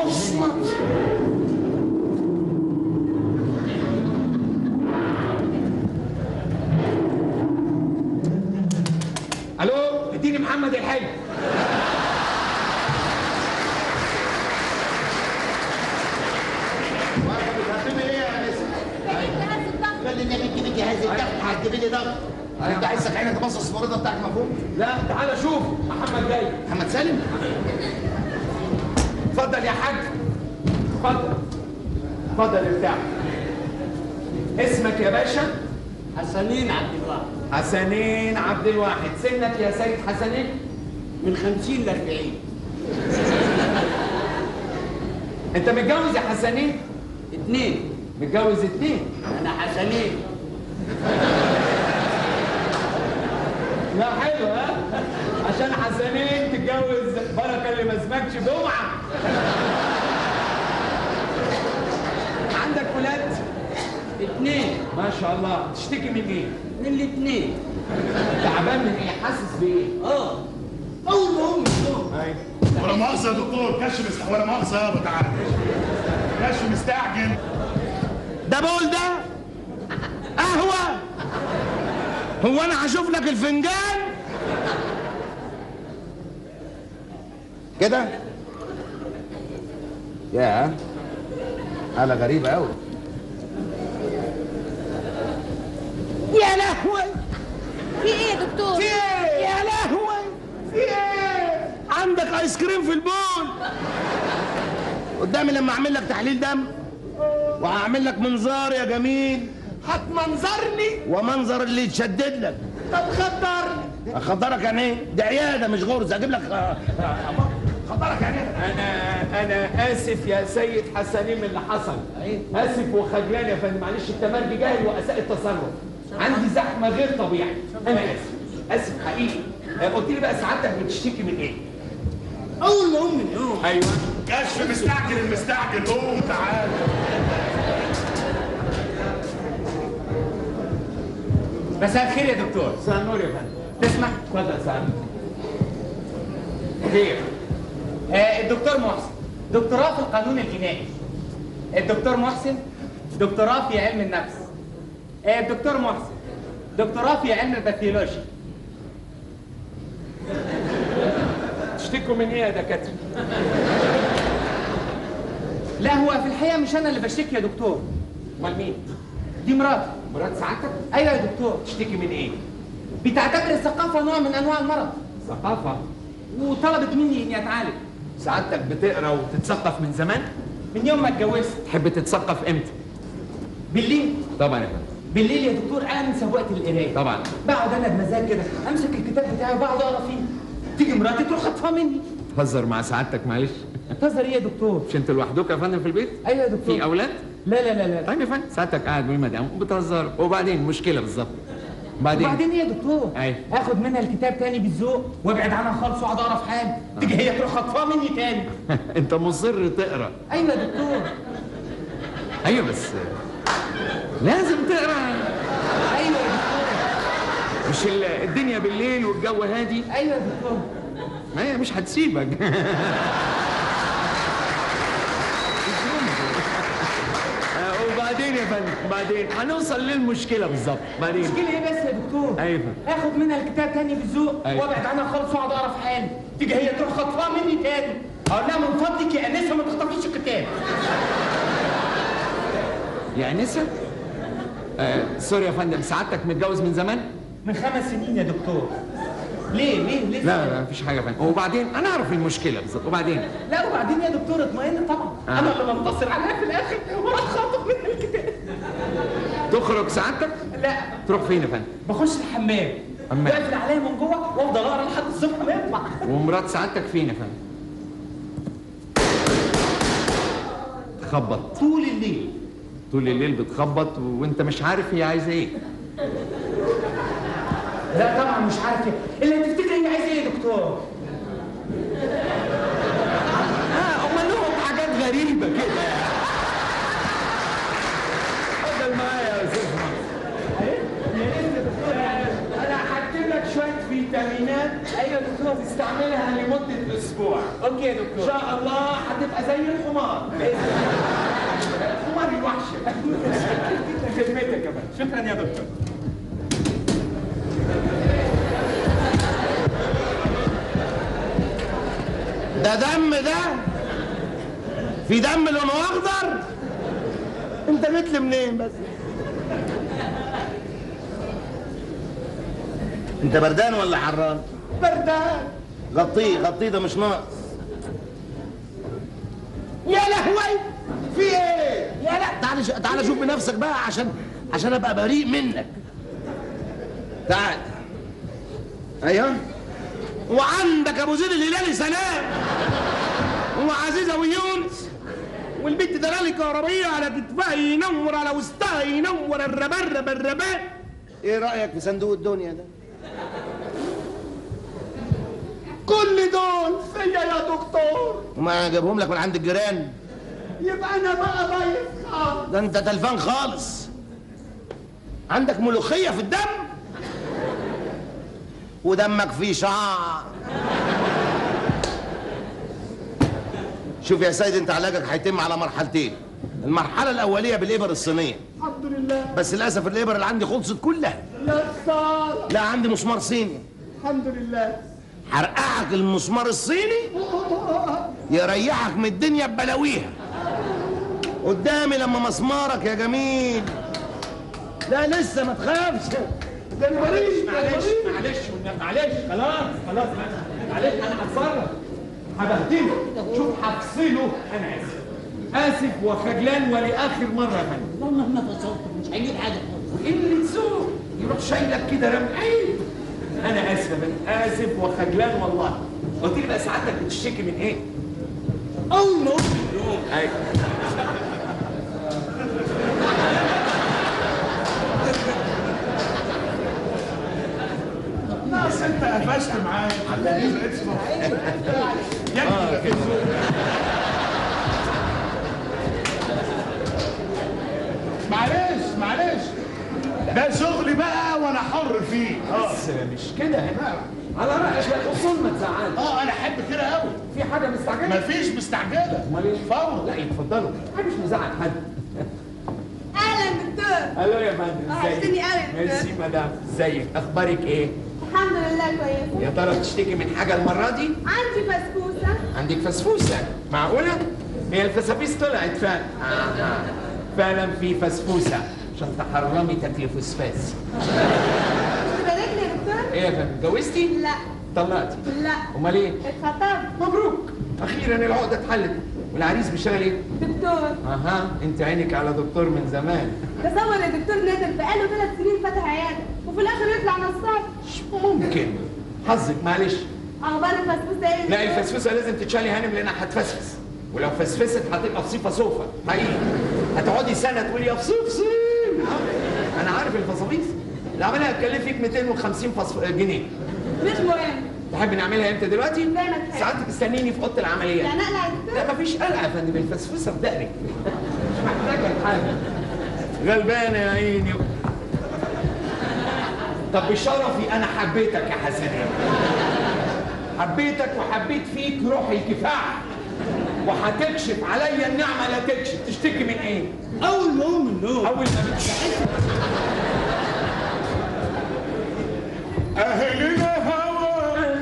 الو اديني محمد الحلو
هتجيبي ايه يا انسه؟
جهاز الضغط
خلي النبي تجيبي جهاز الضغط هتجيبي لي ضغط انت عايزك عينك تبصص المريضه بتاعك مفهوم؟
لا تعالى شوف محمد جاي
محمد سالم
اتفضل يا حاج اتفضل اتفضل ارتاح اسمك يا باشا
حسنين عبد الواحد
حسنين عبد الواحد سنك يا سيد حسنين
من 50 ل 40
انت متجوز يا حسنين
اثنين
متجوز اتنين
انا حسنين
لا حلو ها عشان حسنين تتجوز بركه اللي ما اسمكش جمعه عندك ولاد
اثنين
ما شاء الله تشتكي من ايه
من الاثنين
تعبان من ايه حاسس بايه
اه اول ما هم يشوفوا
ولا مؤاخذة يا دكتور كشف مست... ولا مؤاخذة يابا تعالى كشف مستعجل
ده بول ده قهوة هو انا هشوف لك الفنجان كده يا حالة غريبة قوي يا لهوي
في ايه يا دكتور؟
في ايه يا لهوي في ايه عندك ايس كريم في البول قدامي لما اعمل لك تحليل دم وهعمل لك منظار يا جميل
هتمنظرني
ومنظر اللي يتشدد لك
طب خدرني
اخدرك يعني ايه؟ دي عياده مش غرزه اجيب لك آه، آه، خدرك يعني ايه؟
انا انا اسف يا سيد حسنين من اللي حصل اسف وخجلان يا فندم معلش التمرجي جاهل واساء التصرف عندي زحمه غير طبيعي انا اسف اسف حقيقي آه، قلت لي بقى سعادتك بتشتكي من ايه
اول ما امي اليوم
ايوه
كشف مستعجل المستعجل قوم تعال
مساء الخير يا دكتور
مساء النور يا فندم
تسمع
اتفضل يا سعادتك خير
آه الدكتور محسن دكتوراه في القانون الجنائي الدكتور محسن دكتوراه في علم النفس آه الدكتور محسن دكتوراه في علم الباثيولوجي
تشتكوا من ايه يا دكاتره
لا هو في الحقيقه مش انا اللي بشتكي يا دكتور
امال مين
دي مراتي
مرات سعادتك
ايوه يا دكتور
تشتكي من ايه
بتعتبر الثقافه نوع من انواع المرض
ثقافه
وطلبت مني اني اتعالج
سعادتك بتقرا وتتثقف من زمان
من يوم ما اتجوزت
تحب تتثقف امتى
بالليل
طبعا يا فندم
بالليل يا دكتور انا من سواقه القرايه
طبعا
بقعد انا بمزاج كده امسك الكتاب بتاعي وبقعد اقرا فيه تيجي مراتي تروح خطفها مني
تهزر مع سعادتك معلش
تهزر ايه يا دكتور
مش انت لوحدك يا فندم في البيت
ايوه يا دكتور
في اولاد
لا لا لا لا
طيب يا فندم ساعتك قاعد مع المدام وبتهزر وبعدين مشكله بالظبط بعدين
وبعدين ايه يا دكتور
ايوه
اخد منها الكتاب تاني بالذوق وابعد عنها خالص واقعد اقرا في حالي تيجي هي تروح خطفها مني تاني
انت مصر تقرا
ايوه يا دكتور
ايوه بس لازم تقرا
ايوه يا دكتور
مش ال- الدنيا بالليل والجو هادي
ايوه يا دكتور
ما هي مش هتسيبك آه، وبعدين يا فندم بعدين هنوصل للمشكله بالظبط بعدين
المشكله ايه بس يا دكتور
ايوه
اخد منها الكتاب تاني بالذوق
أيوة.
وابعد عنها خالص واقعد اقرا في حالي تيجي هي تروح خطفها مني تاني اقول لها من فضلك يا انسه ما تخطفيش الكتاب
يا انسه آه سوري يا فندم سعادتك متجوز من زمان
من خمس سنين يا دكتور ليه ليه ليه
لا لا مفيش حاجه يا فندم وبعدين انا اعرف المشكله بالظبط وبعدين
لا وبعدين يا دكتور اطمئن طبعا
آه.
انا اللي منتصر عليها في الاخر وراح خاطف منها الكتاب
تخرج سعادتك
لا
تروح فين يا فندم
بخش الحمام
حمام.
واقفل عليا من جوه وافضل اقرا لحد الصبح ما يطلع
ومرات سعادتك فين يا فندم تخبط
طول الليل
طول الليل بتخبط وانت مش عارف هي عايزه ايه
لا طبعا مش عارف ايه اللي تفتكر هي عايزه ايه يا دكتور
اه هم لهم حاجات غريبه كده اتفضل معايا يا استاذ
انا هكتب لك شويه فيتامينات ايوه يا دكتور
تستعملها لمده اسبوع
اوكي يا
ان
دكتور
شاء الله هتبقى زي الحمار
حمار الوحش
خدمتك يا فندم
شكرا يا دكتور
ده دم ده في دم لونه اخضر انت جيت لي منين بس انت بردان ولا حران
بردان
غطيه غطيه ده مش ناقص
يا لهوي في ايه
يا لا تعال ش- تعال شوف بنفسك بقى عشان عشان ابقى بريء منك تعال ايوه وعندك ابو زيد الهلالي سلام وعزيزه ويونس والبنت دلالي كهربيه على كتفها ينور على وسطها ينور الربرب الرباب ايه رايك في صندوق الدنيا ده
كل دول فيا يا دكتور
وما جابهم لك من عند الجيران
يبقى انا بقى ضيف خالص
ده انت تلفان خالص عندك ملوخيه في الدم ودمك فيه شعر شوف يا سيد انت علاجك هيتم على مرحلتين المرحله الاوليه بالابر الصينيه
الحمد لله
بس للاسف الابر اللي عندي خلصت كلها
يا خساره
لا عندي مسمار صيني
الحمد لله
هرقعك المسمار الصيني يريحك من الدنيا ببلاويها قدامي لما مسمارك يا جميل لا لسه ما تخافش
ده انا ماليش
معلش معلش والنبي، معلش خلاص خلاص معلش انا هتصرف هبهدله شوف هفصله انا اسف اسف وخجلان ولاخر مره يا فندم
والله مهما فصلت مش هيجيب حاجه خالص
وقلة ذوق يروح شايلك كده رمي عيب انا اسف يا بنت اسف وخجلان والله قلت لي بقى سعادتك بتشتكي من ايه؟ اول ما قلت النوم ايوه
بس انت قفشت معايا خليني بقيت يكفي معلش معلش ده شغلي بقى وانا حر فيه اه
بس مش كده هنا على رايك الاصول ما تزعلش
اه انا احب كده قوي
في حاجه مستعجله
مفيش مستعجله
امال ايه
فور
لا اتفضلوا انا مش مزعل حد
اهلا دكتور
الو يا فندم
وحشتني
ازيك
قوي يا دكتور.
ميرسي مدام ازيك اخبارك ايه
الحمد لله كويسه
يا ترى بتشتكي من حاجه المره دي
عندي بسبوسه
عندك فسفوسه معقوله هي الفسافيس طلعت فعلا آه. فعلا في فسفوسه عشان تحرمي تاكلي فسفاس
تباركني يا دكتور
ايه يا فندم اتجوزتي
لا
طلقتي
لا
امال ايه
اتخطبت
مبروك اخيرا العقده اتحلت والعريس بيشتغل ايه
دكتور
اها انت عينك على دكتور من زمان
تصور يا دكتور نادر بقاله ثلاث سنين فاتح عياده وفي الاخر يطلع نصاب
مش ممكن حظك معلش
اخبار الفسفوسه ايه
لا الفسفوسه لازم تتشالي هانم لانها هتفسفس ولو فسفست هتبقى بصيفه صوفه حقيقي هتقعدي سنه تقولي يا بصيف انا عارف الفصافيس العمليه هتكلفك 250 فصف... جنيه
مش مهم
تحب نعملها امتى دلوقتي؟
زي ما تحب.
ساعتك استنيني في اوضه العمليات
يعني اقلع يا دكتور
لا مفيش قلعه يا فندم الفسفوسه في دقنك مش محتاجه لحاجه غلبانه يا عيني طب بشرفي انا حبيتك يا حسنين حبيتك وحبيت فيك روح الكفاح وهتكشف عليا النعمه لا تكشف تشتكي من ايه؟
اول ما اقوم من النوم
اول ما بتشتكي
اهلنا هوا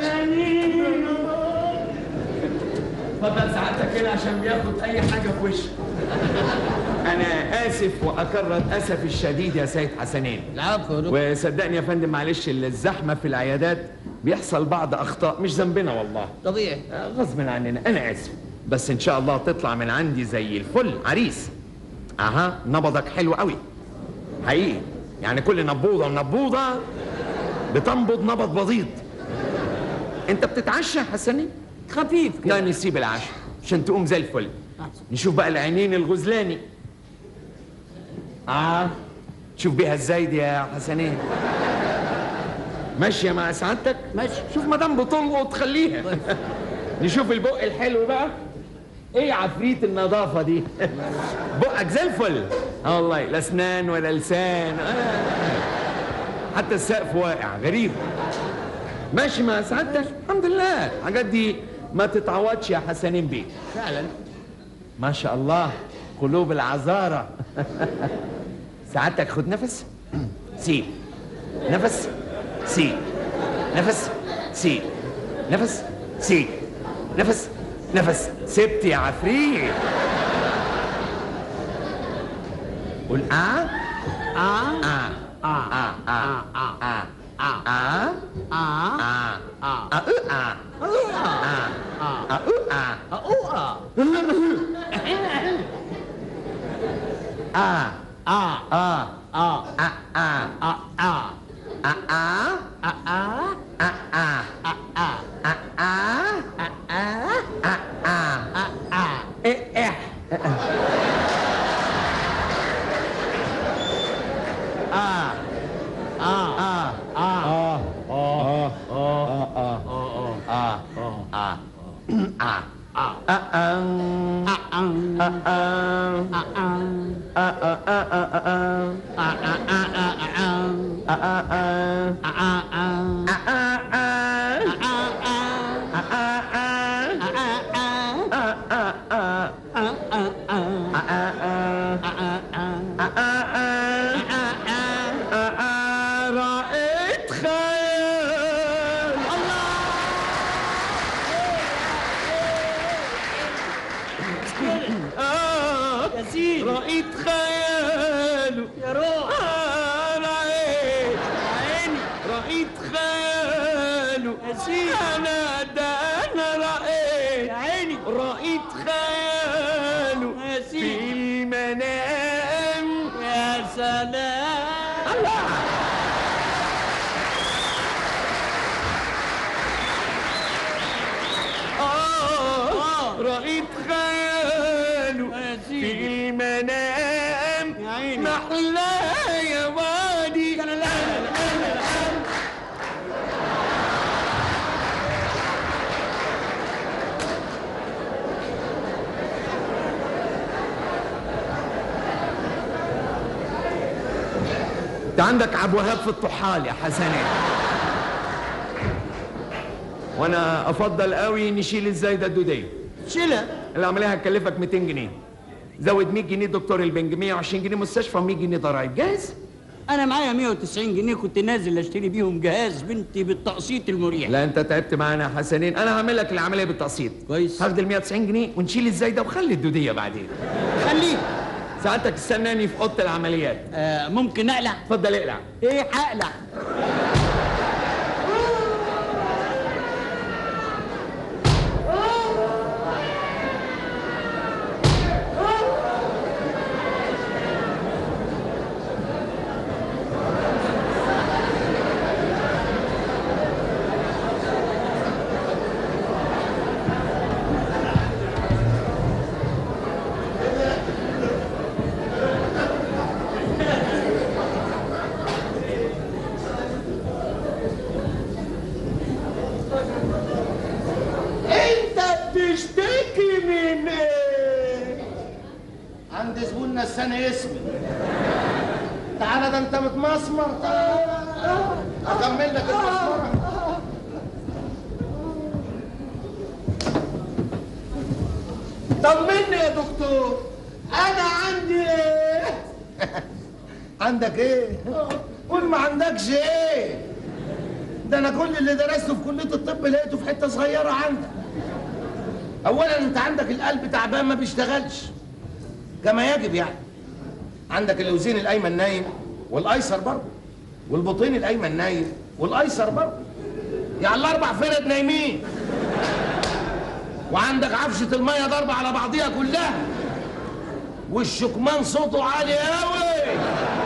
اتفضل سعادتك هنا عشان بياخد اي حاجه في وشه انا اسف واكرر اسفي الشديد يا سيد حسنين
العفو يا دكتور
وصدقني يا فندم معلش الزحمه في العيادات بيحصل بعض اخطاء مش ذنبنا والله
طبيعي
آه، غصب عننا انا اسف بس ان شاء الله تطلع من عندي زي الفل عريس اها نبضك حلو قوي حقيقي يعني كل نبوضه ونبوضه بتنبض نبض بضيض انت بتتعشى يا حسنين
خفيف
لا
كده
نسيب العشاء عشان تقوم زي الفل نشوف بقى العينين الغزلاني اه شوف بيها ازاي دي يا حسنين ماشيه مع سعادتك
ماشي
شوف ما دام بتلقط خليها نشوف البق الحلو بقى ايه عفريت النظافه دي بقك زي الفل اه والله لا اسنان ولا لسان آه. حتى السقف واقع غريب ماشي مع سعادتك الحمد لله الحاجات دي ما تتعوضش يا حسنين بيه
فعلا
ما شاء الله قلوب العذارى سعادتك خد نفس سيب نفس سيب نفس سيب نفس سيب نفس نفس سبت يا عفريت قول اه
اه
اه
اه
اه اه
اه
اه
اه
اه
اه
اه
اه
اه اه اه اه آه
اه
آه
اه
آه آه
اه اه
آه آه
اه اه
آه آه
اه اه
آه آه
اه
آه آه
اه اه
إيه إيه آه
اه
آه
اه
آه آه آه آه آه آه رأيت خيال آه
يا سيدي
رأيت خياله
يا روح
آه رأيت
عيني
رأيت خياله
يا سيدي
أنا ده أنا رأيت
يا عيني
رأيت خياله
يا
في
سيدي
المنام
يا سلام
انت عندك عبد الوهاب في الطحال يا حسنات وانا افضل قوي نشيل الزايده الدوديه
شيلها
العمليه هتكلفك 200 جنيه زود 100 جنيه دكتور البنج 120 جنيه مستشفى و100 جنيه ضرايب جاهز
انا معايا 190 جنيه كنت نازل اشتري بيهم جهاز بنتي بالتقسيط المريح
لا انت تعبت معانا يا حسنين انا هعمل لك العمليه بالتقسيط
كويس
هاخد ال 190 جنيه ونشيل الزايده وخلي الدوديه بعدين
خليه
ساعتك استناني في اوضه العمليات
آه ممكن اقلع
اتفضل اقلع
ايه هقلع
انت بتشتكي من ايه؟ عند زبوننا السنة اسمي تعالى ده انت متمسمر تعالى اكمل لك المسمرة طمني يا دكتور انا عندي ايه؟ عندك ايه؟ قول ما عندكش ايه؟ ده انا كل اللي درسته في كليه الطب لقيته في حته صغيره عندك اولا انت عندك القلب تعبان ما بيشتغلش كما يجب يعني عندك الاوزين الايمن نايم والايسر برضه والبطين الايمن نايم والايسر برضه يعني الاربع فرد نايمين وعندك عفشه الميه ضربه على بعضيها كلها والشكمان صوته عالي قوي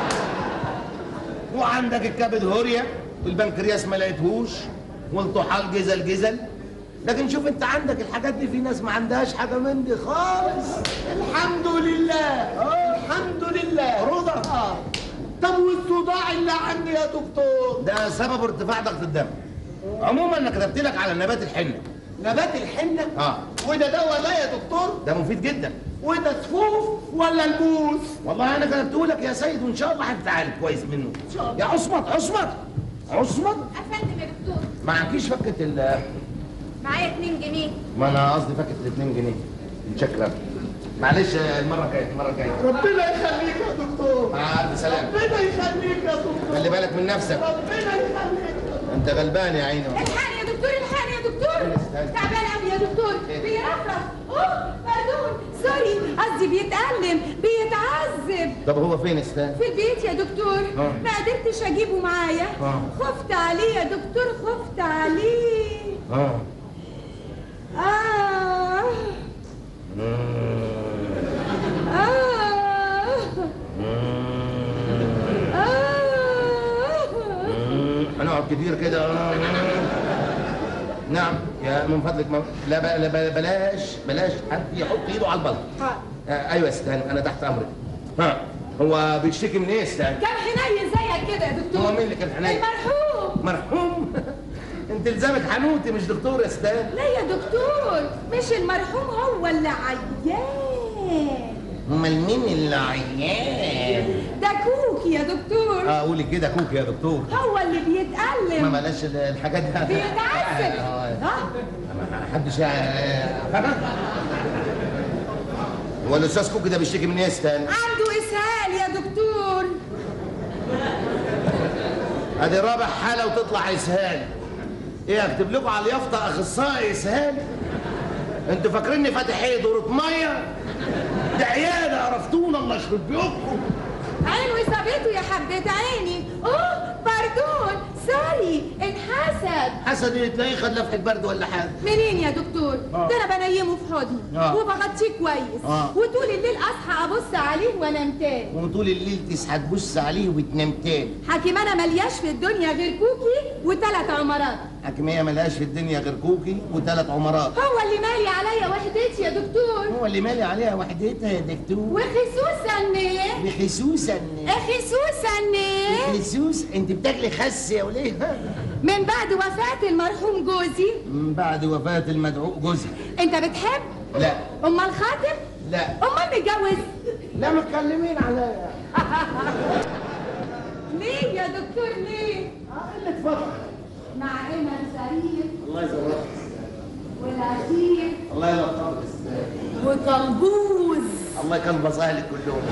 وعندك الكبد هوريا والبنكرياس ما لقيتهوش والطحال جزل جزل لكن شوف انت عندك الحاجات دي في ناس ما عندهاش حاجه من دي خالص الحمد لله الحمد لله رضا طب والصداع اللي عندي يا دكتور ده سبب ارتفاع ضغط الدم عموما انا كتبت لك على نبات الحنه نبات الحنه اه وده دواء لا يا دكتور ده مفيد جدا وده صفوف ولا البوس والله انا كتبته لك يا سيد وان شاء الله هتتعالج كويس منه ان شاء الله يا عصمت عصمت عصمت
افندم يا دكتور
معكيش فكه ال
معايا 2 جنيه
ما انا قصدي فكه ال 2 جنيه متشكر معلش المره الجايه المره الجايه
ربنا يخليك يا دكتور
مع الف سلامه
ربنا يخليك يا دكتور
خلي بالك من نفسك
ربنا يخليك
انت غلبان يا عيني
الحقني يا دكتور الحقني يا دكتور تعبان قوي يا دكتور بيرفرف اوه باردون سوري قصدي بيتألم بيتعذب
طب هو فين استاذ
في البيت يا دكتور
آه.
ما قدرتش اجيبه معايا
آه.
خفت عليه يا دكتور خفت عليه
اه
آه
هنقعد كتير كده آه. نعم يا من فضلك ما... لا, ب... لا ب... بلاش بلاش حد يحط ايده على البلط آه ايوه يا ستان انا تحت امرك ها هو بيشتكي من ايه يا ستان
كان حنين زيك كده يا دكتور
هو مين اللي كان حنين؟
المرحوم
مرحوم انت لزامك حنوتي مش دكتور يا ستان
لا يا دكتور مش المرحوم هو اللي عيان
امال مين اللي عيان
ده كوكي يا دكتور
اه قولي كده كوكي يا دكتور
هو اللي
ما
بيتألم
بلاش ال- الحاجات دي
بيتعذب
آه.
ها
محدش فاهمة؟ هو الاستاذ كوكي ده بيشتكي من ايه يا ستان؟
عنده اسهال يا دكتور
ادي رابع حاله وتطلع اسهال ايه اكتب لكم على اليافطه اخصائي اسهال انتوا فاكريني فاتح ايه دوره ميه ده عياده عرفتونا الله يخرب بيوتكم
عينه اصابته يا حبة عيني اوه باردون سوري انحسد
حسد إيه؟ تلاقيه خد لفحه برد ولا حاجه
منين يا دكتور؟
آه.
ده انا بنيمه في حضني
آه.
وبغطيه كويس
آه.
وطول الليل اصحى ابص عليه وانام تاني
وطول الليل تصحى تبص عليه وتنام تاني
حكيم انا ملياش في الدنيا غير كوكي وثلاث عمرات
حكمية ملهاش في الدنيا غير كوكي وثلاث عمرات
هو اللي مالي عليا وحدتي يا دكتور
هو اللي مالي عليها وحدتها يا دكتور
وخصوصا
بخصوصا
خصوصا
خصوص انت بتاكلي خس يا وليه
من بعد وفاة المرحوم جوزي
من بعد وفاة المدعو جوزها
انت بتحب؟
لا
امال خاطب؟
لا
امال متجوز؟
لا متكلمين عليا
ليه يا دكتور ليه؟
قلة فضل
مع إمام شريف
الله يزورك
والعشير
الله يلطفك
وطلبوز
الله يكون بصاهلك كلهم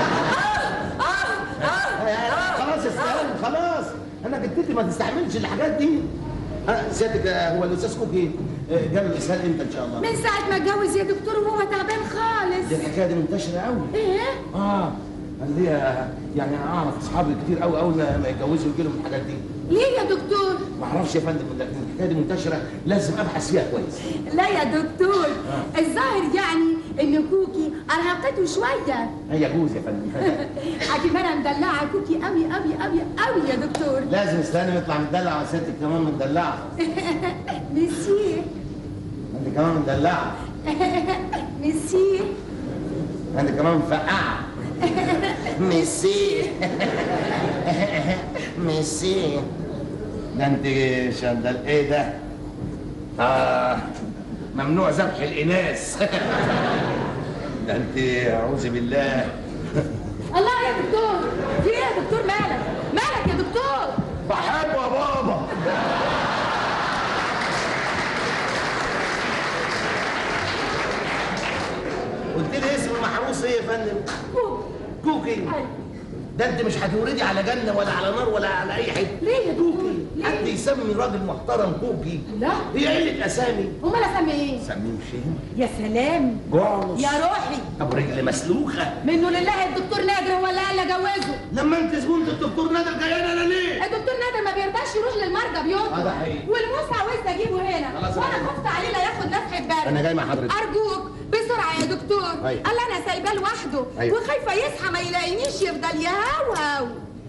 خلاص يا سلام خلاص انا قلت لي ما تستحملش الحاجات دي أنا سيادتك آه، هو الاستاذ كوكي آه، جاب الاسهال امتى ان شاء الله؟
من ساعة ما اتجوز يا دكتور وهو تعبان خالص
دي الحكايه دي منتشره قوي
ايه؟
اه اللي هي يعني انا اعرف اصحابي كتير قوي اول ما ما يتجوزوا يجي لهم الحاجات دي
ليه يا دكتور؟
ما اعرفش يا فندم لكن الحكايه دي منتشره لازم ابحث فيها كويس
لا يا دكتور الظاهر يعني ان كوكي ارهقته شوية
هي جوز يا فندم
حكيم انا مدلعة كوكي قوي قوي قوي قوي يا دكتور
لازم استنى يطلع مدلع وسيادتك كمان مدلعه
ميسيه
انت كمان مدلعه
ميسيه
انت كمان مفقعه ميسي ميسي ده انت شندل ايه ده؟ اه ممنوع ذبح الاناث ده انت اعوذ بالله
الله يا دكتور في ايه يا دكتور مالك؟ مالك يا دكتور؟
بحبه يا بابا قلت لي اسم المحروس ايه يا فندم؟ كوكي ده انت مش هتوردي على جنه ولا على نار ولا على اي حته
ليه يا دكتور؟
حد يسمي راجل محترم كوكي
لا
هي قله اسامي
امال اسمي ايه؟
سميه شين
يا سلام
جعلص
يا روحي
ابو رجل مسلوخه
منه لله الدكتور نادر هو اللي قال لي اجوزه
لما انت زبونة الدكتور نادر جايانا انا ليه؟
الدكتور نادر ما بيرضاش يروح للمرضى بيوته
آه، ده حقيقي.
والموس عاوز اجيبه هنا
خلاص
وانا
أنا-
خفت عليه لا ياخد نفحه برد
أنا جاي مع حضرتك.
ارجوك بسرعه يا دكتور
أيوة.
قال انا سايباه لوحده
أيوة.
وخايفه يصحى ما يلاقينيش يفضل يهوهو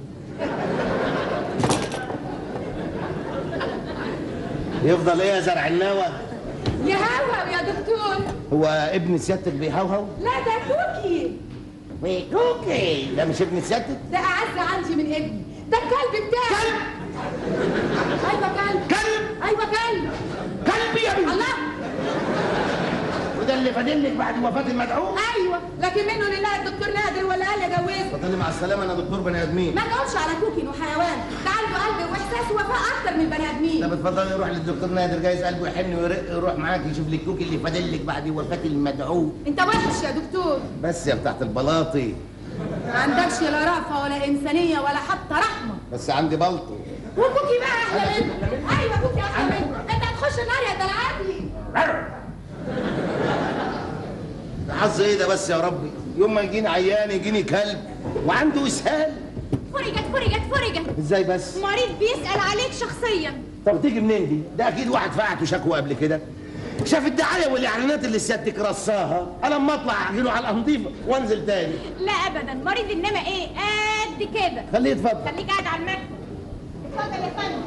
يفضل ايه يا زرع النوى؟
يهوهو يا دكتور
هو ابن سيادتك بيهوهو؟
لا ده كوكي
كوكي ده مش ابن سيادتك؟
ده اعز عندي من ابني ده الكلب بتاعي كلب ايوه كلب
كلب
ايوه كلب
كلب يا ابني
الله
وده اللي فاضلك بعد وفاه المدعو؟
ايوه لكن منه لله الدكتور نادر ولا قال لي اجوزه
اتفضلي مع السلامه انا دكتور بني ادمين
ما تقولش على كوكي انه حيوان ده عنده قلب واحساس ووفاء اكتر من البني ادمين
طب اتفضلي روح للدكتور نادر جايز قلبه يحن ويرق يروح معاك يشوف لك الكوكي اللي فاضلك بعد وفاه المدعو
انت وحش يا دكتور
بس يا بتاعت البلاطي
ما عندكش لا رأفة ولا إنسانية ولا حتى رحمة
بس عندي بلطو
وكوكي بقى أحلى منه أيوة كوكي أحلى منه أنت هتخش النار يا دلعاتي
ده حظ ايه ده بس يا ربي يوم ما يجيني عيان يجيني كلب وعنده اسهال
فرجت فرجت فرجت
ازاي بس
مريض بيسأل عليك شخصيا
طب تيجي منين دي ده اكيد واحد فقعته شكوى قبل كده شاف الدعايه والاعلانات اللي سيادتك رصاها انا لما اطلع اجيله على النظيفه وانزل تاني
لا أبدا مريض إنما إيه قد كده
خليه يتفضل
خليك قاعد على المكتب اتفضل يا فندم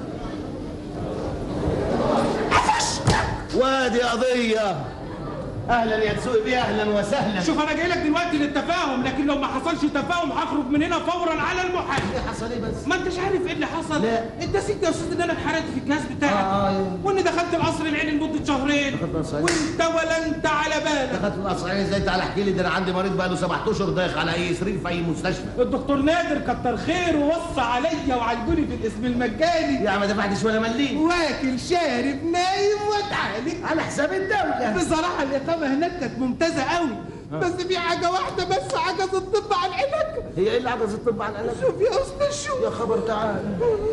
وادي قضيه اهلا يا تسوقي بيه اهلا وسهلا
شوف انا جاي لك دلوقتي للتفاهم لكن لو ما حصلش تفاهم هخرج من هنا فورا على المحامي
ايه حصل ايه بس
ما انتش عارف ايه اللي حصل
لا.
انت نسيت يا استاذ ان انا اتحرقت في الجهاز بتاعك
آه، آه.
واني دخلت القصر العيني لمده شهرين
دخلت القصر العيني.
وانت ولا انت على بالك
دخلت القصرين ازاي تعالى احكي لي ده انا عندي مريض بقى له سبع اشهر دايخ على اي سرير في اي مستشفى
الدكتور نادر كتر خيره وصى عليا وعالجوني في الاسم المجاني
يا ما دفعتش ولا مليم
واكل شارب نايم واتعالج
على حساب الدوله
بصراحه الاقامه هناك كانت ممتازه قوي بس في حاجه واحده بس عجز الطب عن العلاج
هي ايه اللي عجز الطب عن العلاج
شوف يا استاذ شوف
يا خبر تعال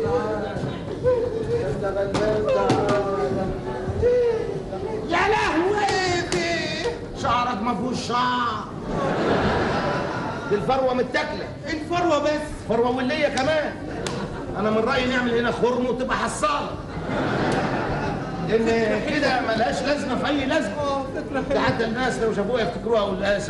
يا لهوي
شعرك ما فيهوش شعر دي الفروه متاكله
الفروه بس
فروه وليه كمان انا من رايي نعمل هنا خرم وتبقى حصاله لان كده ملهاش لازمه في اي لازمه ده حتى الناس لو شافوها يفتكروها والقاسه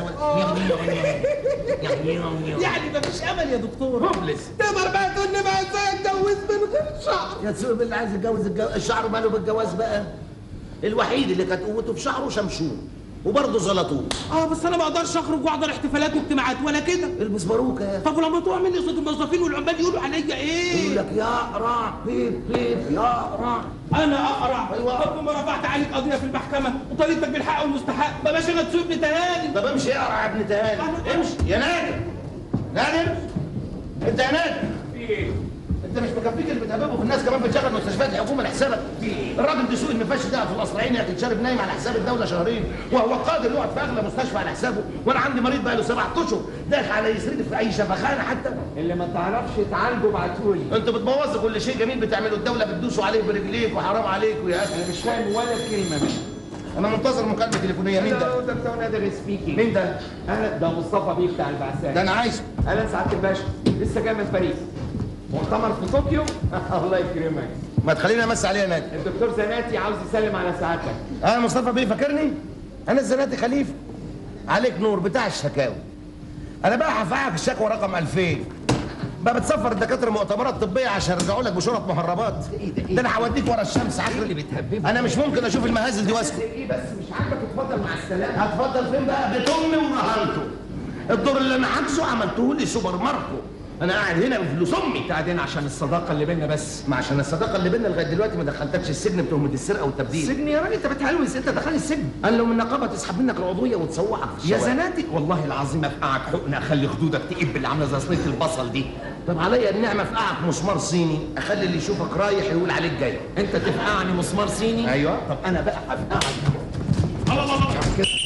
يعني مفيش امل يا دكتور
هوبلس
تقدر بقى تقول لي بقى ازاي اتجوز من غير شعر
يا تسوق بالله عايز يتجوز الجو... الشعر ماله بالجواز بقى الوحيد اللي كانت قوته في شعره شمشون وبرضه زلطوه
اه بس انا ما اقدرش اخرج واحضر احتفالات واجتماعات ولا كده
البس باروكه يا
طب ولما تقع مني صوت الموظفين والعمال يقولوا عليا
يقول
ايه
لك يا قرع بيب بيب يا قرع
انا اقرع
أيوة.
طب ما رفعت عليك قضيه في المحكمه وطالبتك بالحق والمستحق ما باشا انا تسوق ابن تهاني
طب امشي اقرع يا ابن تهاني امشي يا نادر نادر انت يا نادر
ايه؟
انت مش مكفيك اللي بتهببه في الناس كمان بتشغل مستشفيات الحكومه لحسابك الراجل دسوق المفشي ده في القصرعين هتتشرب نايم على حساب الدوله شهرين وهو قادر يقعد في اغلى مستشفى على حسابه وانا عندي مريض بقى له سبع اشهر داخل على يسرد في اي شفخانه حتى
اللي ما تعرفش تعالجه ابعتهولي
انتوا بتبوظوا كل شيء جميل بتعمله الدوله بتدوسوا عليه برجليك وحرام عليكم يا اخي
انا مش فاهم ولا كلمه منه
انا منتظر مكالمه تليفونيه مين ده؟
دكتور نادر سبيكينج
مين ده؟
انا ده مصطفى بيه بتاع البعثات
ده انا عايزه
اهلا سعاده الباشا لسه جاي من باريس مؤتمر في طوكيو الله يكرمك
ما تخليني امسي عليه يا نادي
الدكتور زناتي عاوز يسلم على سعادتك
انا مصطفى بيه فاكرني؟ انا الزناتي خليفه عليك نور بتاع الشكاوي انا بقى هفعك الشكوى رقم 2000 بقى بتسفر الدكاتره مؤتمرات طبيه عشان يرجعوا لك بشرط مهربات ده انا هوديك ورا الشمس عقل اللي
بتهبب
انا مش ممكن اشوف المهازل دي واسكت
ايه بس مش عاجبك اتفضل مع السلامه
هتفضل فين بقى بيت امي ونهارته الدور اللي انا عاكسه عملته لي سوبر ماركو انا قاعد هنا بفلوس امي
قاعدين عشان الصداقه اللي بينا بس
ما عشان الصداقه اللي بينا لغايه دلوقتي ما دخلتكش السجن بتهمه السرقه والتبديل
السجن يا راجل انت بتهلوس انت دخلني السجن
انا لو من النقابه تسحب منك العضويه وتسوحك في
يا
الشوارع.
زناتي والله العظيم افقعك حقن اخلي خدودك تقب اللي عامله زي صينيه البصل دي
طب عليا النعمه افقعك مسمار صيني اخلي اللي يشوفك رايح يقول عليك جاي
انت تفقعني مسمار صيني
ايوه
طب انا بقى هفقعك
الله الله الله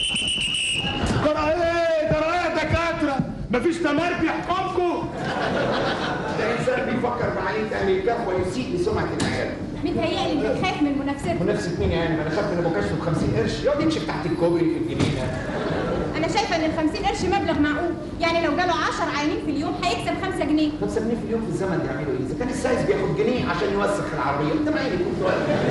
ترى ايه ترى ايه يا دكاتره مفيش تمارك يحكمكم
ده انسان بيفكر بعين امريكا ويسيء لسمعه العيال
متهيألي انك خايف من منافستك
منافسه مين يعني ما انا خدت انا بكشف ب 50 قرش يقعد يكشف تحت الكوبري في الجنينه
انا شايفه ان ال 50 قرش مبلغ معقول يعني لو جاله 10 عيانين في اليوم هيكسب 5 جنيه
5 جنيه في اليوم في الزمن ده يعملوا ايه؟ اذا كان السايس بياخد جنيه عشان يوسخ العربيه انت معايا كنت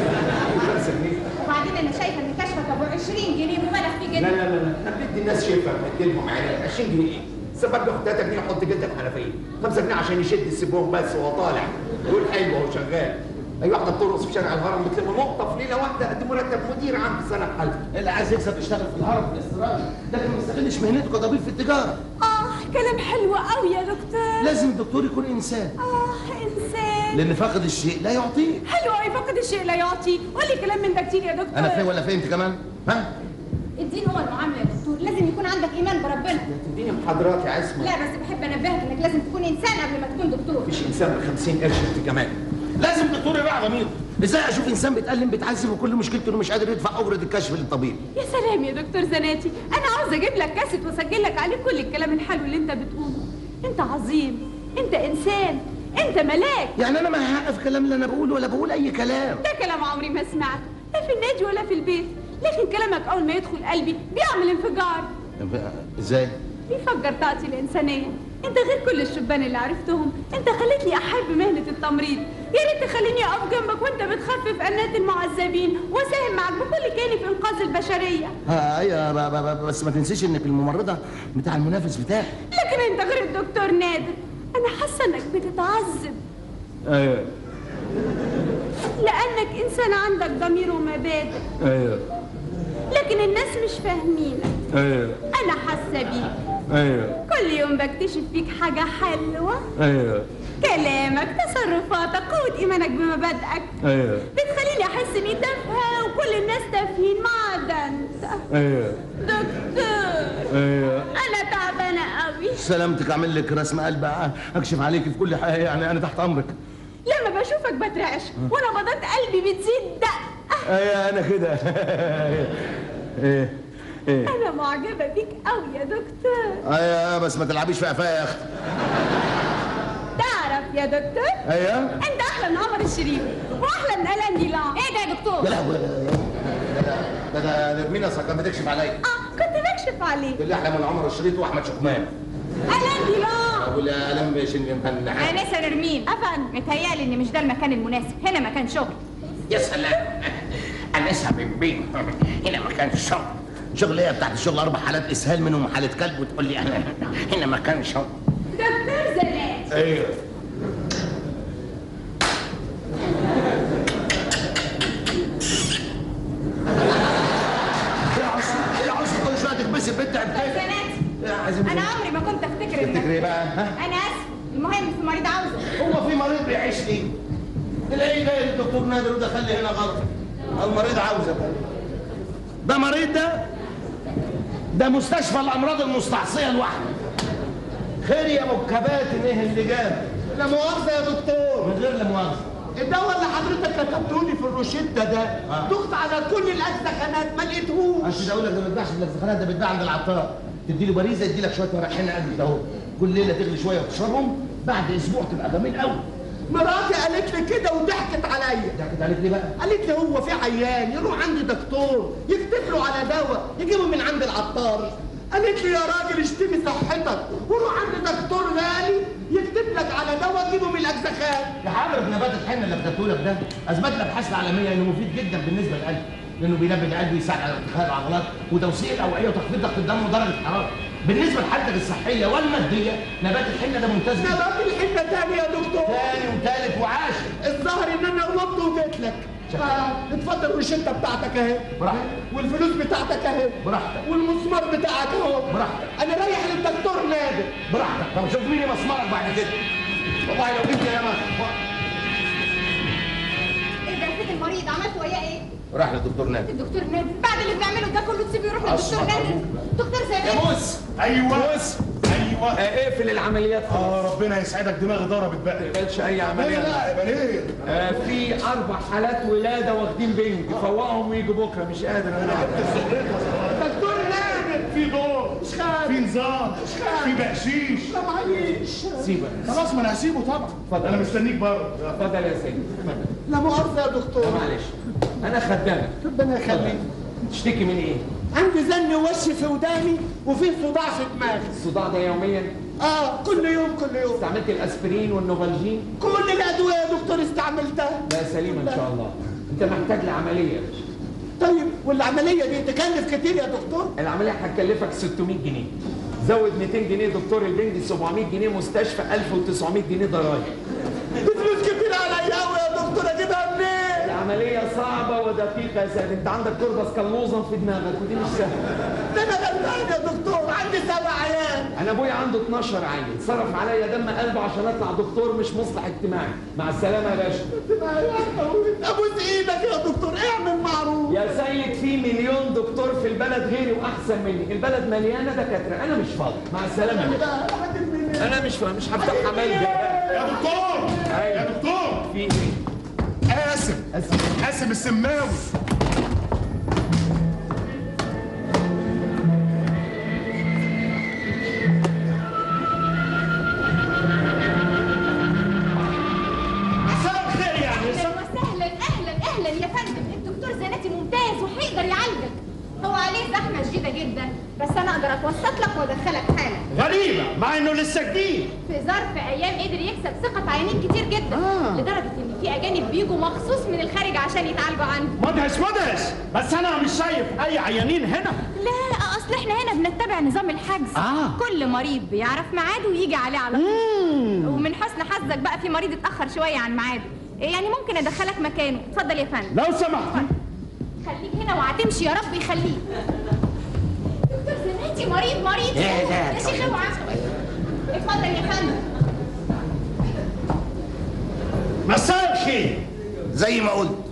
5 جنيه
وبعدين انا شايفه ان كشفك ابو 20 جنيه مبالغ فيه
لا
جدا
لا لا لا انا بدي الناس شايفه بدي لهم عيال 20 جنيه ايه؟ سبب بياخد 3 جنيه يحط جلدك حنفيه 5 جنيه عشان يشد السبوع بس وهو طالع يقول حلو وهو شغال اي واحده بترقص في شارع الهرم بتلم نقطه في ليله واحده قد مرتب مدير عام في سنه بحالها
اللي عايز يكسب يشتغل في الهرم في الاستيراد لكن ما يستغلش مهنته كطبيب في التجاره
اه كلام حلو قوي يا دكتور
لازم الدكتور يكون انسان
اه انسان
لان فاقد الشيء لا يعطيه
حلو قوي فقد الشيء لا يعطي قولي كلام من ده كتير يا دكتور
انا فين ولا فين انت كمان ها
الدين هو المعامله يا دكتور لازم يكون عندك ايمان بربنا
تديني محاضرات يا عصمت
لا بس بحب انبهك انك لازم تكون انسان قبل ما تكون دكتور
مفيش انسان ب 50 قرش انت كمان
لازم الدكتور يراعي ضميره ازاي اشوف انسان بيتألم بيتعذب وكل مشكلته انه مش قادر يدفع اجره الكشف للطبيب
يا سلام يا دكتور زناتي انا عاوزه اجيب لك كاسيت واسجل لك عليه كل الكلام الحلو اللي انت بتقوله انت عظيم انت انسان انت ملاك
يعني انا ما هوقف كلام اللي انا بقوله ولا بقول اي كلام
ده كلام عمري ما سمعته لا في النادي ولا في البيت لكن كلامك اول ما يدخل قلبي بيعمل انفجار
ازاي
بيفجر طاقتي الانسانيه انت غير كل الشبان اللي عرفتهم انت خليتني احب مهنه التمريض يا ريت تخليني اقف جنبك وانت بتخفف انات المعذبين واساهم معك بكل كياني في انقاذ البشريه
ها ايوه ب- ب- ب- بس ما تنسيش انك الممرضه بتاع المنافس بتاعي
لكن انت غير الدكتور نادر انا حاسه انك بتتعذب
ايوه
لانك انسان عندك ضمير ومبادئ
ايوه
لكن الناس مش فاهمينك
ايوه
انا حاسه بيك
ايوه
كل يوم بكتشف فيك حاجه حلوه
ايوه
كلامك تصرفاتك قوة إيمانك بمبادئك
ايوه
بتخليني أحس إني تافهة وكل الناس تافهين ما عدا أنت
ايوه
دكتور
ايوه
أنا تعبانة قوي
سلامتك اعمل لك رسم قلب اكشف عليك في كل حاجه يعني انا تحت امرك
لما بشوفك بترعش ونبضات قلبي بتزيد دق
ايوه انا كده ايه ايه
أنا معجبة بيك قوي يا دكتور
ايوه بس ما تلعبيش في قفايا يا اختي
تعرف يا دكتور
ايوه
أنت أحلى من عمر الشريف وأحلى من ألان ديلان إيه ده يا دكتور؟
يا لهوي ده ده نرمينا كانت بتكشف عليا
آه كنت بكشف عليه
اللي احلى من عمر الشريط واحمد شكمان
ألان ديلان
ولا الم بشنجن فن
انسه نرمين افن متهيألي ان مش ده المكان المناسب هنا مكان شغل
يا سلام انسه بيبي هنا مكان الشغل شغل ايه بتاعت الشغل اربع حالات اسهال منهم حاله كلب وتقول لي انا هنا مكان شغل
دكتور زناد
ايوه يا عصر يا عصر كل شويه تكبسي البنت عبتك
زناد انا عمري ما كنت افتكر انك
تفتكري ايه بقى ها
انا اسف المهم في مريض عاوزه
هو في مريض بيعيش لي تلاقيه جاي للدكتور نادر ودخل لي هنا غلط المريض عاوزك ده مريض ده ده مستشفى الامراض المستعصيه لوحده خير يا ابو الكباتن ايه اللي جاب
لا مؤاخذة يا دكتور
من غير لا مؤاخذه
الدواء اللي حضرتك كتبته لي في الروشتة ده
آه.
دخت على كل الأجزخانات ما لقيتهوش
عشان اقول لك ده ما بيتباعش في الزخانات ده بيتباع عند العطار تدي له باريزه يدي لك شويه ورق حنه قد كده اهو كل ليله تغلي شويه وتشربهم بعد اسبوع تبقى جميل قوي
مراتي قالت لي كده وضحكت عليا
ضحكت عليك ليه بقى؟
قالت لي هو في عيان يروح عند دكتور يكتب له على دواء يجيبه من عند العطار قالت لي يا راجل اشتمي صحتك وروح عند دكتور غالي يكتب لك على دواء تجيبه من الاجزخان
يا حضرتك نبات الحنه اللي كتبته لك ده اثبت الابحاث العالميه انه مفيد جدا بالنسبه للقلب لانه بينبه القلب ويساعد على ارتخاء العضلات وتوسيع الاوعيه وتخفيض ضغط الدم ودرجه الحراره بالنسبه لحالتك الصحيه والماديه نبات الحنه ده ممتاز جدا
نبات الحنه تاني يا دكتور
تاني وتالت وعاشر
الظاهر ان انا غلطت وجيت لك آه، اتفضل الروشته بتاعتك اهي
براحتك
والفلوس بتاعتك اهي
براحتك
والمسمار بتاعك اهو
براحتك
انا رايح للدكتور نادر
براحتك طب شوف مين مسمارك بعد كده والله لو جبت يا ما
ايه ده فين المريض عملت وياه ايه؟
راح للدكتور نادر
الدكتور نادر بعد اللي بنعمله ده كله تسيبه يروح للدكتور
أصلاً
نادر دكتور زي
يا موس
ايوه
موس
ايوه
آه، اقفل العمليات
اه ربنا يسعدك دماغي ضربت بقى
ما تقبلش اي
لا
عمليه
لا يبقى ليه؟
آه، في اربع حالات ولاده واخدين بنج فوقهم ويجوا بكره مش قادر انا
دكتور نادر
في دور
مش خالد
في نظام في بقشيش
لا معيش
سيبك
خلاص ما انا هسيبه طبعا
اتفضل.
انا مستنيك بره
اتفضل يا سيدي اتفضل.
لا مؤاخذه يا
لا،
دكتور
معلش انا خدامك
ربنا يخليك
تشتكي من ايه؟
عندي زن وش في وداني وفي صداع في دماغي
الصداع ده يوميا
اه كل يوم كل يوم
استعملت الاسبرين والنوفالجين
كل الادويه يا دكتور استعملتها
لا سليمه ان شاء الله انت محتاج لعمليه
طيب والعمليه دي تكلف كتير يا دكتور
العمليه هتكلفك 600 جنيه زود 200 جنيه دكتور البنج 700 جنيه مستشفى 1900 جنيه ضرايب
دي فلوس كتير عليا قوي يا دكتور اجيبها منين
العمليه صعبه ودقيقه يا سيدي انت عندك كربس كالوزن في دماغك ودي مش سهله
ده انا غلبان يا دكتور عندي سبع عيال
انا ابويا عنده 12 عيل صرف عليا دم قلبه عشان اطلع دكتور مش مصلح اجتماعي مع السلامه يا باشا
ابوس ايدك يا دكتور اعمل معروف
يا سيد في مليون دكتور في البلد غيري واحسن مني البلد مليانه دكاتره انا مش فاضي مع السلامه يا باشا انا مش فاهم مش هفتح عمال
يا دكتور
أيوة.
يا دكتور
في ايه
قاسم قاسم السماوي
مساء الخير يا
اهلا
انسه
وسهلا اهلا اهلا يا فندم الدكتور زناتي ممتاز وهيقدر يعالجك هو عليه زحمه شديده جدا بس انا اقدر اتوسط لك وادخلك حالا
غريبه مع انه لسه جديد
في ظرف ايام قدر يكسب ثقه عيانين كتير جدا
آه.
لدرجه ان في اجانب بيجوا مخصوص من الخارج عشان يتعالجوا عنده
مدهش مدهش بس انا مش شايف اي عيانين هنا
لا اصل احنا هنا بنتبع نظام الحجز
آه.
كل مريض بيعرف ميعاده ويجي عليه على طول ومن حسن حظك بقى في مريض اتاخر شويه عن ميعاده يعني ممكن ادخلك مكانه اتفضل يا فندم
لو سمحت
خليك هنا وهتمشي يا رب يخليك دكتور زناتي مريض مريض
إيه ده؟
يا شيخ اوعى اتفضل يا فندم
مساء الخير
زي ما قلت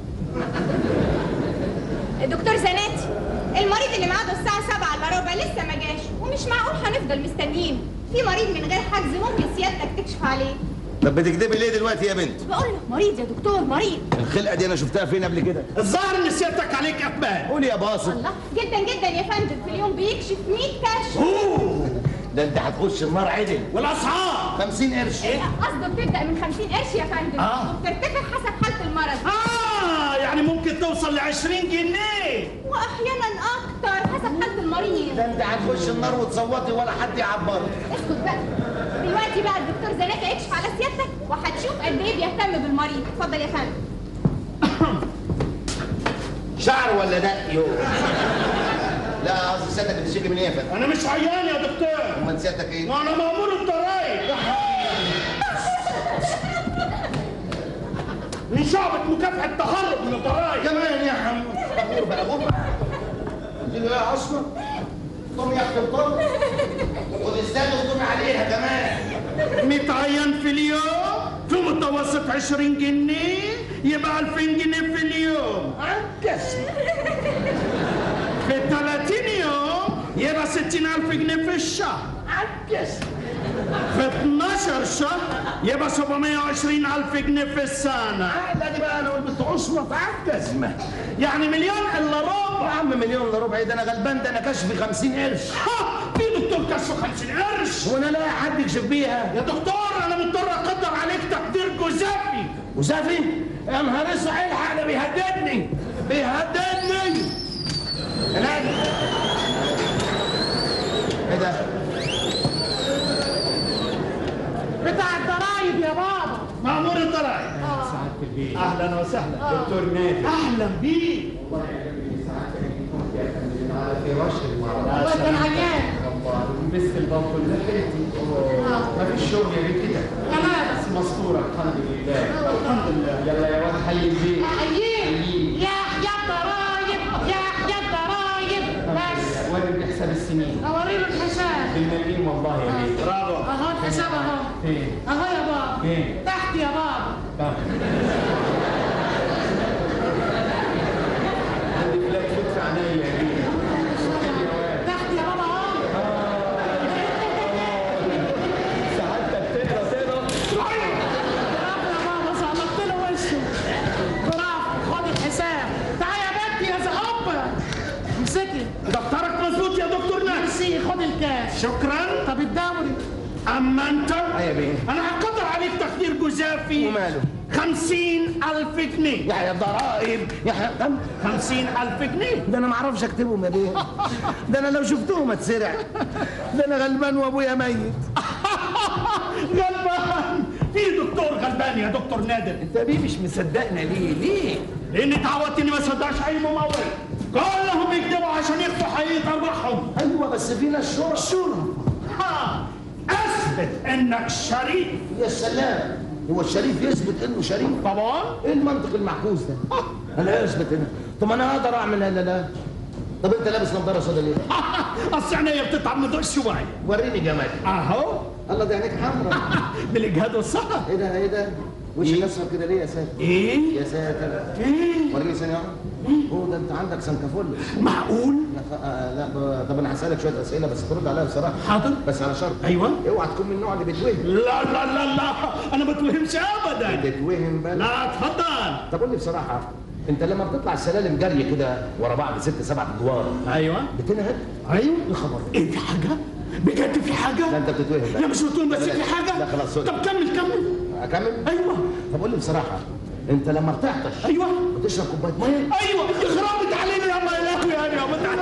دكتور زناتي المريض اللي ميعاده الساعة 7 الا ربع لسه ما جاش ومش معقول هنفضل مستنيين في مريض من غير حجز ممكن سيادتك تكشف عليه
طب بتكدبي ليه دلوقتي يا بنت
بقول له مريض يا دكتور مريض
الخلقه دي انا شفتها فين قبل كده
الظاهر ان سيادتك عليك اقبال
قول يا باسط
الله جدا جدا يا فندم في اليوم بيكشف 100 كشف
اوه
ده انت هتخش النار عدل
والاسعار
50 قرش
قصده بتبدأ من 50 قرش يا فندم
آه.
وبترتفع حسب حالة المرض
اه يعني ممكن توصل ل 20 جنيه
واحيانا اكتر حسب حالة المريض
ده انت هتخش النار وتصوتي ولا حد يعبرك
اسكت بقى دلوقتي بقى الدكتور زناتي هيكشف على سيادتك وهتشوف قد ايه بيهتم بالمريض اتفضل يا فندم
شعر ولا دق يوم لا قصدي سيادتك بتشتكي من ايه يا فندم
انا مش عيان يا دكتور
امال سيادتك ايه
وانا مامور الضرايب من شعبة مكافحة التهرب من الضرايب
كمان يا حم بقول بقى غم قلت له يا عصمة قوم يا اختي الطب خد الزاد وقومي عليها كمان
100 عيان في اليوم في متوسط 20 جنيه يبقى 2000 جنيه في اليوم عكس في 30 يوم يبقى 60000 جنيه في الشهر عكس في 12 شهر يبقى 720 ألف جنيه في السنة
لا دي بقى انا قلت عصمة على الجزمة
يعني مليون إلا
يا
ربع
عم مليون الا ربع ايه ده انا غلبان ده انا كشفي 50 قرش
ها في دكتور كشف 50 قرش
وانا لاقي حد يكشف بيها
يا دكتور أنا مضطر أقدر عليك تقدير جزافي
وزافي يا نهار اسود الحق ده بيهددني بيهددني يا نادي ايه ده؟
بتاع الضرايب يا بابا مأمور الضرايب أهلا وسهلا
دكتور نادي
أهلا بيك
الله كان عيان
لبست البنطلون لحيتي مفيش شغل غير كده
تمام
بس مستورة الحمد لله
الحمد لله
يلا يا واد حي البيت
حيين يا يا الضرايب يا يا الضرايب بس
وارد بحساب السنين
اوريله الحساب
بالمليم والله يا بيه
برافو
اهو الحساب اهو
فين؟
اهو يا بابا
فين؟
تحت يا بابا
طب. عندي فلات فوت في عينيا يا بيه
تحت يا بابا اهو
سعادتك تقرا تقرا
برافو يا بابا صلحت له وشه برافو خد الحساب تعالى يا بنتي يا زهبه امسكي
دفترك مظبوط يا دكتور ناس
ميرسي خد الكاش
شكرا
طب الدوري
أما أنت
يا بيه
أنا هقدر عليك تقدير جزافي
وماله؟
خمسين ألف جنيه
يا ضرائب يا كم
خمسين ألف جنيه
ده انا ما اعرفش اكتبهم يا بيه ده انا لو شفتهم اتسرع ده انا غلبان وابويا ميت
غلبان في دكتور غلبان يا دكتور نادر
انت يا بيه مش مصدقنا ليه؟ ليه؟
لاني اتعودت اني ما صدقش اي ممول كلهم يكذبوا عشان يخفوا حقيقه ارواحهم
ايوه بس فينا الشرف
شرف ها اثبت انك شريف
يا سلام هو الشريف يثبت انه شريف
طبعا
ايه المنطق المعكوس ده انا اثبت هنا طب انا اقدر اعمل لا لا لا طب انت لابس نظاره سودا ليه
اصل عينيا بتتعب من ضوء شويه
وريني جمالك
اهو
الله ده عينيك حمرا
بالاجهاد والسهر
ايه ده ايه ده وشك اصفر كده ليه يا ساتر
ايه
يا ساتر
ايه
وريني ثانيه واحده هو ده انت عندك سنكافول
معقول
لا خ- آه، لا ب- طب انا هسالك شويه اسئله بس ترد عليها بصراحه
حاضر
بس على شرط
ايوه
اوعى تكون من النوع اللي بيتوهم
لا لا لا لا انا ما بتوهمش ابدا
بتوهم بقى
لا اتفضل
طب قول لي بصراحه انت لما بتطلع السلالم جري كده ورا بعض ست سبع ادوار
ايوه
بتنهد
ايوه
ايه خبر
ايه في حاجه بجد في حاجه
لا انت بتتوهم بقى
لا مش بتقول بس في حاجه
لا خلاص سوري
طب كمل كمل
اكمل
ايوه
طب قول لي بصراحه انت لما بتعطش
ايوه
بتشرب كوبايه ميه
ايوه خربت علينا يا الله يا لهوي يعني يا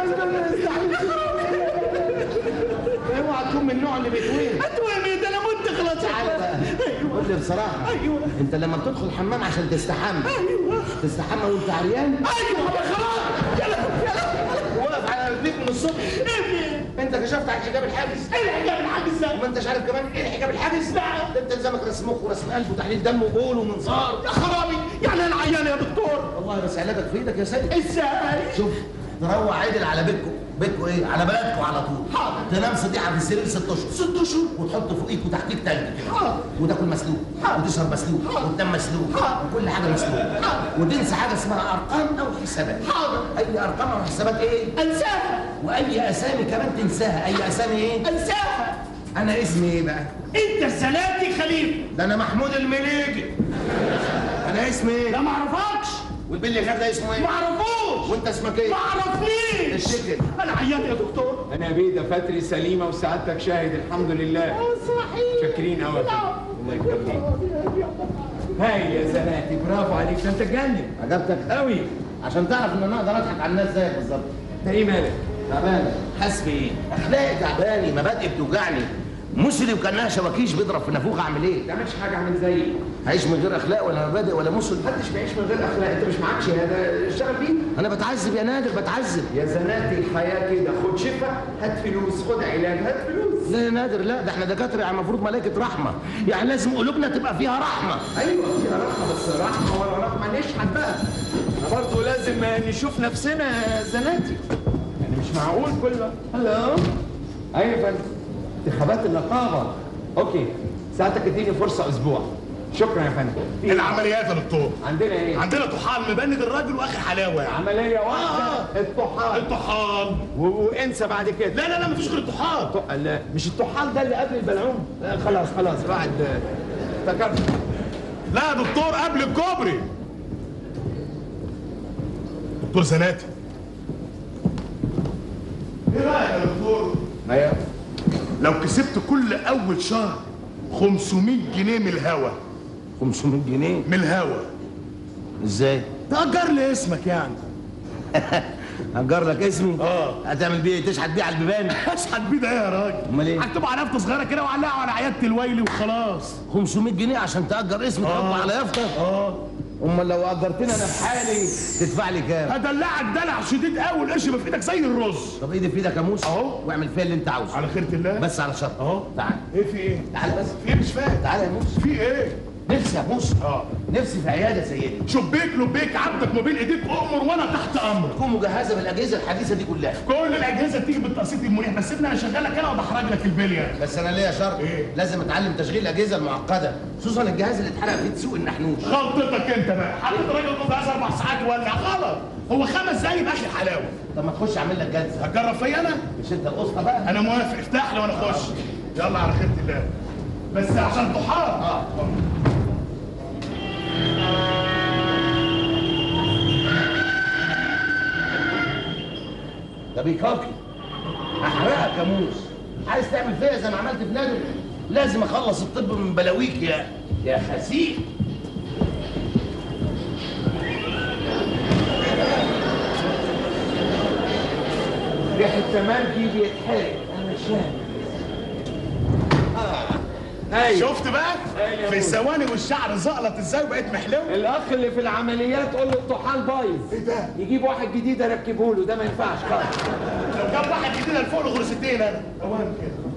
اوعى تكون من النوع اللي بيتوهم
اتوهم ده انا مت خلاص
تعالى بقى قول لي بصراحه
ايوه
انت لما بتدخل الحمام عشان تستحمى
ايوه
تستحمى وانت عريان
ايوه يا خلاص يا لهوي يا لهوي
واقف على رجليك من الصبح
ايه
انت كشفت عن حجاب الحاجز
ايه الحجاب الحاجز ده
ما انتش عارف كمان ايه الحجاب الحاجز
لا.
ده انت الزمك رسم مخ ورسم قلب وتحليل دم وبول ومنظار
يا خرابي يعني انا عيان يا دكتور
والله بس علاجك في ايدك يا سيد
ازاي
شوف تروح عدل على بيتكم بيتكم ايه على بلدكم على طول
حاضر.
تنام صديعه في السرير ست اشهر
ست اشهر
وتحط فوقيك وتحتيك تلج كده
حاضر.
وتاكل مسلوق وتشرب مسلوق وتنام مسلوق
حاضر.
وكل حاجه مسلوق وتنسى حاجه اسمها ارقام او حسابات
حاضر.
اي ارقام او حسابات ايه
انساها
واي اسامي كمان تنساها اي اسامي ايه
انساها
انا اسمي ايه بقى
انت الزلاتي خليفه
ده انا محمود المليجي انا اسمي ايه
لا ما اعرفكش
والبلي غير ده اسمه
ما
ايه
اعرفوش
وانت اسمك ايه
ما اعرفنيش
الشكل
انا عيان يا دكتور
انا بيه دفاتري سليمه وسعادتك شاهد الحمد لله
صحيح
شاكرين قوي الله يخليك هاي يا زناتي برافو عليك ده انت تجنن
عجبتك
قوي
عشان تعرف ان انا اقدر اضحك على الناس زيك بالظبط
انت ايه مالك؟
تعبان حاسس بايه اخلاقي تعباني مبادئي بتوجعني مسلي وكانها شواكيش بيضرب في نافوخ اعمل ايه
ما تعملش حاجه عامل زيي
هعيش من غير اخلاق ولا مبادئ ولا مسل
محدش بيعيش من غير اخلاق انت مش معاك شهاده اشتغل بيه
انا بتعذب يا نادر بتعذب
يا زناتي الحياه كده خد شفا هات فلوس خد علاج هات فلوس
لا يا نادر لا ده احنا دكاتره يعني المفروض ملائكه رحمه يعني لازم قلوبنا تبقى فيها رحمه
ايوه فيها رحمه بس رحمه ولا رحمه نشحت بقى احنا برضه لازم نشوف نفسنا يا زناتي يعني مش معقول كله هلو ايوه يا فندم انتخابات النقابه اوكي ساعتك اديني فرصه اسبوع شكرا يا فندم في إيه؟
العمليات يا دكتور
عندنا ايه؟
عندنا طحال مبند الراجل واخر حلاوه يعني
عمليه واحده الطحال
الطحال
و- وانسى بعد كده
لا لا لا مفيش غير الطحال
ط- لا مش الطحال ده اللي قبل البلعوم لا خلاص خلاص بعد افتكرت
لا يا دكتور قبل الكوبري دكتور زناتي ايه رايك يا دكتور
ايوه
لو كسبت كل اول شهر 500 جنيه من الهوا
500 جنيه
من الهوا
ازاي؟
تأجر لي اسمك يعني
اجر لك اسمي
اه
هتعمل بيه إيه؟ تشحت بيه على البيبان
اشحت بيه ده ايه يا راجل
امال ايه؟
هكتب على يافطه صغيره كده وعلقها على عياده الويلي وخلاص
500 جنيه عشان تاجر اسمي تحطه على يافطه
اه
امال لو اجرتني انا بحالي تدفع لي كام؟
هدلعك دلع شديد قوي القرش يبقى في ايدك زي الرز
طب ايدي في ايدك يا موسى
اهو
واعمل فيها اللي انت عاوزه
على خيرة الله
بس على شرط
اهو
تعال
ايه في ايه؟
تعال بس
في ايه مش فاهم
تعال يا موسى
في ايه؟
نفسي يا موسى
اه
نفسي في عياده زي دي
شبيك لبيك عبدك ما بين ايديك امر وانا تحت امرك
تكون مجهزه بالاجهزه الحديثه دي كلها
كل الاجهزه بتيجي بالتقسيط المريح بس سيبني انا شغالك انا وبحرج لك البليه
بس انا ليا شرط
إيه؟
لازم اتعلم تشغيل الاجهزه المعقده خصوصا الجهاز اللي اتحرق فيه تسوق النحنوش
غلطتك انت بقى حطيت راجل جهاز اربع ساعات ولع غلط هو خمس دقايق باخر حلاوه
طب ما تخش اعمل لك جلسه
هتجرب فيا انا؟
مش انت القسطى بقى
انا موافق افتح لي وانا اخش يلا على خيرة الله بس عشان طحال
اه ده بيكاكي هحرقك يا موس عايز تعمل فيا زي ما عملت في نادر لازم اخلص الطب من بلاويك يا يا خسيس
ريحه تمرجي بيتحرق انا مش فاهم ايوه
شفت بقى؟
أيوة.
في ثواني والشعر زقلط ازاي وبقيت محلو
الاخ اللي في العمليات قول له الطحال بايظ
ايه ده؟
يجيب واحد جديد اركبه له ده ما ينفعش خالص
لو جاب واحد جديد الفوق له غرستين انا اوان كده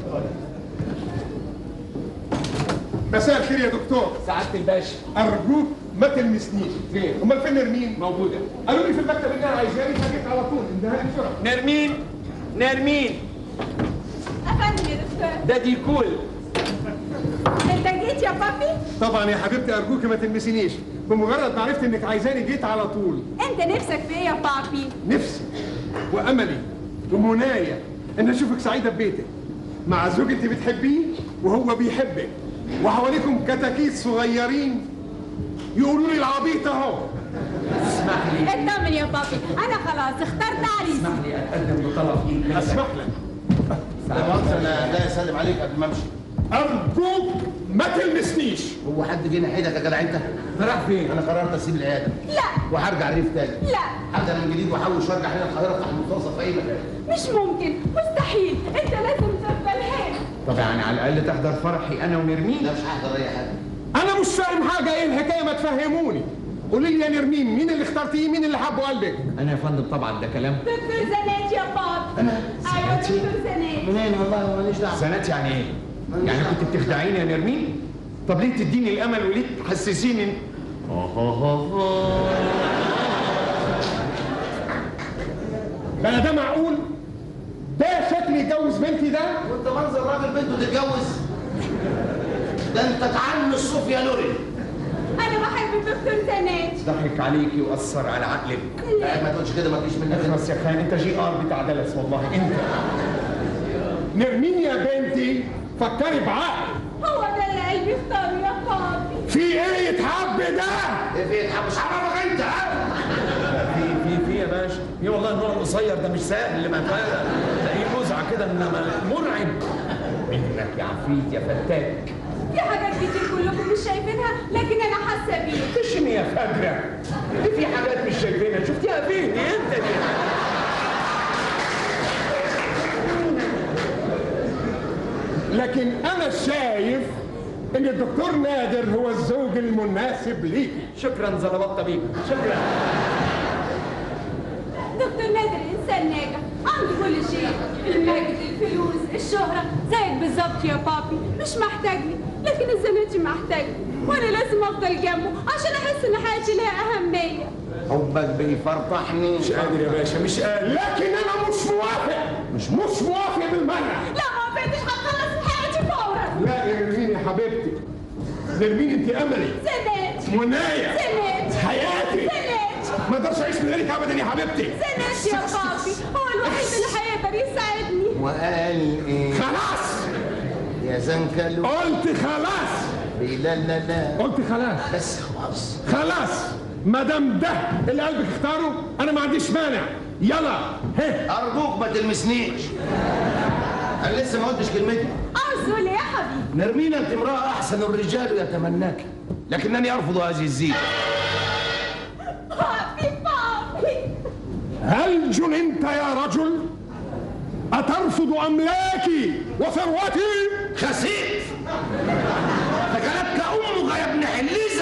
مساء الخير يا دكتور
سعاده الباشا
ارجوك ما تلمسنيش
فين؟
امال فين نرمين
موجوده
قالوا لي في المكتب انها عايزاني فجيت على طول انها لي بسرعه
نرمين نرمين
افندم يا دكتور
ده ديكول
انت جيت يا بابي
طبعا يا حبيبتي ارجوك ما تلمسينيش بمجرد ما عرفت انك عايزاني جيت على طول
انت نفسك في ايه يا بابي
نفسي واملي ومنايا ان اشوفك سعيده ببيتك مع زوج انت بتحبيه وهو بيحبك وحواليكم كتاكيت صغيرين يقولوا لي العبيط اهو
اسمح لي
اطمن يا بابي انا خلاص اخترت عريس
اسمح لي اتقدم بطلب ايد
اسمح لك
لا مؤاخذة انا جاي اسلم عليك قبل ما امشي
ارجوك ما تلمسنيش
هو حد جه ناحيتك يا جدع انت؟
راح فين؟
انا قررت اسيب العياده
لا
وهرجع الريف تاني
لا
هبدا من جديد واحوش وارجع هنا القاهره افتح المستوصف في اي مكان
مش ممكن مستحيل انت لازم تفضل هنا
طب يعني على الاقل تحضر فرحي انا ونرمين
لا مش هحضر اي حاجه
انا مش فاهم حاجه ايه الحكايه ما تفهموني قولي لي يا نرمين مين اللي اخترتيه مين اللي حبه قلبك
انا يا فندم طبعا ده كلام
دكتور زنات يا بابي
أنا؟
ايوه
زناتي؟
دكتور زنات
منين والله ماليش دعوه
زنات يعني ايه؟ يعني كنت بتخدعيني يا نرمين؟ طب ليه تديني الامل وليه تحسسيني ان
بقى ده معقول ده شكل يتجوز بنتي ده
وانت منظر راجل بنته تتجوز ده انت تعنس صوفيا لوري
انا بحب دكتور زنات
ضحك عليكي واثر على عقلك
لا ما تقولش كده ما تجيش منك
اخلص يا خان انت جي ار بتاع دلس والله انت
نرمين يا بنتي فكري بعقل
هو ده اللي قلبي اختاره يا بابي
في ايه يتحب ده
ايه في يتحب مش عارفك انت ها
في في في يا باشا في والله النوع القصير ده مش سهل ما تلاقيه مزعه كده انما مرعب منك يا عفريت يا فتاك
في حاجات كتير كلكم مش شايفينها لكن انا حاسه بيها
تشمي يا فجرة دي في حاجات مش شايفينها شفتيها فين دي انت دي
لكن انا شايف ان الدكتور نادر هو الزوج المناسب ليكي
شكرا زلبطة بيك شكرا
دكتور نادر انسان ناجح عنده كل شيء المجد الفلوس الشهرة زيك بالظبط يا بابي مش محتاجني لكن الزناتي محتاجني وانا لازم افضل جنبه عشان احس ان حياتي لها اهمية
حبك بيفرطحني
مش قادر يا باشا مش قادر
لكن انا مش موافق مش مش موافق بالمنع
لا ما وافقتش هتخلص من حياتي فورا
لا يا نرمين يا حبيبتي غير مين انت املي
زنات
منايا
زنات
حياتي
زنات
ما اقدرش اعيش من غيرك ابدا يا حبيبتي
زنات يا بابي هو الوحيد اللي هيقدر يساعدني
وقال ايه
خلاص
يا زنكلو
قلت خلاص
لا لا لا
قلت خلاص
بس خلاص
خلاص ما دام ده اللي قلبك اختاره انا ما عنديش مانع يلا هه
ارجوك ما تلمسنيش انا لسه ما قلتش كلمتي
أعزل يا حبيبي
نرمينا انت امراه احسن الرجال يتمناك لكنني ارفض هذه الزينه
بابي بابي
هل جننت يا رجل أترفض أملاكي وثروتي
خسيت فكانتك امك يا ابن حليزه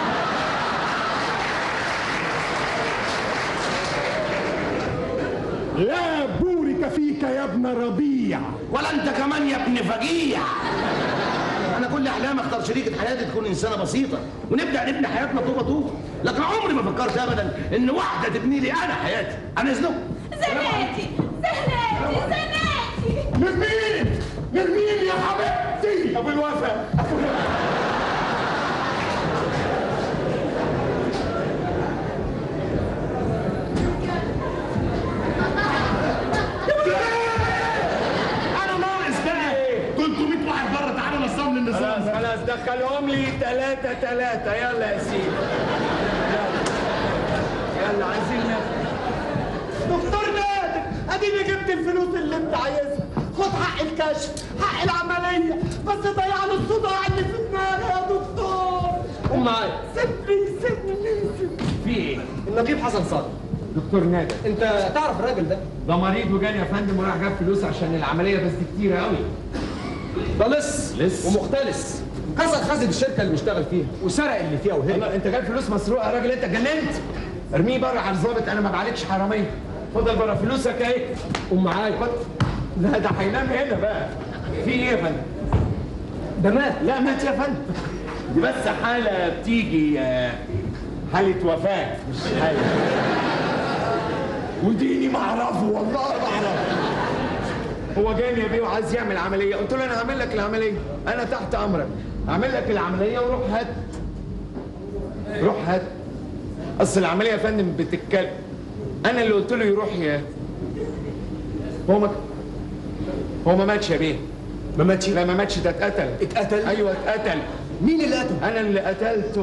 لا بورك فيك يا ابن ربيع
ولا انت كمان يا ابن فجيع انا كل احلامي اختار شريكه حياتي تكون انسانه بسيطه ونبدا نبني حياتنا طوبه طوبه لكن عمري ما فكرت ابدا ان واحده تبني لي انا حياتي انا اذنكم
زناتي زناتي زناتي
نرمين نرمين يا حبيبتي ابو الوفا
انا ناقص بقى 300 واحد بره تعالى نظم لي النظام
خلاص خلاص دخلهم لي ثلاثة ثلاثة يلا يا سيدي يلا يلا عايزين ناخد
دكتور نادر اديني جبت الفلوس اللي انت عايزها خد حق الكشف حق العمليه بس ضيعني الصداع اللي في دماغي يا دكتور
قوم معايا
سيبني سيبني سيبني
في ايه؟
النقيب حسن صادق
دكتور نادر
انت تعرف الراجل ده
ده مريض وجاني يا فندم وراح جاب فلوس عشان العملية بس دي كتيرة قوي
ده لص
لص.
ومختلس كسر خزن الشركه اللي بيشتغل فيها وسرق اللي فيها وهرب
الله انت جايب فلوس مسروقة يا راجل انت اتجننت ارميه بره على الظابط انا ما بعالجش حرامية اتفضل بره فلوسك اهي
قوم معايا
لا ده هينام هنا بقى في ايه يا فندم؟
ده مات
لا مات يا فندم دي بس حالة بتيجي آه، حالة وفاة مش حالة وديني ما اعرفه والله ما اعرفه هو جاني يا بيه وعايز يعمل عملية قلت له انا هعمل لك العملية انا تحت امرك هعمل لك العملية وروح هات روح هات اصل العملية يا فندم بتتكلم انا اللي قلت له يروح يا هو ما هو ما ماتش يا بيه
ما ماتش
لا ما ماتش ده اتقتل
اتقتل
ايوه اتقتل
مين اللي قتله
انا اللي قتلته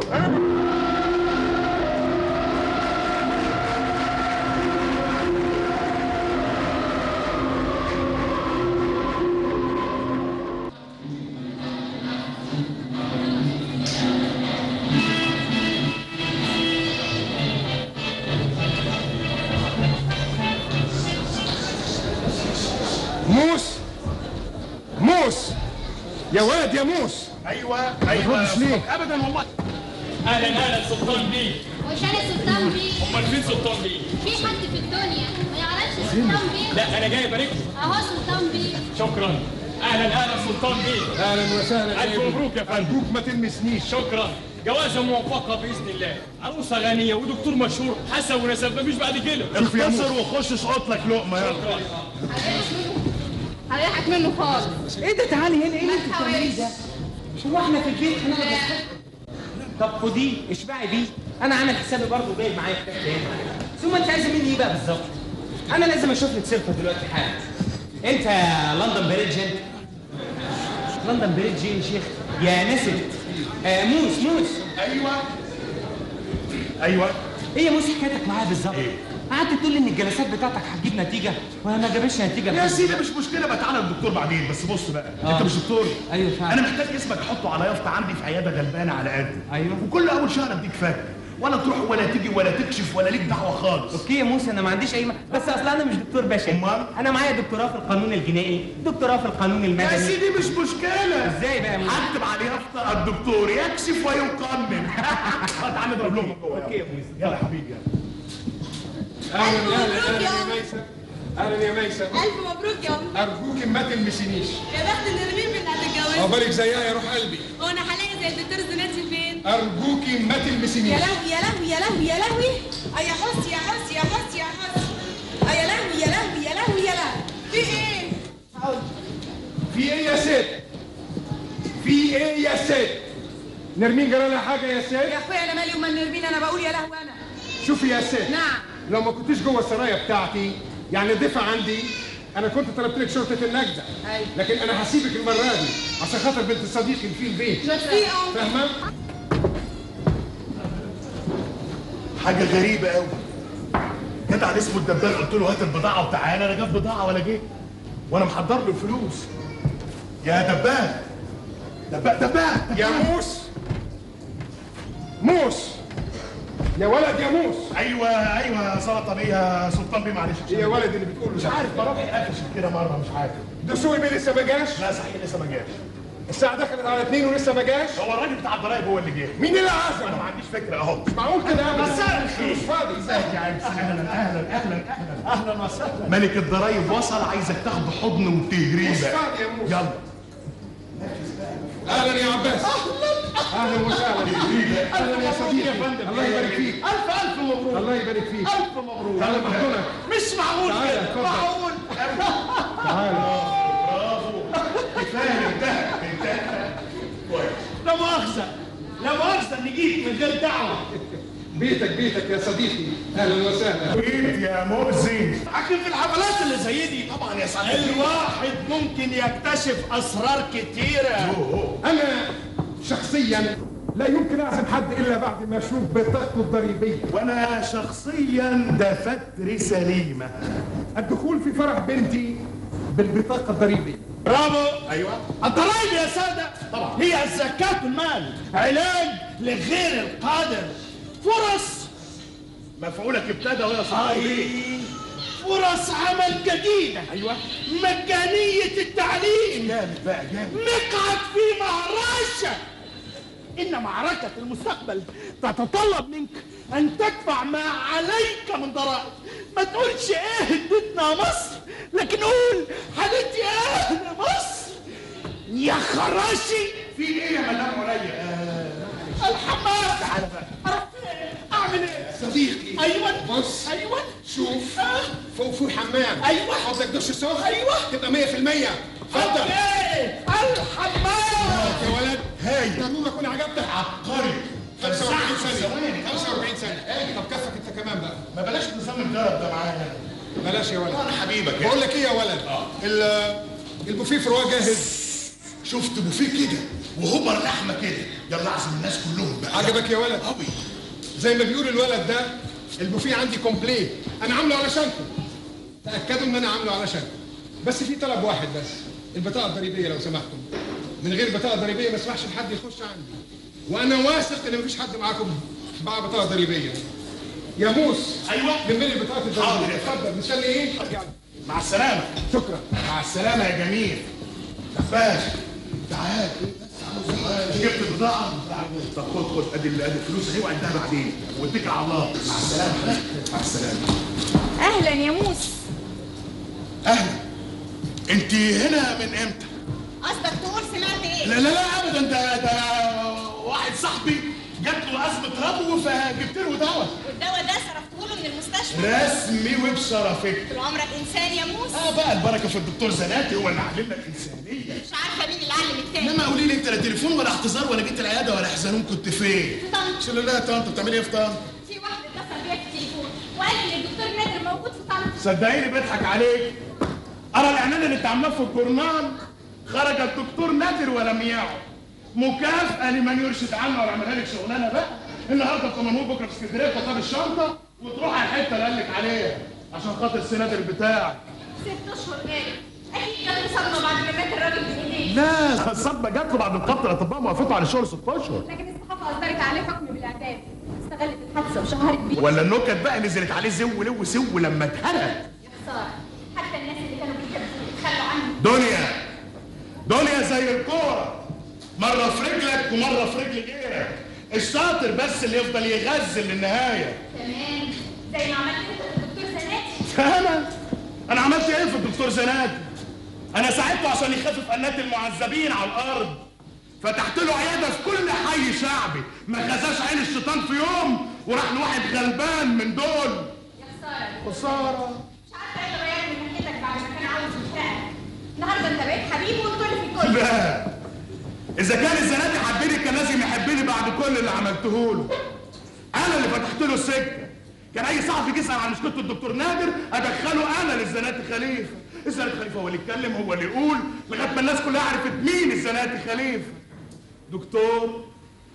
موس موس يا واد يا موس
ايوه
ما
ايوه
تردش ليه؟
ابدا والله
اهلا اهلا سلطان بيه
مش انا سلطان بيه
امال فين سلطان بيه
في حد في الدنيا ما يعرفش سلطان بيه
لا انا جاي ابارك له.
اهو سلطان بيه
شكرا اهلا اهلا سلطان بيه
اهلا وسهلا
الف مبروك يا فندم
ارجوك ما تلمسنيش
شكرا جوازه موفقه باذن الله عروسه غنيه ودكتور مشهور حسن ونسب مفيش بعد كده
اختصر وخش اسقط لك لقمه يلا
شكرا
هريحك منه خالص
ايه ده تعالي هنا ايه اللي انت بتعمليه ده؟ هو احنا في البيت هنقعد نضحك؟ طب خديه اشبعي بيه انا عامل حسابي برضه جايب معايا كتاب تاني ثم انت عايزه مني ايه بقى بالظبط؟ انا لازم اشوف لك صرفه دلوقتي حالا انت لندن بريدج انت لندن بريدج ايه يا شيخ؟ يا نسب آه موس موس
ايوه ايوه
ايه يا موس حكايتك معايا بالظبط؟ قعدت تقول لي ان الجلسات بتاعتك هتجيب نتيجه وانا ما جابتش نتيجه
يا
لحد
سيدي مش مشكله بقى تعالى للدكتور بعدين بس بص بقى
آه.
انت مش دكتور
ايوه فعلا
انا محتاج اسمك احطه على يافطه عندي في عياده غلبانه على قدي
ايوه
وكل اول شهر اديك فك ولا تروح ولا تيجي ولا تكشف ولا ليك دعوه خالص
اوكي يا موسى انا ما عنديش اي م... بس اصل انا مش دكتور بشري
امال
انا معايا دكتوراه في القانون الجنائي دكتوراه في القانون المدني
يا سيدي مش مشكله
ازاي بقى يا موسى
هكتب على يافطه الدكتور يكشف ويقنن تعالى نضرب لهم جوه
اوكي يا موسى
يلا يا حبيبي يلا
اهلا اهلا اهلا يا ميسم اهلا يا ميسم
ألف مبروك يا أم
ارجوك ما تلمسينيش
يا بخت نرمين من بعد الجواز
عقبالك زيها يا روح قلبي
هو أنا هلاقي زي الدكتور زناتي فين؟
ارجوكي ما
يا
تلمسينيش
لهوي يا لهوي يا لهوي يا لهوي آه يا حس يا حس يا حس يا حس آه يا لهوي يا لهوي يا لهوي يا لهوي في ايه؟
في ايه يا ست في ايه يا ست نرمين جرى لها حاجه يا ست
يا اخويا انا مالي ومال نرمين انا بقول يا لهوي انا
شوفي يا ست
نعم
لو ما كنتش جوه السرايا بتاعتي يعني ضيفه عندي انا كنت طلبت لك شرطه النجده
أيوة.
لكن انا هسيبك المره دي عشان خاطر بنت صديقي اللي في البيت
رفيقه
فاهمه
حاجه غريبه قوي جدع اللي اسمه الدبال قلت له هات البضاعه وتعالى انا جاب بضاعه ولا جه وانا محضر له الفلوس يا دبال دبال دبال
يا موس موس يا ولد يا موس
ايوه ايوه سلطه بيه يا سلطان بيه معلش
إيه يا ولد اللي بتقوله
مش
ده؟
عارف بروح قافش كده مره مش عارف
دسوقي بيه لسه ما جاش
لا صحيح لسه ما جاش
الساعه دخلت على اتنين ولسه ما جاش
هو الراجل بتاع الضرايب هو اللي جه
مين اللي
انا
عزمه
ما عنديش فكره اهو
مش معقول كده ابدا
مساء الخير.
مش فاضي
ازيك يا عم اهلا اهلا اهلا اهلا اهلا وسهلا ملك الضرايب وصل عايزك تاخد حضن وتهريه
مش
بقى
فاضي يا موس
يلا
اهلا يا عباس اهلا وسهلا اهلا يا صديقي الله يبارك فيك
الف الف مبروك
الله يبارك فيك
الف مبروك
تعالى محضنك
مش معقول
تعالى،
كده
اتفضل.
معقول
تعالى
برافو كفايه انتهى انتهى كويس
لا مؤاخذة لا مؤاخذة إني جيت من غير دعوة
بيتك بيتك يا صديقي اهلا وسهلا
جيت يا مرزي
لكن في الحفلات اللي زي دي
طبعا يا صاحبي
الواحد ممكن يكتشف أسرار كتيرة
انا شخصيا لا يمكن اعزم حد الا بعد ما اشوف بطاقته الضريبيه
وانا شخصيا دفتري سليمه
الدخول في فرح بنتي بالبطاقه الضريبيه
برافو
ايوه
الضرائب يا سادة طبعا هي الزكاة المال علاج لغير القادر فرص
مفعولك ابتدى ويا صاحبي
أي فرص عمل جديدة
ايوه
مجانية التعليم
جامد بقى جامد
نقعد في معركة إن معركة المستقبل تتطلب منك أن تدفع ما عليك من ضرائب ما تقولش إيه ادتنا مصر لكن قول حبيبتي أهل مصر يا خراشي
في ايه يا مدام وليا
الحمام تعالى بقى أروح فين؟ أعمل إيه؟
صديقي
أيوة
بص
أيوة
شوف
آه.
فوق في حمام
أيوة.
حط لك دش سخن
أيوة.
تبقى 100% اتفضل
أوكي الحمام
يا ولد
هاي
ضروري اكون عجبتك
عبقري
45 ثانيه
ثواني
45 ثانيه طب كفك انت كمان بقى
ما بلاش نظام الجرب ده معايا
بلاش يا ولد
انا حبيبك
بقول لك ايه يا ولد ال- البوفيه في رواق جاهز
شفت بوفيه كده وهبر لحمه كده يلا اعزم الناس كلهم بقى
عجبك يا ولد
قوي
زي ما بيقول الولد ده البوفيه عندي كومبليت انا عامله علشانكم تاكدوا ان انا عامله علشانكم بس في طلب واحد بس البطاقه الضريبيه لو سمحتم من غير بطاقه ضريبيه ما اسمحش لحد يخش عندي وانا واثق ان مفيش حد معاكم معاه بطاقه ضريبيه يا موس
ايوه
لم لي بطاقه
حاضر
الضريبيه
يا فندم.
اتفضل مستني ايه
مع السلامه
شكرا
مع السلامه يا جميل دباش تعال جبت البضاعه طب خد خد ادي ادي الفلوس اهي وعدها بعدين واتكل على الله مع السلامه مع السلامه
اهلا يا موس
اهلا انت هنا من امتى؟
قصدك تقول سمعت ايه؟
لا لا لا ابدا ده ده واحد صاحبي جات له ازمه ربو فجبت له دواء
والدواء ده صرفته له من المستشفى
رسمي وبشرفك
طول عمرك انسان يا موسى
اه بقى البركه في الدكتور زناتي هو اللي علمنا الانسانيه
مش عارفه مين اللي علم التاني
انما قولي لي انت لا تليفون ولا اعتذار ولا جيت العياده ولا حزنون كنت فين؟
في طنطا
قلت له لا يا طنط بتعملي ايه في طنط؟
في واحد اتصل بيا في التليفون وقال لي الدكتور نادر موجود في طنطا
صدقيني بيضحك عليك ارى الاعلان اللي اتعمل في الجورنال خرج الدكتور نادر ولم يعد مكافأة لمن يرشد عنه ويعملها لك شغلانه بقى النهارده في منور بكره في اسكندريه في طاب الشنطه وتروح على الحته اللي قال لك عليها عشان خاطر السنادر بتاعك
ست اشهر غالي اكيد كانت صدمه بعد ما مات الراجل بايديه
لا الصدمه جات له بعد القبض الاطباء ما وافقوا على الشغل 6 اشهر
لكن الصحافه اصدرت عليه حكم بالاعدام استغلت الحادثه وشهرت بيه
ولا النكت بقى نزلت عليه زو لو سو لما اتهرى
يا خساره حتى الناس اللي كانوا بيحبوه اتخلوا عنه
دنيا دنيا زي الكورة مرة في رجلك ومرة في رجل غيرك الشاطر بس اللي يفضل يغزل للنهاية
تمام زي ما عملت انت في الدكتور زناتي
انا انا عملت ايه في الدكتور زناتي انا ساعدته عشان يخفف انات المعذبين على الارض فتحت له عياده في كل حي شعبي ما خزاش عين الشيطان في يوم وراح لواحد غلبان من دول
يا خساره
خساره
مش عارفه ايه اللي غير من ناحيتك بعد ما كان عاوز يشتغل النهارده انت بقيت حبيبي وطول في الكل
لا اذا كان الزناتي حبني كان لازم يحبني
بعد كل اللي عملته له انا اللي فتحت له السكه كان اي صحفي يسال عن مشكله الدكتور نادر ادخله انا للزناتي خليفه الزناتي خليفه هو اللي يتكلم هو اللي يقول لغايه ما الناس كلها عرفت مين الزناتي خليفه دكتور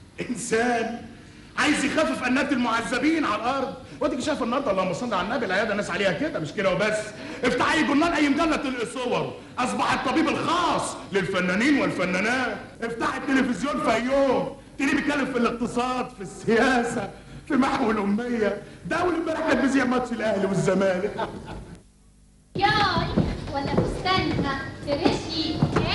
انسان عايز يخفف انات المعذبين على الارض واديك شايف النهارده اللهم صل على النبي العياده الناس عليها كده مش كده وبس افتح اي جورنال اي مجله تلقي صور اصبح الطبيب الخاص للفنانين والفنانات افتح التلفزيون في يوم تلاقيه بيتكلم في الاقتصاد في السياسه في محو الاميه ده اول امبارح كان بيذيع ماتش الاهلي والزمالك
ياي ولا فستانها ترشي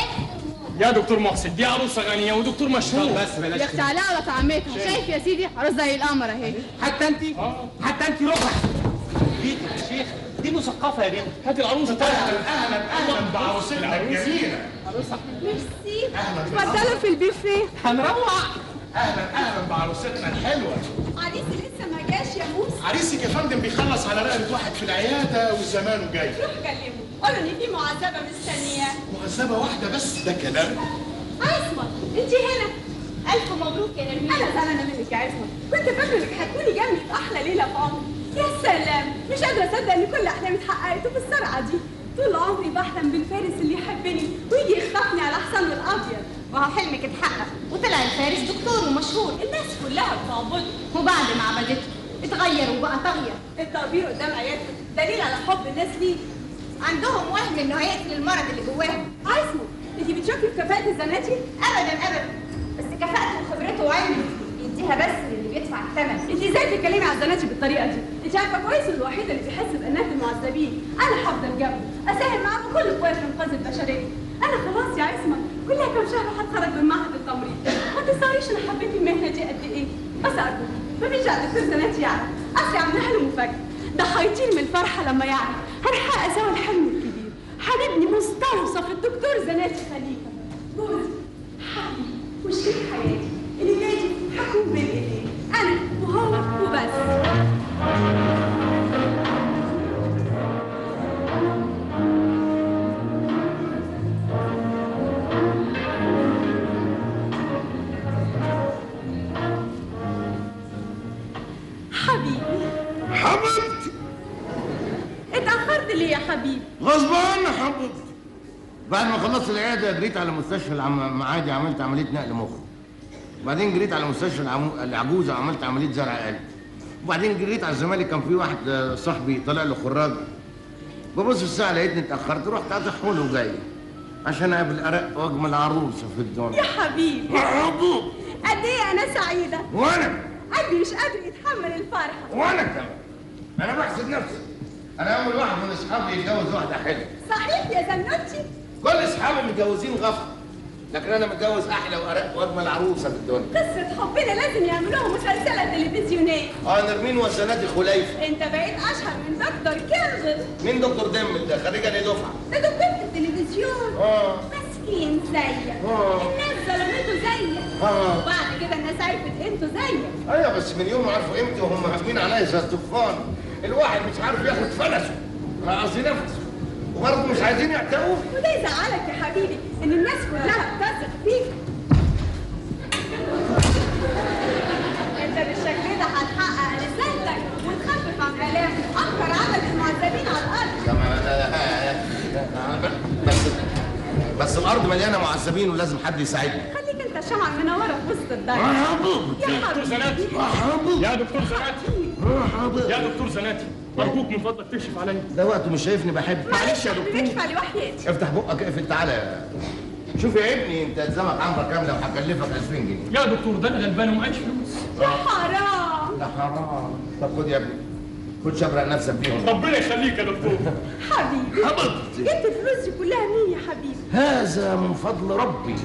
يا دكتور محسن دي عروسه غنيه ودكتور مشهور بس
يا اختي علاء ولا طعمتها شايف يا سيدي عروس زي القمر اهي
حتى انت حتى انت ربع بيتك يا شيخ دي مثقفه يا بنت
هات العروسه
اهلا اهلا اهلا بعروستنا الجميله
ميرسي اتفضلوا في البيفيه
هنروح
اهلا اهلا بعروستنا الحلوه
عريسي لسه ما جاش يا موسى
عريسك يا فندم بيخلص على رقبه واحد في العياده وزمانه جاي
روح كلمه قولوا ان في معذبه مستنياه
معذبه واحده بس ده كلام
عصمت انت هنا الف مبروك يا نرمين انا زعلانه منك يا عصمت كنت فاكره انك هتكوني جنبي في احلى ليله في عمري يا سلام مش قادره اصدق ان كل احلامي اتحققت بالسرعه دي طول عمري بحلم بالفارس اللي يحبني ويجي يخطفني على حصانه الابيض
وهو حلمك اتحقق وطلع الفارس دكتور ومشهور
الناس كلها بتعبده
وبعد ما عبدته اتغير وبقى طاغية
التعبير قدام عيادته دليل على حب الناس ليه
عندهم وهم انه هيقتل المرض اللي جواهم
عايزمه انت بتشكي في كفاءه الزناتي
ابدا ابدا بس كفاءته وخبرته وعلمه يديها بس للي بيدفع الثمن
انت ازاي بتتكلمي على الزناتي بالطريقه دي انت عارفه كويس الوحيده اللي بيحس بانات المعذبين انا هفضل جنبه اساهم معاه بكل قواي في انقاذ البشريه انا خلاص يا عصمت كلها كام شهر هتخرج من معهد التمريض ما تستغربيش انا حبيت المهنه دي قد ايه بس ارجوك مفيش داعي دكتور زناتي يعرف اصلي عاملاها له مفاجاه ضحيتيني من الفرحه لما يعرف هنحقق سوا الحلم الكبير حبيبني مستوصف الدكتور زناتي خليفه جوزي حبيبي وشريك حياتي اللي جاي هكون بين ايديه انا وهو وبس حبيبي
حبيبتي
اتأخرت ليه يا حبيبي؟
غصب عني حبيبتي بعد ما خلصت العياده جريت على مستشفى المعادي عملت عمليه نقل مخ وبعدين جريت على مستشفى العمو... العجوزه عملت عمليه زرع قلب وبعدين جريت على الزمالك كان في واحد آه، صاحبي طلع له خراج ببص في الساعه لقيتني اتاخرت رحت اطحه له جاي عشان اقابل ارق واجمل عروسه في الدنيا
يا حبيبي
يا حبيبي
قد ايه انا سعيدة
وانا
قلبي مش قادر يتحمل الفرحة
وانا كمان انا بحسد نفسي انا اول واحد من اصحابي يتجوز واحده حلوه
صحيح يا زنوتي
كل اصحابي متجوزين غفر لكن انا متجوز احلى وارق واجمل عروسه في الدنيا
قصة حبنا لازم يعملوها مسلسلة تلفزيونية
اه نرمين وزناتي خليفه
انت بقيت اشهر من دكتور كيرغل
مين دكتور دمل ده خريج انهي دفعه
ده دكتور في التلفزيون
اه
مسكين زيك
آه.
الناس ظلمته زيك
آه.
وبعد كده الناس عرفت انتوا زيك
ايوه بس من يوم ما عرفوا قيمتي وهم راكبين عليا زي الطوفان الواحد مش عارف ياخد فلسه قصدي نفسه وبرضه مش عايزين يعتقوه
وده يزعلك يا حبيبي ان الناس كلها بتثق فيك انت بالشكل ده هتحقق رسالتك وتخفف عن الام اكتر عدد المعذبين على الارض
كما بس بس الارض مليانه معذبين ولازم حد يساعدني
خليك انت شمعة منورة في وسط الدنيا
يا حبيبي.
يا
دكتور
حبيبي
زناتي يا دكتور زناتي يا دكتور زناتي ارجوك من فضلك تكشف عليا
ده وقته مش شايفني بحب
معلش يا دكتور ادفع لي وحياتي
افتح بقك اقفل تعالى شوف يا ابني انت الزمك عمرك كامله وهكلفك 2000 جنيه
يا دكتور ده انا غلبان ومعيش فلوس
يا حرام
ده حرام طب خد يا ابني خد شبرق نفسك بيهم
ربنا يخليك يا دكتور
حبيبي
حبيبتي
جبت الفلوس دي كلها مين يا حبيبي
هذا من فضل ربي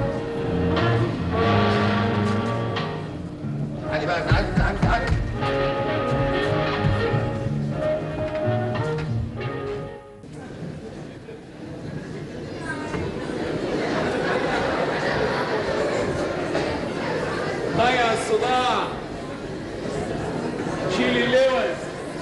تعالي بقى تعالي تعالي تعالي
ضيع الصداع شيل اللوز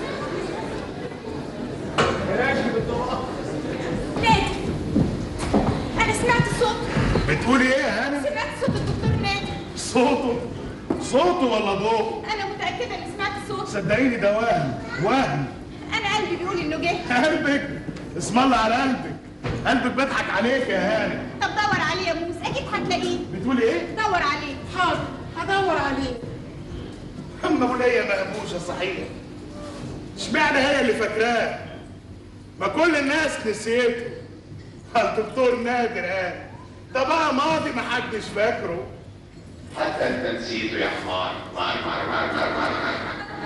راشي بالطبق
نادي انا سمعت صوت
بتقولي ايه يا هانم
سمعت صوت الدكتور نادي
صوته
صوته ولا ضوء
انا متاكده اني سمعت صوت
صدقيني ده وهم وهم
انا قلبي بيقول انه جه
قلبك اسم الله على قلبك قلبك بيضحك عليك يا هاني
طب دور عليه يا موس اكيد هتلاقيه
بتقولي ايه
دور عليه
حاضر هدور عليه اما بنيه مهبوشه صحيح اشمعنى هي اللي فاكراه ما كل الناس نسيته الدكتور نادر قال ده بقى ماضي محدش فاكره
حتى انت نسيته يا حمار مار مار مار مار مار مار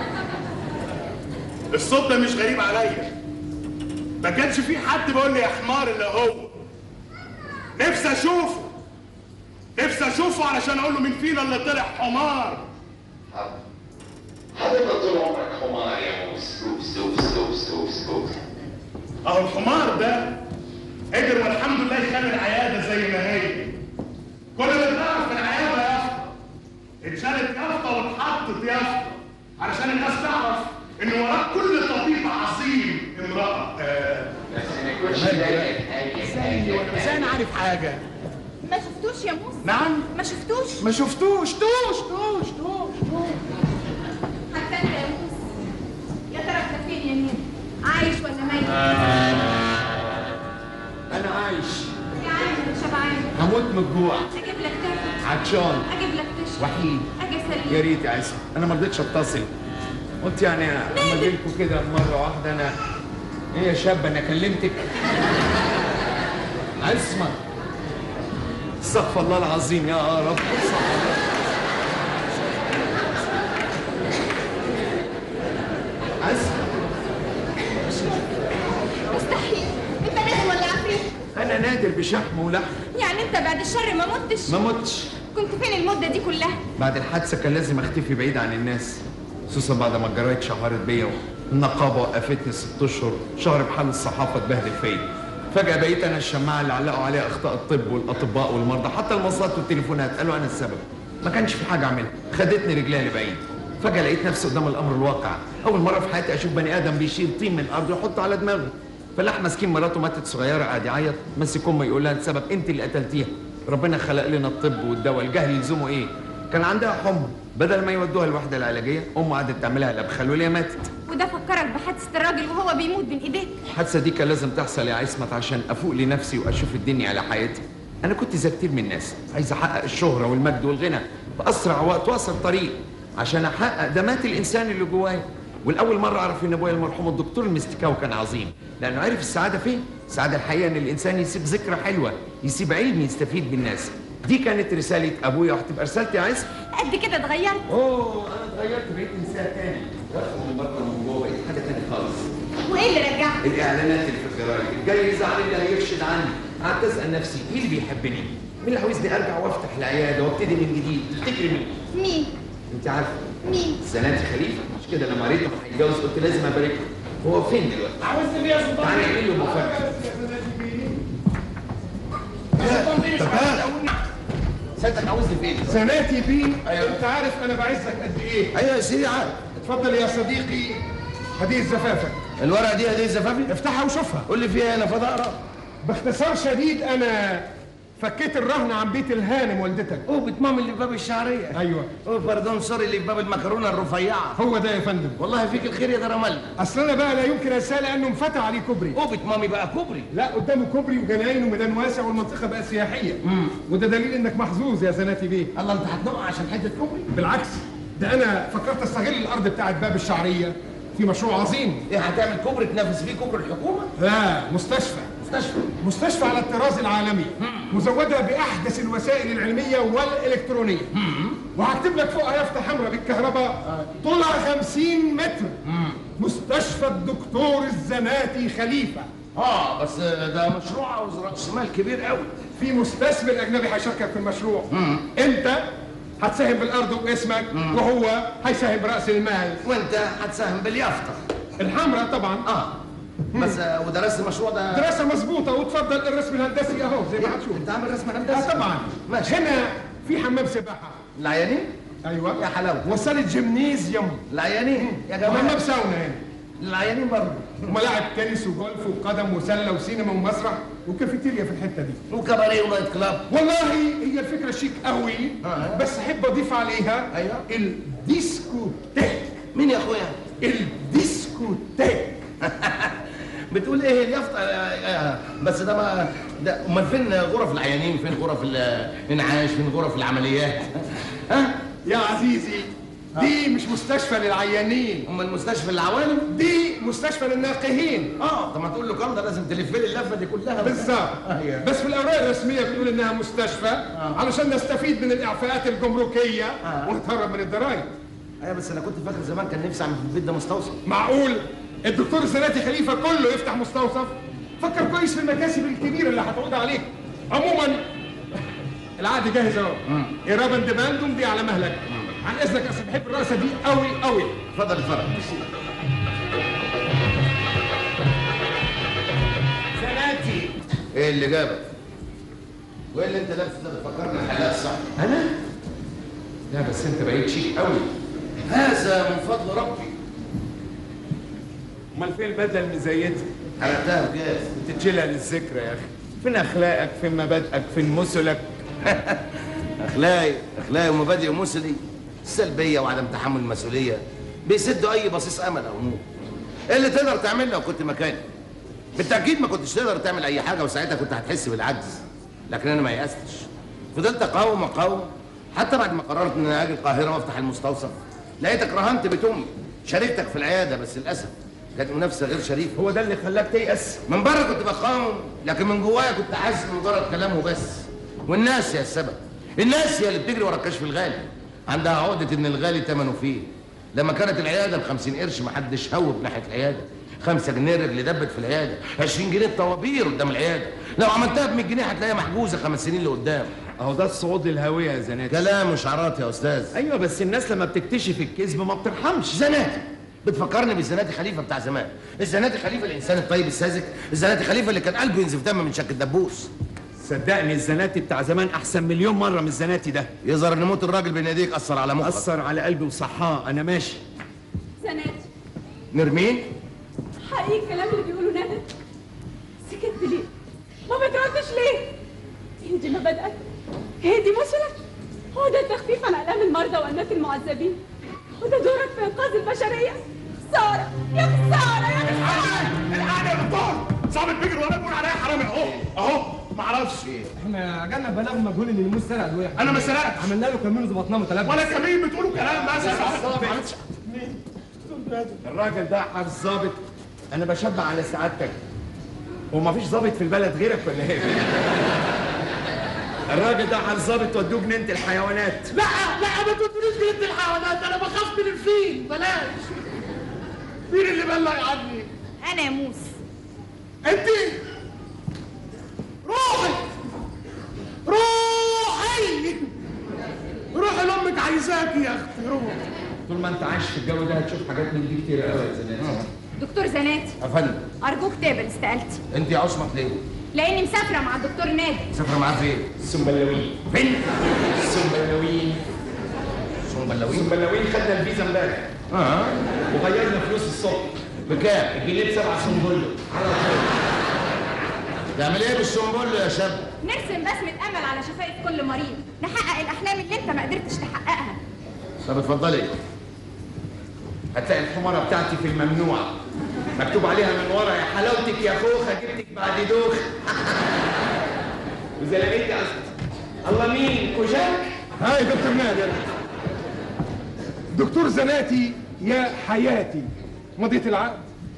الصوت ده مش غريب عليا ما كانش في حد بيقول لي يا حمار الا هو نفسي اشوفه نفسي اشوفه علشان اقول له مين فينا اللي طلع حمار
حضرتك طول عمرك حمار يا موس اوبس اوبس اوبس اوبس اوبس
اهو الحمار ده قدر والحمد لله يخلي العياده زي ما هي كل اللي اتعرف في العياده يافطه اتشالت يافطه واتحطت يافطه علشان الناس تعرف ان وراء كل طبيب عظيم امراه آه.
بس ما يكونش ضايقك
ازاي ولا ازاي انا عارف حاجه
ما شفتوش يا موس
نعم
ما شفتوش
ما شفتوش توش توش توش توش
حتى انت يا موس يا ترى انت فين يا نيل عايش ولا ميت
انا عايش
جعان شبعان
هموت من الجوع
اجيب لك تاكل
عطشان
اجيب لك تشرب
وحيد
اجي اسليك
يا ريت يا عيسى انا ما رضيتش اتصل قلت يعني اما اجي لكم كده مره واحده انا ايه يا شاب انا كلمتك عصمت استغفر الله العظيم يا رب عصمت
مستحيل انت نادر ولا عفريت
انا نادر بشحم ولحم
يعني انت بعد الشر ما متش
ما متش
كنت فين المده دي كلها
بعد الحادثه كان لازم اختفي بعيد عن الناس خصوصا بعد ما الجرايد شهرت بيا والنقابه وقفتني ست اشهر شهر بحال الصحافه اتبهدل فيا فجاه بقيت انا الشماعه اللي علقوا عليها اخطاء الطب والاطباء والمرضى حتى المواصلات والتليفونات قالوا انا السبب ما كانش في حاجه اعملها خدتني رجليها لبعيد فجاه لقيت نفسي قدام الامر الواقع اول مره في حياتي اشوف بني ادم بيشيل طين من الارض ويحطه على دماغه فلاح مسكين مراته ماتت صغيره قاعد يعيط مسك امه يقول لها السبب انت اللي قتلتيها ربنا خلق لنا الطب والدواء الجهل يلزمه ايه كان عندها حمى بدل ما يودوها الوحده العلاجيه امه قعدت تعملها لبخه واللي ماتت
وده فكرك بحادثه الراجل وهو بيموت بين ايديك
الحادثه دي كان لازم تحصل يا عصمت عشان افوق لنفسي واشوف الدنيا على حياتي انا كنت زي كتير من الناس عايز احقق الشهره والمجد والغنى باسرع وقت واقصر طريق عشان احقق دمات الانسان اللي جوايا والاول مره اعرف ان ابويا المرحوم الدكتور المستكاوي كان عظيم لانه عرف السعاده فين السعاده الحقيقيه ان الانسان يسيب ذكرى حلوه يسيب علم يستفيد بالناس دي كانت رساله ابويا وهتبقى رسالتي يا عصمت
قد كده اتغيرت
اوه انا اتغيرت بقيت انسان تاني واخد من بره ومن جوه بقيت حاجه تاني خالص
وايه اللي رجعك
الاعلانات اللي في الجرايد الجاي يزعل اللي هيرشد عني قعدت اسال نفسي مين اللي بيحبني مين اللي عاوزني ارجع وافتح العياده وابتدي من جديد تفتكري مين
مين
انت عارفه
مين
سناتي خليفه مش كده لما قريت انه هيتجوز قلت لازم ابارك له هو فين دلوقتي
عاوزني ليه يا سلطان
تعالى اعمل له مفاجاه
سيادتك عاوزني في ايه؟
زناتي بيه ايوه انت عارف انا بعزك قد ايه
ايوه يا سيدي عارف
اتفضل يا صديقي هديه زفافك
الورقه دي هديه زفافي
افتحها وشوفها
قول لي فيها انا فاضي اقرا
باختصار شديد انا فكيت الرهن عن بيت الهانم والدتك
اوه بيت مام اللي في باب الشعريه
ايوه
اوه باردون سوري اللي في باب المكرونه الرفيعه
هو ده يا فندم
والله فيك الخير يا درمل
اصل انا بقى لا يمكن انساه لانه انفتح عليه كوبري
اوه بيت مامي بقى كوبري
لا قدامه كوبري وجناين وميدان واسع والمنطقه بقى سياحيه وده دليل انك محظوظ يا زناتي بيه
الله انت هتنقع عشان حته كوبري
بالعكس ده انا فكرت استغل الارض بتاعت باب الشعريه في مشروع عظيم
ايه هتعمل كوبري تنافس فيه كوبري الحكومه
لا مستشفى
مستشفى
مستشفى على الطراز العالمي مزودة بأحدث الوسائل العلمية والإلكترونية وهكتب لك فوقها يافطة حمراء بالكهرباء طولها 50 متر مستشفى الدكتور الزناتي خليفة
اه بس ده مشروع عاوز راس مال كبير قوي
في مستثمر أجنبي هيشاركك في المشروع أنت هتساهم بالأرض وباسمك وهو هيساهم برأس المال
وانت هتساهم باليافطه
الحمراء طبعا
اه بس آه، ودرست المشروع ده
دراسة مظبوطة وتفضل الرسم الهندسي أهو زي ما هتشوف
انت عامل رسم
آه
هندسي
طبعا
ماشي
هنا في حمام سباحة
العيانين
ايوه
يا حلاوه
وصلت جيمنيزيوم
العيانين يا
وحمام
جماعه
ساونا هنا
للعيانين برضه
وملاعب تنس وجولف وقدم وسله وسينما ومسرح وكافيتيريا في الحته دي
وكباريه ونايت كلاب
والله هي الفكره شيك قوي
آه.
بس احب اضيف عليها
أيوة.
الديسكوتيك
مين يا اخويا
الديسكوتيك
بتقول ايه اليافطه آه، آه، بس ده ما ده امال فين غرف العيانين فين غرف الانعاش فين غرف العمليات ها
يا عزيزي دي مش مستشفى للعيانين
امال المستشفى العوالم
دي مستشفى للناقهين
اه طب ما تقول له كام ده لازم تلف لي اللفه دي كلها
بالظبط
أيوة.
بس في الاوراق الرسميه بتقول انها مستشفى علشان نستفيد من الاعفاءات الجمركيه ونتهرب من الضرائب
ايوه بس انا كنت فاكر زمان كان نفسي اعمل في البيت ده مستوصف
معقول الدكتور الزناتي خليفه كله يفتح مستوصف فكر كويس في المكاسب الكبيره اللي هتعود عليك عموما العقد جاهز اهو قرابا ديماندوم دي على مهلك عن اذنك اصل بحب الرقصه دي قوي قوي
اتفضل اتفضل
زناتي
ايه اللي جابك؟ وايه اللي انت لابسه ده بتفكرني الحلاق صح؟
انا لا بس انت بقيت شيك قوي
هذا من فضل ربي
امال فين البدله المزيته؟
حرقتها بجاز
تتشيلها للذكرى يا اخي فين اخلاقك فين مبادئك فين مثلك
اخلاقي اخلاقي ومبادئي ومثلي السلبيه وعدم تحمل المسؤوليه بيسدوا اي بصيص امل او نور ايه اللي تقدر تعمله لو كنت مكاني بالتاكيد ما كنتش تقدر تعمل اي حاجه وساعتها كنت هتحس بالعجز لكن انا ما يأستش فضلت اقاوم اقاوم حتى بعد ما قررت ان انا اجي القاهره وافتح المستوصف لقيتك رهنت بيت امي شاركتك في العياده بس للاسف كانت منافسه غير شريفه
هو ده اللي خلاك تيأس
من بره كنت بقاوم لكن من جوايا كنت حاسس بمجرد كلامه بس والناس هي السبب الناس هي اللي بتجري ورا الكشف الغالي عندها عقدة ان الغالي ثمنه فيه لما كانت العيادة ب 50 قرش ما حدش هوب ناحية العيادة 5 جنيه الرجل دبت في العيادة 20 جنيه الطوابير قدام العيادة لو عملتها ب 100 جنيه هتلاقيها محجوزة خمس سنين لقدام
اهو ده الصعود الهوية يا زناتي
كلام وشعارات يا استاذ
ايوه بس الناس لما بتكتشف الكذب ما بترحمش
زناتي بتفكرني بالزناتي خليفه بتاع زمان الزناتي خليفه الانسان الطيب الساذج الزناتي خليفه اللي كان قلبه ينزف دم من شك الدبوس
صدقني الزناتي بتاع زمان احسن مليون مره من الزناتي ده
يظهر ان موت الراجل بين ايديك اثر على مخك
اثر على قلبي وصحاه انا ماشي
سناتي
نرمين
حقيقي الكلام اللي بيقوله ندى سكت ليه؟ ما بتردش ليه؟ هي دي مبادئك؟ هي دي مثلك؟ هو ده التخفيف عن آلام المرضى والناس المعذبين؟ وده دورك في إنقاذ البشرية؟ خسارة يا خسارة يا خسارة
الحقني يا دكتور ظابط بيجري وانا بقول عليا حرامي اهو اهو ما اعرفش
احنا جالنا بلاغ مجهول ان الموس سرق الوحده
انا ما سرقتش
عملنا له كمين وظبطناه متلبس
ولا كمين بتقولوا كلام بس
الراجل ده حارس ظابط انا بشبع على سعادتك وما فيش ظابط في البلد غيرك ولا ايه الراجل ده حارس ظابط ودوه جنينه الحيوانات
لا لا ما تقوليش جنينه الحيوانات انا بخاف من الفيل بلاش مين اللي بلغ عني
انا يا موس
انت روحي روحي روحي لامك عايزاكي يا اختي روحي
طول ما انت عايش في الجو ده هتشوف حاجات من دي كتير قوي يا زناتي
دكتور زناتي
يا فندم
ارجوك تقبل استقالتي
انت يا عصمت ليه؟
لاني مسافره مع الدكتور نادي
مسافره معاه فين؟
السنبلاوين
فين؟
السنبلاوين
سنبلاوين
السنبلاوين خدنا الفيزا امبارح
اه
وغيرنا فلوس الصبح
بكام؟
الجنيه بسبعة سنبله على طول
تعمل ايه بالسنبل يا شاب؟
نرسم بسمه امل على شفايف كل مريض نحقق الاحلام اللي انت ما قدرتش تحققها
طب اتفضلي
هتلاقي الحمارة بتاعتي في الممنوع مكتوب عليها من ورا يا حلاوتك يا خوخة جبتك بعد دوخ وإذا لقيتي أصلا الله مين كوجاك
هاي دكتور نادر دكتور زناتي يا حياتي مضيت العقد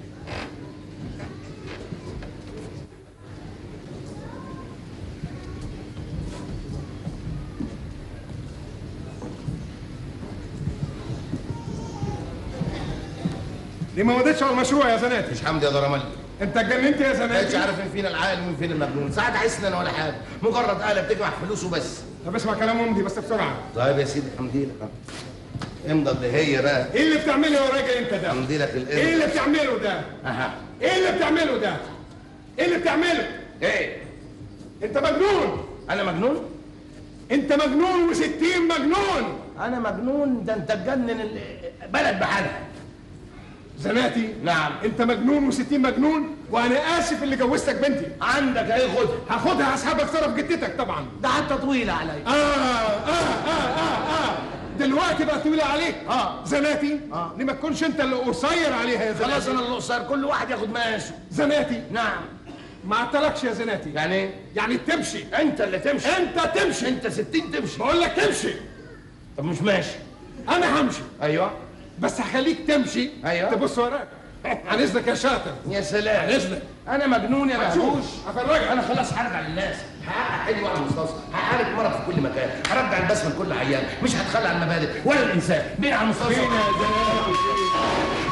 دي ما مضيتش على المشروع يا زناتي
مش حمدي يا ضرملي
انت اتجننت يا
مش
زناتي
عارف مين فينا العاقل ومين فينا المجنون ساعات احس ان انا ولا حاجه مجرد آلة بتجمع فلوس وبس
طب اسمع كلام امي بس بسرعه
طيب يا سيدي حمدي لك امضى اللي هي بقى
ايه اللي بتعمله يا راجل انت ده
حمدي لك القرد
ايه اللي بتعمله ده
اها
ايه اللي بتعمله ده ايه اللي بتعمله
ايه
انت مجنون
انا مجنون
انت مجنون وستين مجنون
انا مجنون ده انت تجنن البلد بحالها
زناتي
نعم
انت مجنون وستين مجنون وانا اسف اللي جوزتك بنتي
عندك ايه خدها
هاخدها هسحبك طرف جدتك طبعا
ده حتى طويله عليا
آه آه آه آه آه دلوقتي بقى طويلة عليك
اه
زناتي
آه.
ليه ما تكونش انت اللي قصير عليها يا زناتي
خلاص انا اللي قصير كل واحد ياخد مقاسه
زناتي
نعم
ما عطلكش يا زناتي
يعني ايه
يعني تمشي
انت اللي تمشي
انت تمشي
انت ستين تمشي
بقول لك تمشي
طب مش ماشي
انا همشي
ايوه
بس هخليك تمشي
أيوة.
تبص وراك عن اذنك يا شاطر
يا سلام
عن اذنك
انا مجنون يا
هتشوف.
مهووش
هفرجك.
انا خلاص هرجع للناس هحقق حلم واحد مستوصف هحارب مرض في كل مكان هرجع البسمه لكل عيان مش هتخلى عن المبادئ ولا الانسان بين على المستوصف
فين يا زناتي